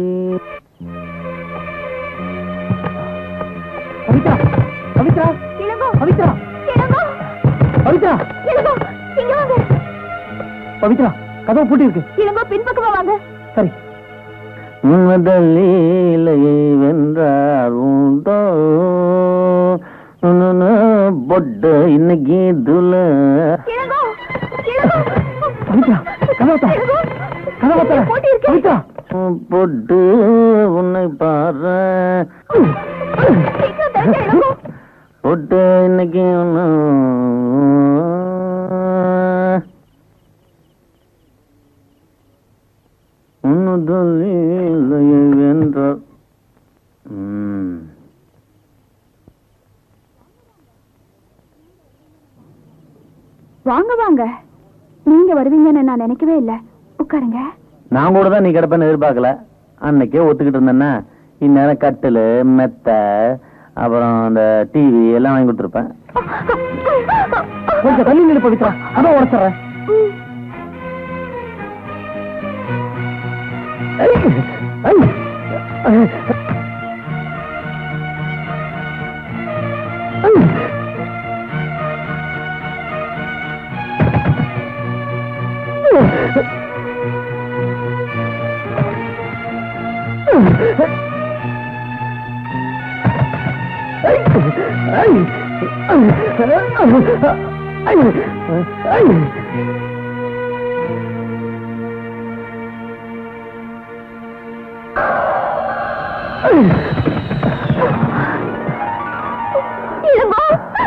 பவித்ரா பவித்ரா இளங்கோ பவித்ரா இளங்கோ பவித்ரா இளங்கோ இங்க வாங்க பவித்ரா கதவு பூட்டி இருக்கு இளங்கோ பின்பக்கமா வாங்க சரி முதல் லீலையை வென்றார் உண்டோ பொட்டு இன்னைக்கு துல இளங்கோ இளங்கோ பவித்ரா கதவத்தா கதவத்தா பூட்டி இருக்கு. பவித்ரா பொட்டு உன்னை பாரு சீக்கிரம் திறங்க இளங்கோ பொட்டு இன்னைக்கு ஒண்ணு உன்னுதல் லீலையை வென்றார் ம் வாங்க வாங்க நீங்க வருவீங்கன்னு நான் நினைக்கவே இல்ல உட்காருங்க நான் கூட தான் நீ கிடப்பேன்னு எதிர்பார்க்கல அன்னைக்கே ஒத்துக்கிட்டு இருந்தேன்னா இந்நேரம் கட்டில் மெத்த அப்புறம் அந்த டிவி எல்லாம் வாங்கி கொடுத்துருப்பேன் கொஞ்சம் தள்ளி நின்று பவித்ரா அதான் உடச்சிடுறேன் இளங்கோ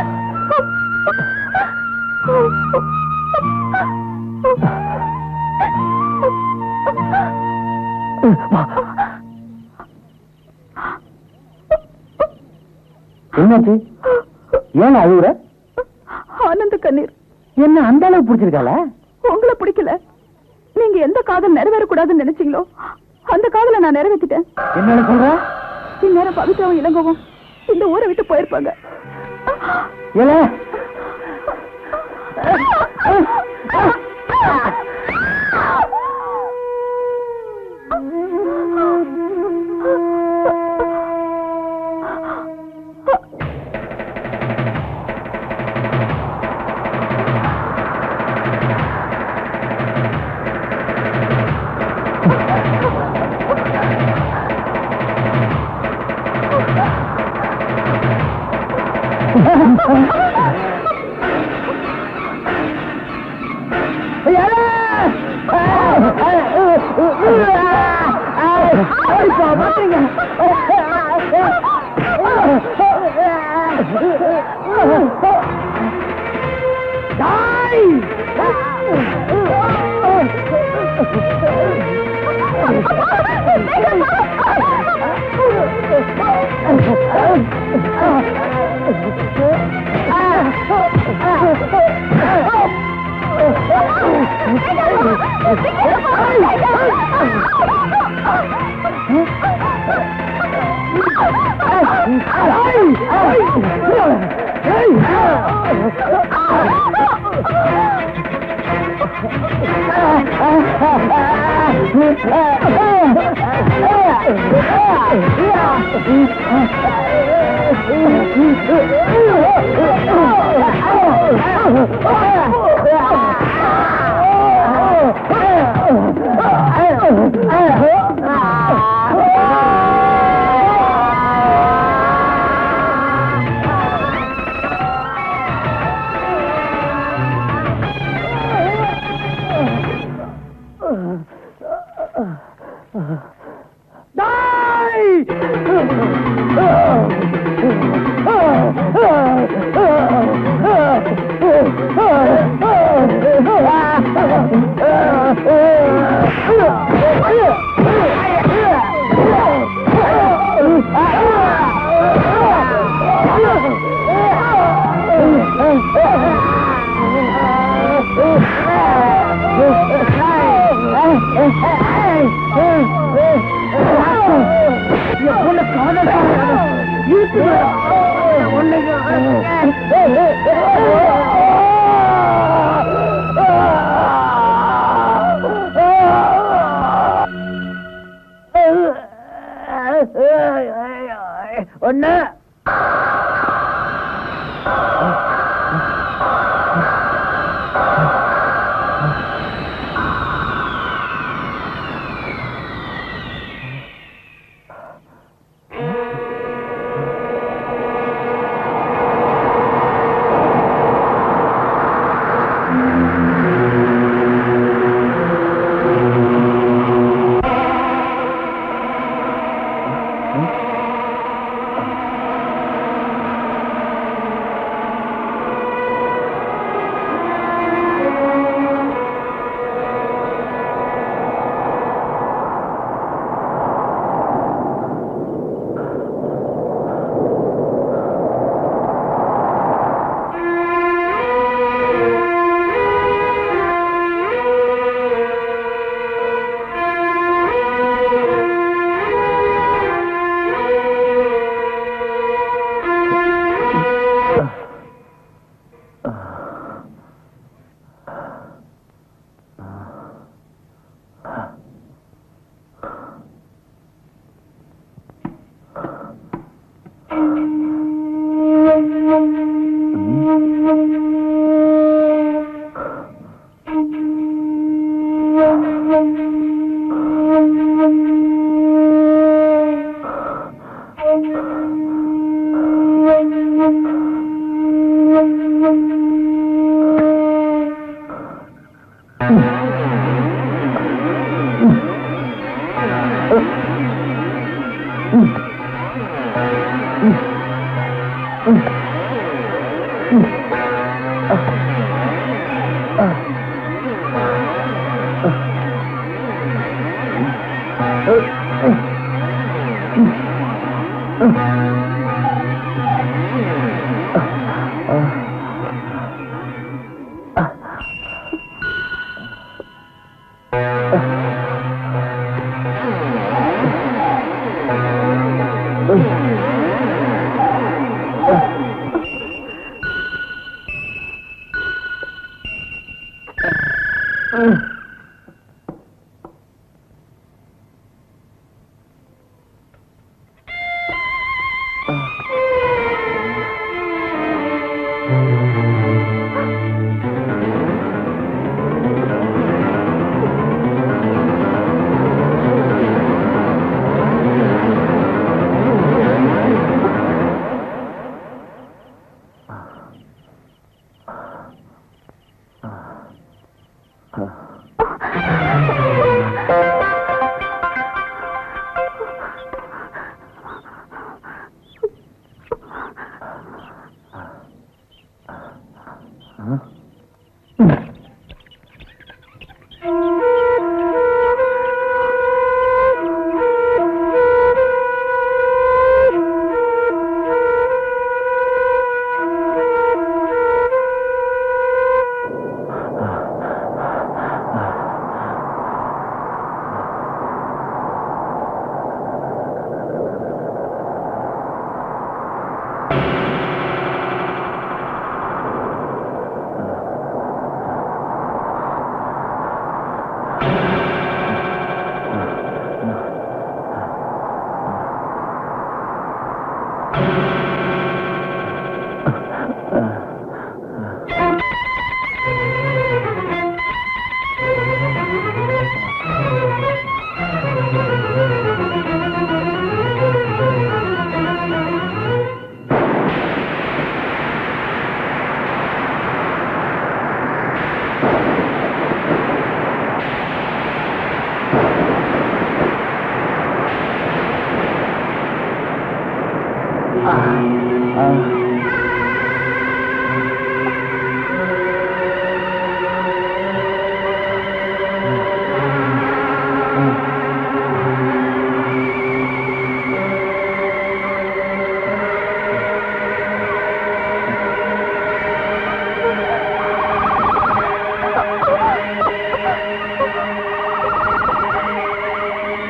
என்னாச்சு ஏன் அழுகுற ஆனந்த கண்ணீர் என்ன அந்த அளவுக்கு பிடிச்சிருக்காள உங்களை பிடிக்கல நீங்க எந்த காதல் நிறைவேறக்கூடாதுன்னு நினைச்சீங்களோ அந்த காதலை நான் நிறைவேற்றிட்டேன் என்ன சொல்ற இந்நேரம் பவித்ராவும் இளங்கவும் இந்த ஊரை விட்டு போயிருப்பாங்க ஏல Oh! ஒண்ணு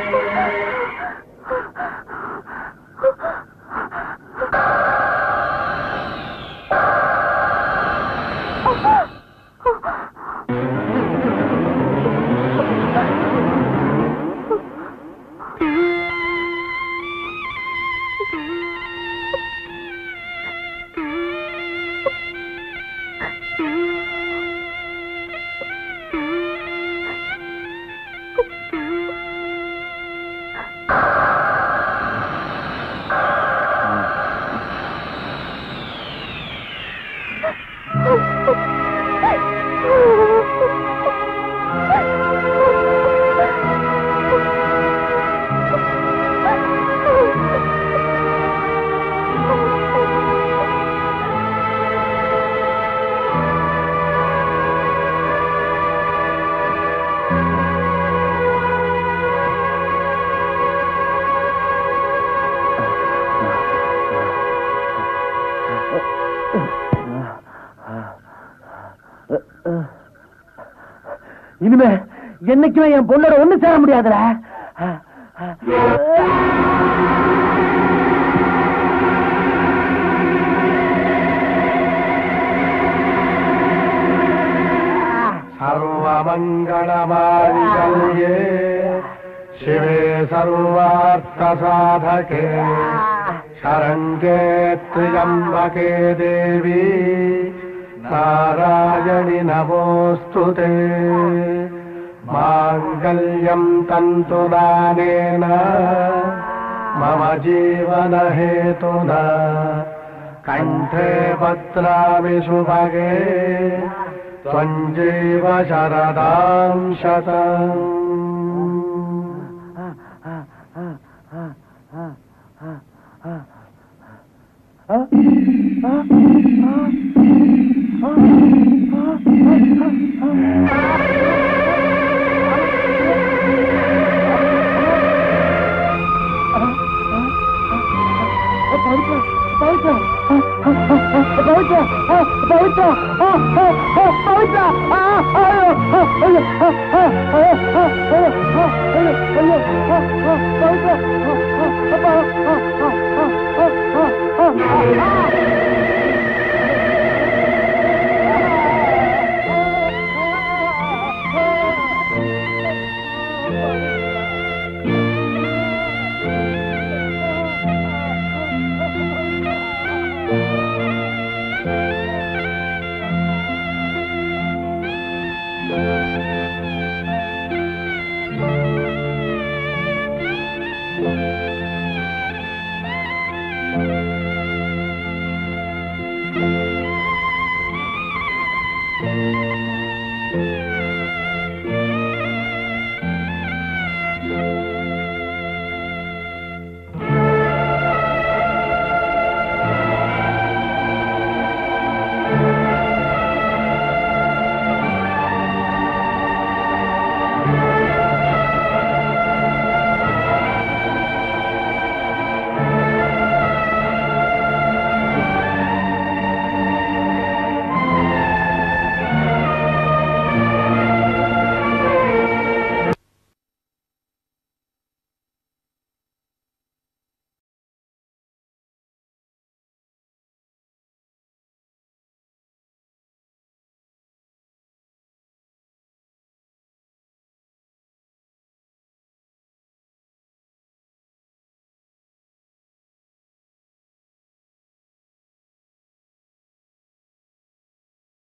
ஆ இனிமே என்னைக்குமே என் பொண்ணோட ஒண்ணு சேர முடியாதுல सर्वमङ्गलमाङ्गल्ये शिवे सर्वार्थसाधके शरण्ये त्र्यम्बके देवी नारायणि नमोऽस्तु ते माङ्गल्यम् तन्तुदानेन मम जीवनहेतुना कण्ठे पत्रामि सुभगे त्वञ्जीव शरदां शतम् பவித்ரா